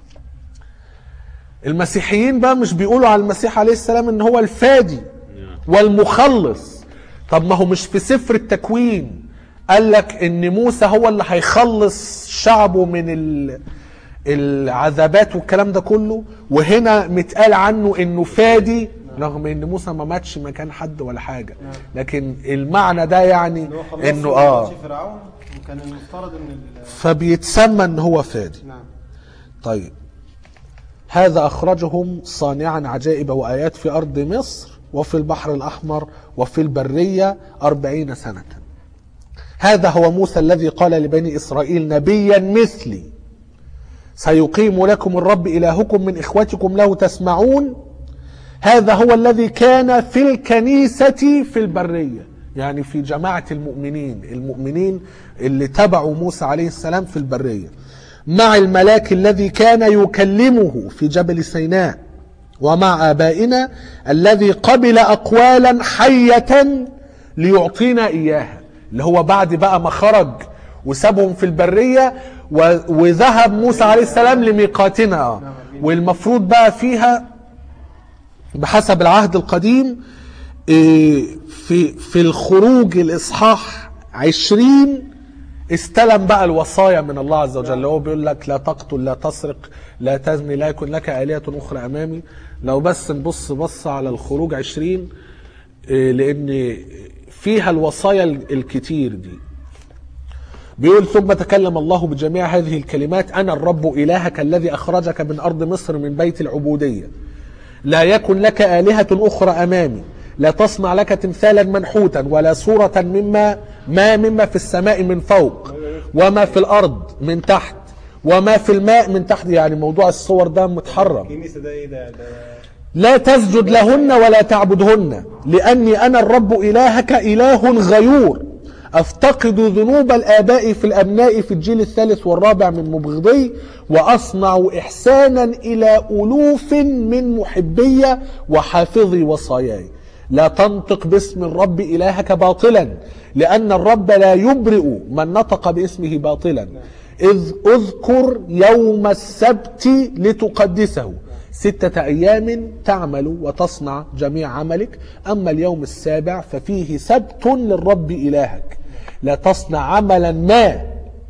المسيحيين بقى مش بيقولوا على المسيح عليه السلام ان هو الفادي والمخلص طب ما هو مش في سفر التكوين قال لك ان موسى هو اللي هيخلص شعبه من ال... العذابات والكلام ده كله وهنا متقال عنه انه فادي رغم ان موسى ما ماتش مكان حد ولا حاجه لكن المعنى ده يعني ان هو خلص انه اه ماتش فرعون وكان المفترض ان ال- فبيتسمى ان هو فادي نعم طيب هذا أخرجهم صانعا عجائب وآيات في أرض مصر وفي البحر الأحمر وفي البرية أربعين سنة هذا هو موسى الذي قال لبني إسرائيل نبيا مثلي سيقيم لكم الرب إلهكم من إخوتكم له تسمعون هذا هو الذي كان في الكنيسة في البرية يعني في جماعة المؤمنين المؤمنين اللي تبعوا موسى عليه السلام في البرية مع الملاك الذي كان يكلمه في جبل سيناء ومع آبائنا الذي قبل أقوالا حية ليعطينا إياها اللي هو بعد بقى ما خرج وسابهم في البرية و- وذهب موسى عليه السلام لميقاتنا آه. والمفروض بقى فيها بحسب العهد القديم إيه، في في الخروج الاصحاح عشرين استلم بقى الوصايا من الله عز وجل هو بيقول لك لا تقتل لا تسرق لا تزني لا يكن لك آلهة أخرى أمامي لو بس نبص بص على الخروج عشرين إيه، لأن فيها الوصايا الكتير دي بيقول ثم تكلم الله بجميع هذه الكلمات أنا الرب إلهك الذي أخرجك من أرض مصر من بيت العبودية لا يكن لك آلهة أخرى أمامي لا تصنع لك تمثالا منحوتا ولا صورة مما ما مما في السماء من فوق وما في الأرض من تحت وما في الماء من تحت يعني موضوع الصور ده متحرم الكنيسه ده ايه ده ده لا تسجد لهن ولا تعبدهن لأني أنا الرب إلهك إله غيور أفتقد ذنوب الآباء في الأبناء في الجيل الثالث والرابع من مبغضي وأصنع إحسانا إلى ألوف من محبي وحافظي وصاياي لا تنطق باسم الرب إلهك باطلا لأن الرب لا يبرئ من نطق باسمه باطلا إذ أذكر يوم السبت لتقدسه ستة أيام تعمل وتصنع جميع عملك أما اليوم السابع ففيه سبت للرب إلهك لا تصنع عملا ما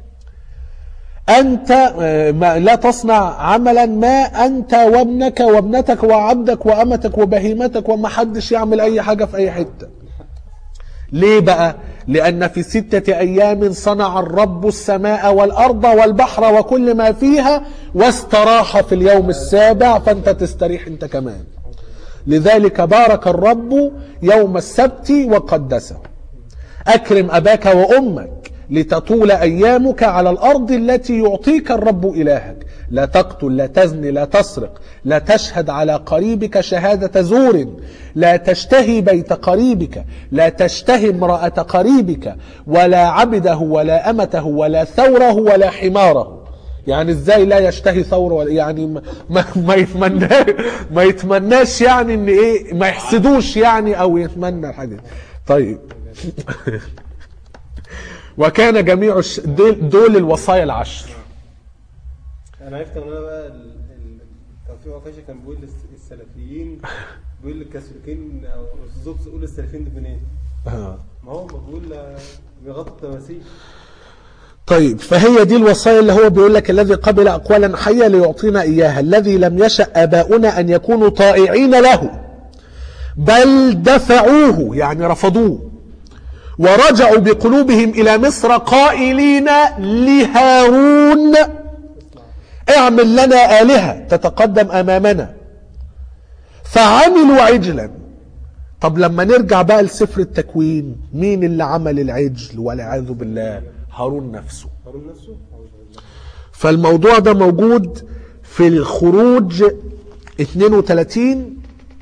أنت آه، ما- لا تصنع عملا ما أنت وابنك وابنتك وعبدك وأمتك وبهيمتك وما حدش يعمل أي حاجة في أي حتة ليه بقى لأن في ستة أيام صنع الرب السماء والأرض والبحر وكل ما فيها واستراح في اليوم السابع فأنت تستريح أنت كمان لذلك بارك الرب يوم السبت وقدسه أكرم أباك وأمك لتطول أيامك على الأرض التي يعطيك الرب إلهك لا تقتل لا تزني لا تسرق لا تشهد على قريبك شهادة زور لا تشتهي بيت قريبك لا تشتهي امرأة قريبك ولا عبده ولا أمته ولا ثوره ولا حماره يعني ازاي لا يشتهي ثوره ولا يعني ما ما, ما يتمنى ما يتمناش يعني ان ايه ما يحسدوش يعني او يتمنى الحاجه دي. طيب وكان جميع الش... دول, دول الوصايا العشر انا عرفت ان انا بقى ال... ال... كان في وقاشة كان بيقول للس- السلفيين بيقول للكاثوليكيين او الارثوذكس يقول السلفيين دول منين؟ ما هو بيقول آه، بيغطوا التماثيل طيب فهي دي الوصايا اللي هو بيقول لك الذي قبل أقوالا حية ليعطينا إياها الذي لم يشأ آباؤنا أن يكونوا طائعين له بل دفعوه يعني رفضوه ورجعوا بقلوبهم إلى مصر قائلين لهارون اعمل لنا آلهة تتقدم أمامنا فعملوا عجلا طب لما نرجع بقى لسفر التكوين مين اللي عمل العجل والعياذ بالله هارون نفسه هارون نفسه أعوذ بالله. فالموضوع ده موجود في الخروج 32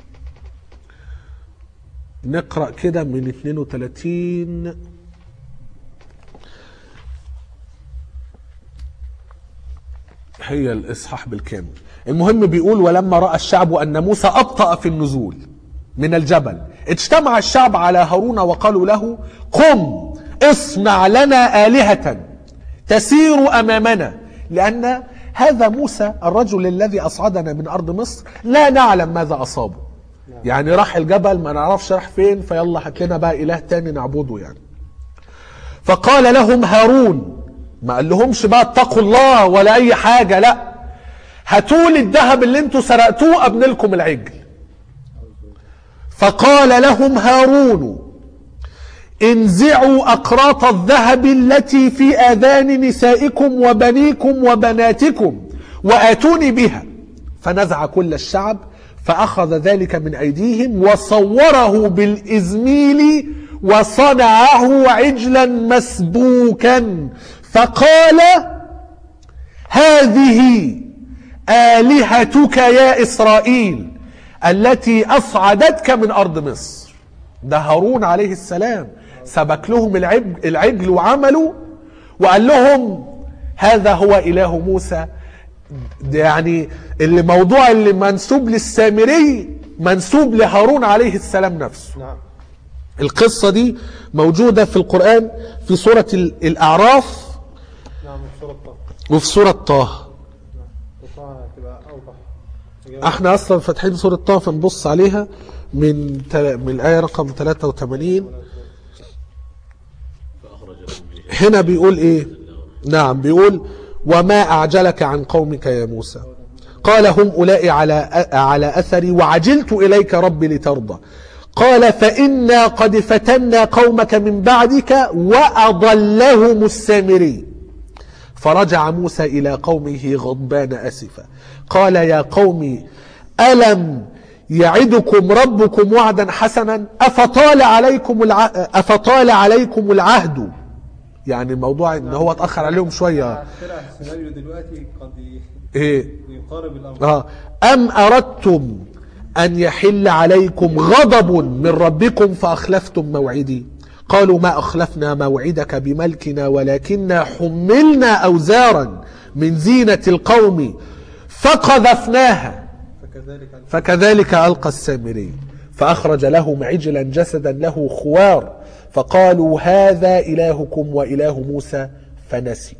نقرأ كده من 32 هي الإصحاح بالكامل المهم بيقول ولما رأى الشعب أن موسى أبطأ في النزول من الجبل اجتمع الشعب على هارون وقالوا له قم اصنع لنا آلهة تسير أمامنا لأن هذا موسى الرجل الذي أصعدنا من أرض مصر لا نعلم ماذا أصابه يعني راح الجبل ما نعرفش راح فين فيلا هات لنا بقى إله تاني نعبده يعني فقال لهم هارون ما قال لهمش بقى اتقوا الله ولا أي حاجة لا هاتوا لي الذهب اللي انتوا سرقتوه ابني لكم العجل فقال لهم هارون انزعوا أقراط الذهب التي في آذان نسائكم وبنيكم وبناتكم وآتوني بها فنزع كل الشعب فأخذ ذلك من أيديهم وصوره بالإزميل وصنعه عجلا مسبوكا فقال هذه آلهتك يا إسرائيل التي أصعدتك من أرض مصر ده هارون عليه السلام سبك لهم العجل, العجل وعملوا وقال لهم هذا هو إله موسى ده يعني اللي موضوع اللي منسوب للسامري منسوب لهارون عليه السلام نفسه نعم القصة دي موجودة في القرآن في سورة ال- الأعراف نعم في سورة طه وفي سورة طه طه هتبقى أوضح احنا اصلا فاتحين سورة طه فنبص عليها من تل... من الآية رقم 83 فأخرج لهم به هنا بيقول ايه نعم بيقول وما أعجلك عن قومك يا موسى قال هم أولئك على على أثري وعجلت إليك ربي لترضى قال فإنا قد فتنا قومك من بعدك وأضلهم السامري فرجع موسى إلى قومه غضبان أسفا قال يا قوم ألم يعدكم ربكم وعدا حسنا أفطال عليكم الع... أفطال عليكم العهد يعني الموضوع ان هو اتاخر عليهم شويه طلع السيناريو دلوقتي قد ي- ايه يقارب الأمر اه ام اردتم ان يحل عليكم غضب من ربكم فاخلفتم موعدي قالوا ما اخلفنا موعدك بملكنا ولكننا حملنا اوزارا من زينه القوم فقذفناها فكذلك فكذلك ألقى السامري فأخرج لهم عجلا جسدا له خوار فقالوا هذا إلهكم وإله موسى فنسي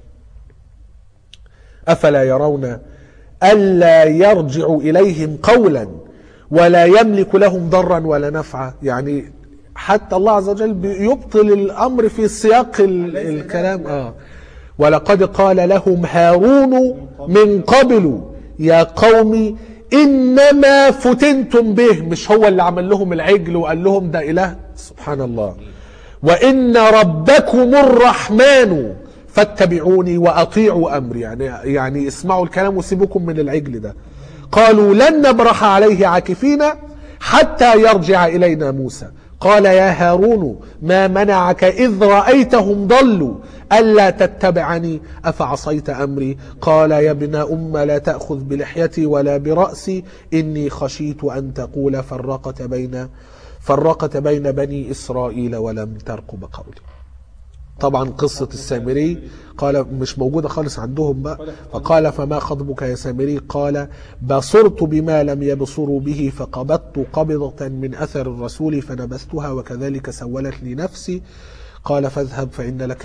أفلا يرون ألا يرجع إليهم قولا ولا يملك لهم ضرا ولا نفعا يعني حتى الله عز وجل يبطل الأمر في سياق ال- الكلام آه ولقد قال لهم هارون من قبل يا قوم إنما فتنتم به مش هو اللي عمل لهم العجل وقال لهم ده إله سبحان الله وإن ربكم الرحمن فاتبعوني وأطيعوا أمري يعني يعني اسمعوا الكلام وسيبكم من العجل ده قالوا لن نبرح عليه عاكفين حتى يرجع إلينا موسى قال يا هارون ما منعك إذ رأيتهم ضلوا ألا تتبعني أفعصيت أمري قال يا ابن أم لا تأخذ بلحيتي ولا برأسي إني خشيت أن تقول فرقت بين فرقت بين بني إسرائيل ولم ترقب قولي طبعا قصة السامري قال مش موجودة خالص عندهم بقى فقال فما خطبك يا سامري قال بصرت بما لم يبصروا به فقبضت قبضة من أثر الرسول فنبذتها وكذلك سولت لي نفسي قال فاذهب فإن لك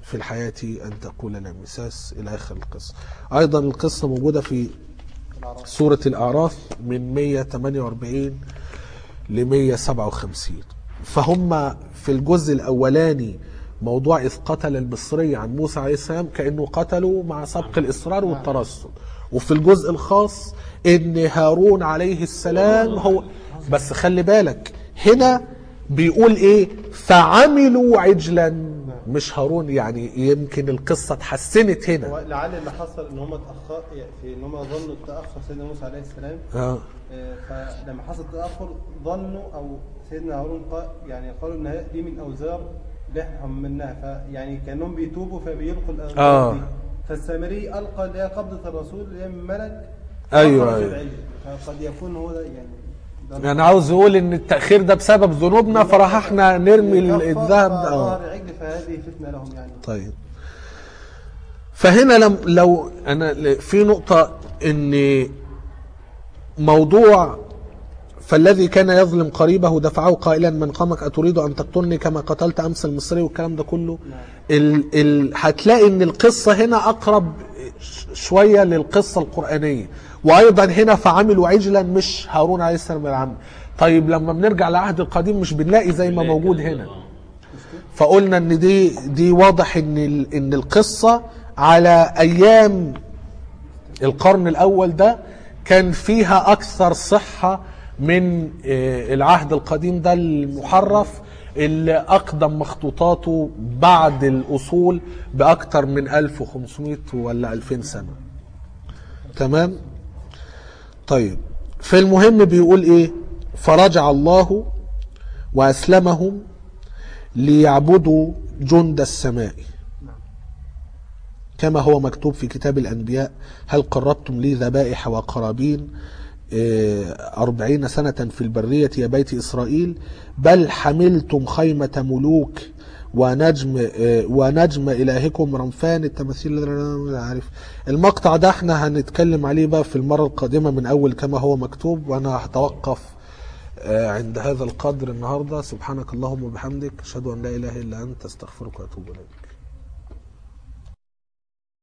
في الحياة أن تقول لا مساس إلى آخر القصة أيضا القصة موجودة في سورة الأعراف من 148 ل 157 فهم في الجزء الأولاني موضوع إذ قتل المصري عن موسى عليه السلام كأنه قتله مع سبق الإصرار والترصد وفي الجزء الخاص إن هارون عليه السلام هو بس خلي بالك هنا بيقول إيه فعملوا عجلا مش هارون يعني يمكن القصة اتحسنت هنا هو لعل اللي حصل ان هم اتاخر في ان هم ظنوا التاخر سيدنا موسى عليه السلام آه. آه، فلما حصل تاخر ظنوا او سيدنا هارون قال يعني قالوا ان هي- دي من اوزار اللي احنا حملناها فيعني كانهم بيتوبوا فبيلقوا الاوزار آه. دي فالسامري القى اللي هي قبضه الرسول اللي هي من ملك أيوة، فخرج أيوة. العجل. فقد يكون هو ده يعني ده يعني عاوز يقول ان التأخير ده بسبب ذنوبنا فراح احنا نرمي ال- كفر الذهب ده فظهر اه العجل فهذه فتنه لهم يعني طيب فهنا لم لو انا ل- في نقطة ان موضوع فالذي كان يظلم قريبه دفعه قائلا من قامك اتريد ان تقتلني كما قتلت امس المصري والكلام ده كله ال ال هتلاقي ان القصه هنا اقرب ش- شويه للقصه القرانيه وايضا هنا فعملوا عجلا مش هارون عليه السلام العم طيب لما بنرجع للعهد القديم مش بنلاقي زي ما موجود هنا فقلنا ان دي دي واضح ان ال- ان القصه على ايام القرن الاول ده كان فيها اكثر صحه من آه، العهد القديم ده المحرف اللي اقدم مخطوطاته بعد الاصول باكثر من 1500 ولا 2000 سنه تمام طيب في المهم بيقول ايه فرجع الله واسلمهم ليعبدوا جند السماء كما هو مكتوب في كتاب الأنبياء هل قربتم لي ذبائح وقرابين آه، أربعين سنة في البرية يا بيت إسرائيل بل حملتم خيمة ملوك ونجم آه، ونجم إلهكم رمفان التماثيل لا عارف المقطع ده احنا هنتكلم عليه بقى في المرة القادمة من أول كما هو مكتوب وأنا هتوقف آه، عند هذا القدر النهاردة سبحانك اللهم وبحمدك أشهد أن لا إله إلا أنت أستغفرك وأتوب إليك